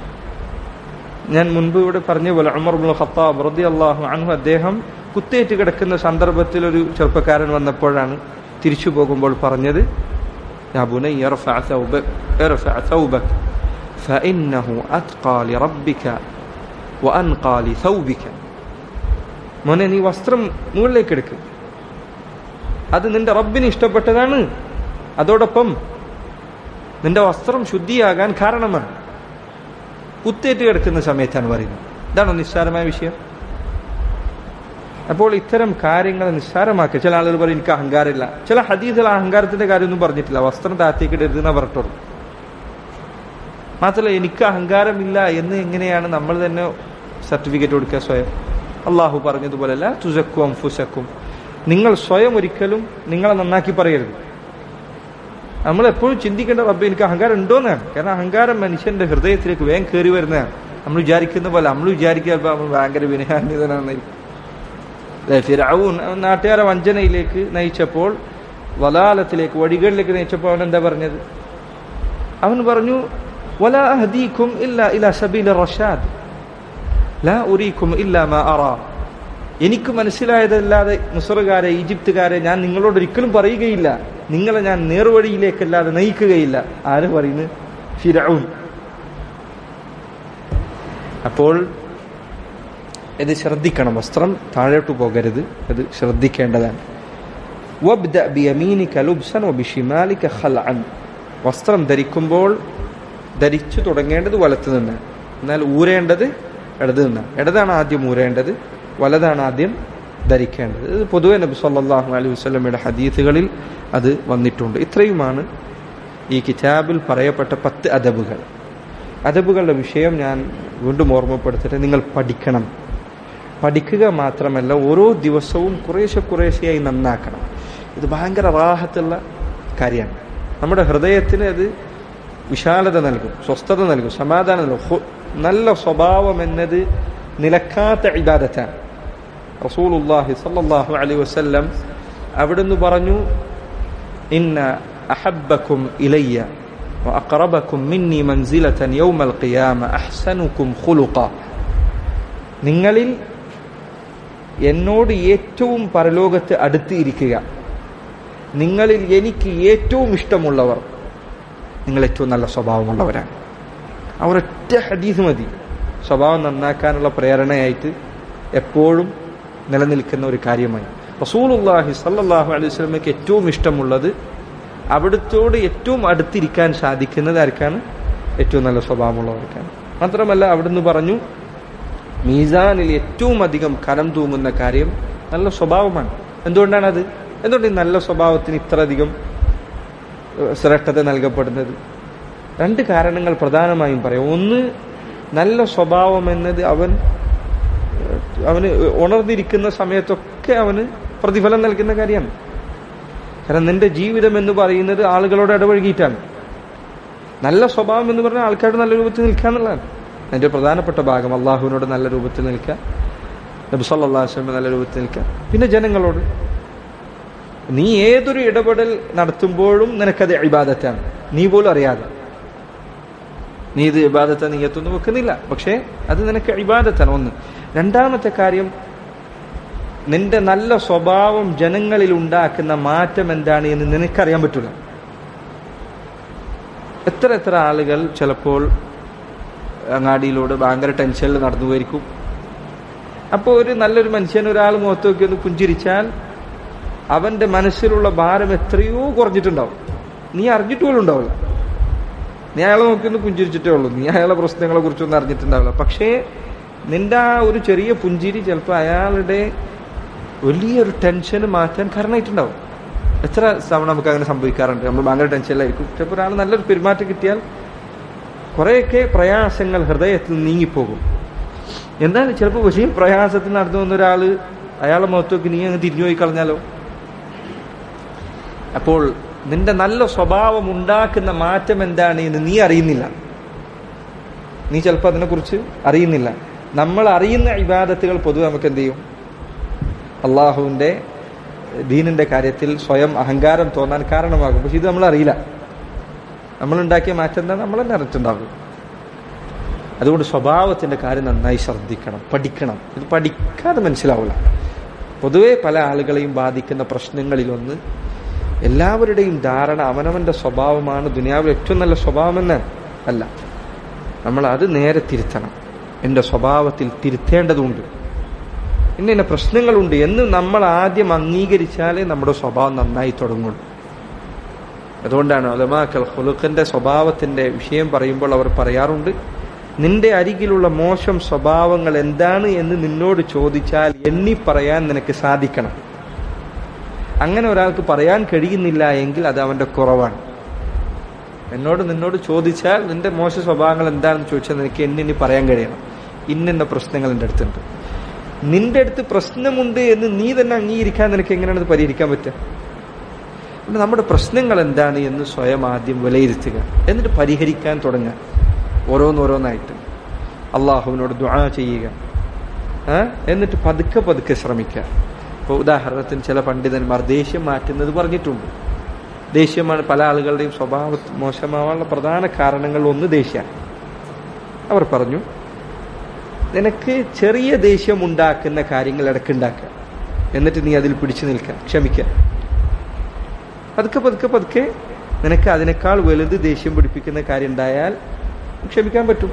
ഞാൻ മുൻപ് ഇവിടെ പറഞ്ഞ പോലെ ഉമർ ബുൽ ഖത്താബ് റതി അള്ളാഹു അൻഹു അദ്ദേഹം കുത്തേറ്റ് കിടക്കുന്ന സന്ദർഭത്തിൽ ഒരു ചെറുപ്പക്കാരൻ വന്നപ്പോഴാണ് തിരിച്ചു പോകുമ്പോൾ പറഞ്ഞത് يا بني ارفع ثوبك ارفع ثوبك فإنه أتقى لربك وأنقى لثوبك മോനെ നീ വസ്ത്രം മുകളിലേക്ക് എടുക്ക് അത് നിന്റെ റബ്ബിന് ഇഷ്ടപ്പെട്ടതാണ് അതോടൊപ്പം നിന്റെ വസ്ത്രം ശുദ്ധിയാകാൻ കാരണമാണ് കുത്തേറ്റ് കിടക്കുന്ന സമയത്താണ് പറയുന്നത് ഇതാണോ നിസ്സാരമായ വിഷയം അപ്പോൾ ഇത്തരം കാര്യങ്ങൾ നിസ്സാരമാക്കുക ചില ആളുകൾ പറയും എനിക്ക് അഹങ്കാരമില്ല ചില ഹദീസിൽ അഹങ്കാരത്തിന്റെ കാര്യമൊന്നും പറഞ്ഞിട്ടില്ല വസ്ത്രം താത്തേക്കിടരുത് എന്നാ പറഞ്ഞിട്ടുള്ളൂ മാത്രമല്ല എനിക്ക് അഹങ്കാരമില്ല എന്ന് എങ്ങനെയാണ് നമ്മൾ തന്നെ സർട്ടിഫിക്കറ്റ് കൊടുക്കുക സ്വയം അള്ളാഹു പറഞ്ഞതുപോലെയല്ല തുസക്കും അംഫുസക്കും നിങ്ങൾ സ്വയം ഒരിക്കലും നിങ്ങളെ നന്നാക്കി പറയരുത് നമ്മൾ എപ്പോഴും ചിന്തിക്കേണ്ട റബ്ബ് എനിക്ക് അഹങ്കാരം ഉണ്ടോന്നാണ് കാരണം അഹങ്കാരം മനുഷ്യന്റെ ഹൃദയത്തിലേക്ക് വേഗം കയറി വരുന്നതാണ് നമ്മൾ വിചാരിക്കുന്ന പോലെ നമ്മൾ വിചാരിക്കുക ചിലപ്പോൾ നമ്മൾ ഭയങ്കര വിനയാന്വിതനാണെന്നായിരിക്കും അല്ലേ? ഫിർഔൻ അവൻ നാട്ടുകാരെ വഞ്ചനയിലേക്ക് നയിച്ചപ്പോൾ വലാലത്തിലേക്ക് വഴികളിലേക്ക് നയിച്ചപ്പോൾ അവൻ എന്താ പറഞ്ഞത് അവൻ പറഞ്ഞു വല അഹദീക്കും ഇല്ല ഇല സബീല റഷാദ് ലാ ഉരീക്കും ഇല്ല മാ അറ എനിക്ക് മനസ്സിലായതല്ലാതെ മുസറുകാരെ ഈജിപ്തുകാരെ ഞാൻ നിങ്ങളോട് ഒരിക്കലും പറയുകയില്ല നിങ്ങളെ ഞാൻ നേർവഴിയിലേക്കല്ലാതെ നയിക്കുകയില്ല ആര് പറയുന്നു ഫിരൗൻ അപ്പോൾ ഇത് ശ്രദ്ധിക്കണം വസ്ത്രം താഴോട്ട് പോകരുത് അത് ശ്രദ്ധിക്കേണ്ടതാണ് وابدأ بيمينك لبسا وبشمالك خلعا വസ്ത്രം ധരിക്കുമ്പോൾ ധരിച്ചു തുടങ്ങേണ്ടത് വലത്ത് നിന്ന് എന്നാൽ ഊരേണ്ടത് ഇടത് നിന്നാണ് ഇടതാണ് ആദ്യം ഊരേണ്ടത് വലതാണ് ആദ്യം ധരിക്കേണ്ടത് ഇത് പൊതുവെ നബി സല്ലല്ലാഹു അലൈഹി വസല്ലമയുടെ ഹദീസുകളിൽ അത് വന്നിട്ടുണ്ട് ഇത്രയുമാണ് ഈ കിതാബിൽ പറയപ്പെട്ട പത്ത് അദബുകൾ അദബുകളുടെ വിഷയം ഞാൻ വീണ്ടും ഓർമ്മപ്പെടുത്തട്ടെ നിങ്ങൾ പഠിക്കണം പഠിക്കുക മാത്രമല്ല ഓരോ ദിവസവും കുറേശ്ശെ കുറേശ്ശെയായി നന്നാക്കണം ഇത് ഭയങ്കര റാഹത്തുള്ള കാര്യമാണ് നമ്മുടെ ഹൃദയത്തിന് അത് വിശാലത നൽകും സ്വസ്ഥത നൽകും സമാധാനം നൽകും ഹു- നല്ല സ്വഭാവം എന്നത് നിലക്കാത്ത ഇബാദത്താണ് റസൂലുള്ളാഹി സല്ലല്ലാഹു അലൈഹി വസല്ലം അവിടുന്ന് പറഞ്ഞു ഇന്ന അഹബ്ബക്കും ഇലയ്യ وأقربكم مني منزلة يوم القيامة أحسنكم خلقا നിങ്ങളിൽ എന്നോട് ഏറ്റവും പരലോകത്ത് അടുത്ത് ഇരിക്കുക നിങ്ങളിൽ എനിക്ക് ഏറ്റവും ഇഷ്ടമുള്ളവർ നിങ്ങൾ ഏറ്റവും നല്ല സ്വഭാവമുള്ളവരാണ് ആ ഒരൊറ്റ ഹദീസ് മതി സ്വഭാവം നന്നാക്കാനുള്ള പ്രേരണയായിട്ട് എപ്പോഴും നിലനിൽക്കുന്ന ഒരു കാര്യമായി റസൂലുള്ളാഹി സല്ലല്ലാഹു അലൈഹി വസല്ലമയ്ക്ക് ഏറ്റവും ഇഷ്ടമുള്ളത് അവിടുത്തോട് ഏറ്റവും അടുത്തിരിക്കാൻ സാധിക്കുന്നത് ആർക്കാണ് ഏറ്റവും നല്ല സ്വഭാവമുള്ളവർക്കാണ് മാത്രമല്ല അവിടുന്ന് പറഞ്ഞു മീസാനിൽ ഏറ്റവും അധികം കനം തൂങ്ങുന്ന കാര്യം നല്ല സ്വഭാവമാണ് എന്തുകൊണ്ടാണത് എന്തുകൊണ്ട് ഈ നല്ല സ്വഭാവത്തിന് ഇത്രയധികം ഏഹ്, ശ്രേഷ്ഠത നൽകപ്പെടുന്നത് രണ്ട് കാരണങ്ങൾ പ്രധാനമായും പറയാം ഒന്ന് നല്ല സ്വഭാവം എന്നത് അവൻ ഏഹ്, അവന് ഉണർന്നിരിക്കുന്ന സമയത്തൊക്കെ അവന് പ്രതിഫലം നൽകുന്ന കാര്യമാണ് കാരണം നിന്റെ ജീവിതം എന്ന് പറയുന്നത് ആളുകളോട് ഇടപഴകിയിട്ടാണ് നല്ല സ്വഭാവം എന്ന് പറഞ്ഞാൽ ആൾക്കാരുടെ നല്ല രൂപത്തിൽ നിൽക്കുക എന്നുള്ളതാണ് അതിന്റെ പ്രധാനപ്പെട്ട ഭാഗം അള്ളാഹുവിനോട് നല്ല രൂപത്തിൽ നിൽക്കുക നബി സല്ലല്ലാഹു അലൈഹി വസല്ലം നല്ല രൂപത്തിൽ നിൽക്കുക പിന്നെ ജനങ്ങളോട് നീ ഏതൊരു ഇടപെടൽ നടത്തുമ്പോഴും നിനക്കത് ഇബാദത്താണ് നീ പോലും അറിയാതെ നീ ഇത് ഇബാദത്തെ നീ എത്തൊന്നും വെക്കുന്നില്ല പക്ഷേ അത് നിനക്ക് ഇബാദത്താണ് ഒന്ന് രണ്ടാമത്തെ കാര്യം നിന്റെ നല്ല സ്വഭാവം ജനങ്ങളിൽ ഉണ്ടാക്കുന്ന മാറ്റം എന്താണ് എന്ന് നിനക്കറിയാൻ പറ്റില്ല എത്ര എത്ര ആളുകൾ ചിലപ്പോൾ അങ്ങാടിയിലൂടെ ഭയങ്കര ടെൻഷനിൽ നടന്നു പോയിരിക്കും അപ്പോൾ ഒരു നല്ലൊരു മനുഷ്യൻ ഒരാൾ മുഖത്ത് നോക്കി ഒന്ന് പുഞ്ചിരിച്ചാൽ അവന്റെ മനസ്സിലുള്ള ഭാരം എത്രയോ കുറഞ്ഞിട്ടുണ്ടാവും നീ അറിഞ്ഞിട്ട് പോലും ഉണ്ടാവില്ല നീ അയാളെ നോക്കി ഒന്ന് പുഞ്ചിരിച്ചിട്ടേ ഉള്ളൂ നീ അയാളെ പ്രശ്നങ്ങളെ കുറിച്ചൊന്നും അറിഞ്ഞിട്ടുണ്ടാവില്ല പക്ഷേ നിന്റെ ആ ഒരു ചെറിയ പുഞ്ചിരി ചിലപ്പോൾ അയാളുടെ വലിയൊരു ടെൻഷന് മാറ്റാൻ കാരണമായിട്ടുണ്ടാവും എത്ര തവണ നമുക്ക് അങ്ങനെ സംഭവിക്കാറുണ്ട് നമ്മൾ ഭയങ്കര ടെൻഷനിലായിരിക്കും ചിലപ്പോൾ ഒരാൾ നല്ലൊരു പെരുമാറ്റം കിട്ടിയാൽ കുറേയൊക്കെ പ്രയാസങ്ങൾ ഹൃദയത്തിൽ നീങ്ങിപ്പോകും എന്നാൽ ചിലപ്പോൾ വലിയ പ്രയാസത്തിൽ നടന്നു വന്ന ഒരാൾ അയാളെ മുഖത്തേക്ക് നീ അങ്ങ് തിരിഞ്ഞു പോയി കളഞ്ഞാലോ അപ്പോൾ നിന്റെ നല്ല സ്വഭാവം ഉണ്ടാക്കുന്ന മാറ്റം എന്താണ് എന്ന് നീ അറിയുന്നില്ല നീ ചിലപ്പോൾ അതിനെക്കുറിച്ച് അറിയുന്നില്ല നമ്മൾ അറിയുന്ന ഇബാദത്തുകൾ പൊതുവെ നമുക്ക് എന്ത് ചെയ്യും അള്ളാഹുവിൻ്റെ ദീനിന്റെ കാര്യത്തിൽ സ്വയം അഹങ്കാരം തോന്നാൻ കാരണമാകും പക്ഷെ ഇത് നമ്മൾ അറിയില്ല നമ്മൾ ഉണ്ടാക്കിയ മാറ്റം എന്താ നമ്മൾ തന്നെ അറിഞ്ഞിട്ടുണ്ടാകും അതുകൊണ്ട് സ്വഭാവത്തിന്റെ കാര്യം നന്നായി ശ്രദ്ധിക്കണം പഠിക്കണം ഇത് പഠിക്കാതെ മനസ്സിലാവില്ല പൊതുവെ പല ആളുകളെയും ബാധിക്കുന്ന പ്രശ്നങ്ങളിലൊന്ന് എല്ലാവരുടെയും ധാരണ അവനവന്റെ സ്വഭാവമാണ് ദുനിയാവിൽ ഏറ്റവും നല്ല സ്വഭാവമെന്ന് അല്ല നമ്മൾ അത് നേരെ തിരുത്തണം എൻ്റെ സ്വഭാവത്തിൽ തിരുത്തേണ്ടതുണ്ട് ഇന്ന ഇന്ന പ്രശ്നങ്ങളുണ്ട് എന്ന് നമ്മൾ ആദ്യം അംഗീകരിച്ചാലേ നമ്മുടെ സ്വഭാവം നന്നായി തുടങ്ങുള്ളൂ അതുകൊണ്ടാണ് അലമാക്കൽ ഹുലുഖിന്റെ സ്വഭാവത്തിന്റെ വിഷയം പറയുമ്പോൾ അവർ പറയാറുണ്ട് നിന്റെ അരികിലുള്ള മോശം സ്വഭാവങ്ങൾ എന്താണ് എന്ന് നിന്നോട് ചോദിച്ചാൽ എണ്ണി പറയാൻ നിനക്ക് സാധിക്കണം അങ്ങനെ ഒരാൾക്ക് പറയാൻ കഴിയുന്നില്ല എങ്കിൽ അത് അവന്റെ കുറവാണ് എന്നോട് നിന്നോട് ചോദിച്ചാൽ നിന്റെ മോശ സ്വഭാവങ്ങൾ എന്താണെന്ന് ചോദിച്ചാൽ നിനക്ക് എണ്ണിനി പറയാൻ കഴിയണം ഇന്നിന്ന പ്രശ്നങ്ങൾ എൻ്റെ അടുത്തുണ്ട് നിന്റെ അടുത്ത് പ്രശ്നമുണ്ട് എന്ന് നീ തന്നെ അംഗീകരിക്കാൻ നിനക്ക് എങ്ങനെയാണ് ഇത് പരിഹരിക്കാൻ പറ്റുക അതുകൊണ്ട് നമ്മുടെ പ്രശ്നങ്ങൾ എന്താണ് എന്ന് സ്വയം ആദ്യം വിലയിരുത്തുക എന്നിട്ട് പരിഹരിക്കാൻ തുടങ്ങുക ഓരോന്നോരോന്നായിട്ട് അള്ളാഹുവിനോട് ദുആ ചെയ്യുക ആ? എന്നിട്ട് പതുക്കെ പതുക്കെ ശ്രമിക്കുക ഇപ്പോൾ ഉദാഹരണത്തിന് ചില പണ്ഡിതന്മാർ ദേഷ്യം മാറ്റുന്നത് പറഞ്ഞിട്ടുണ്ട് ദേഷ്യമാണ് പല ആളുകളുടെയും സ്വഭാവ മോശമാവാനുള്ള പ്രധാന കാരണങ്ങൾ ഒന്ന് ദേഷ്യമാണ് അവർ പറഞ്ഞു നിനക്ക് ചെറിയ ദേഷ്യം ഉണ്ടാക്കുന്ന കാര്യങ്ങൾ ഇടയ്ക്കുണ്ടാക്കുക എന്നിട്ട് നീ അതിൽ പിടിച്ചു നിൽക്കുക ക്ഷമിക്കുക പതുക്കെ പതുക്കെ പതുക്കെ നിനക്ക് അതിനേക്കാൾ വലുത് ദേഷ്യം പിടിപ്പിക്കുന്ന കാര്യം ഉണ്ടായാൽ ക്ഷമിക്കാൻ പറ്റും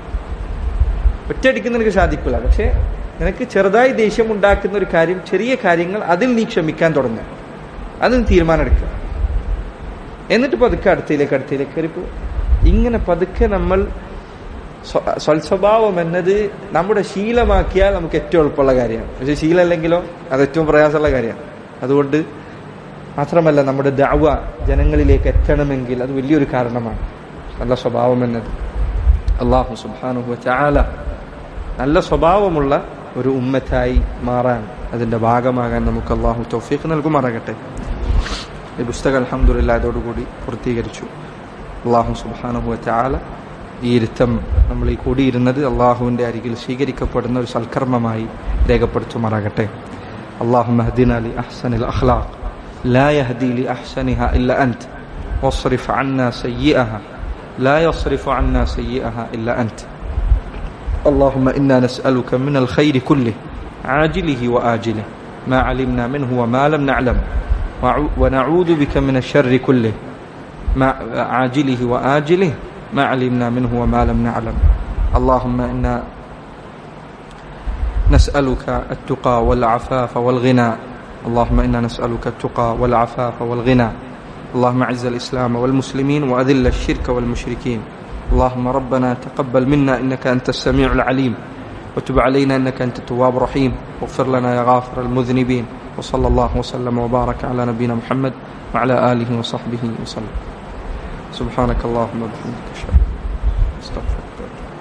ഒറ്റയടിക്ക് നിനക്ക് സാധിക്കില്ല പക്ഷെ നിനക്ക് ചെറുതായി ദേഷ്യം ഉണ്ടാക്കുന്ന ഒരു കാര്യം ചെറിയ കാര്യങ്ങൾ അതിൽ നീ ക്ഷമിക്കാൻ തുടങ്ങുക അതിന് തീരുമാനം എടുക്കുക എന്നിട്ട് പതുക്കെ അടുത്തയിലേക്ക് അടുത്തയിലേക്ക് കയറിപ്പോ ഇങ്ങനെ പതുക്കെ നമ്മൾ സ്വ- സ്വൽസ്വഭാവം എന്നത് നമ്മുടെ ശീലമാക്കിയാൽ നമുക്ക് ഏറ്റവും എളുപ്പമുള്ള കാര്യമാണ് പക്ഷെ ശീലമല്ലെങ്കിലോ അത് ഏറ്റവും പ്രയാസമുള്ള കാര്യമാണ് അതുകൊണ്ട് മാത്രമല്ല നമ്മുടെ ദഅവ ജനങ്ങളിലേക്ക് എത്തണമെങ്കിൽ അത് വലിയൊരു കാരണമാണ് നല്ല സ്വഭാവം എന്നത് അള്ളാഹു സുബാനുഹു ചാല നല്ല സ്വഭാവമുള്ള ഒരു ഉമ്മത്തായി മാറാൻ അതിന്റെ ഭാഗമാകാൻ നമുക്ക് അള്ളാഹു തൗഫീഖ് നൽകുമാറാകട്ടെ ഈ പുസ്തകം അലഹമുല്ല അതോടുകൂടി പൂർത്തീകരിച്ചു അള്ളാഹു സുബാനുഹു ചാല ഈ ഇരുത്തം നമ്മൾ ഈ കൂടിയിരുന്നത് അള്ളാഹുവിന്റെ അരികിൽ സ്വീകരിക്കപ്പെടുന്ന ഒരു സൽക്കർമ്മമായി രേഖപ്പെടുത്തുമാറാകട്ടെ اللهم اهدنا لأحسن الأخلاق لا يهدي لأحسنها إلا أنت واصرف عنا سيئها لا يصرف عنا سيئها إلا أنت اللهم إنا نسألك من الخير كله عاجله وآجله ما علمنا منه وما لم نعلم وعو- ونعوذ بك من الشر كله ما عاجله وآجله ما علمنا منه وما لم نعلم اللهم إنا نسألك التقى والعفاف والغنى اللهم إنا نسألك التقى والعفاف والغنى اللهم أعز الإسلام والمسلمين وأذل الشرك والمشركين اللهم ربنا تقبل منا إنك أنت السميع العليم وتب علينا إنك أنت التواب الرحيم واغفر لنا يا غافر المذنبين وصلى الله وسلم وبارك على نبينا محمد وعلى آله وصحبه وسلم سبحانك اللهم وبحمدك أشهد أن لا إله إلا أنت أستغفرك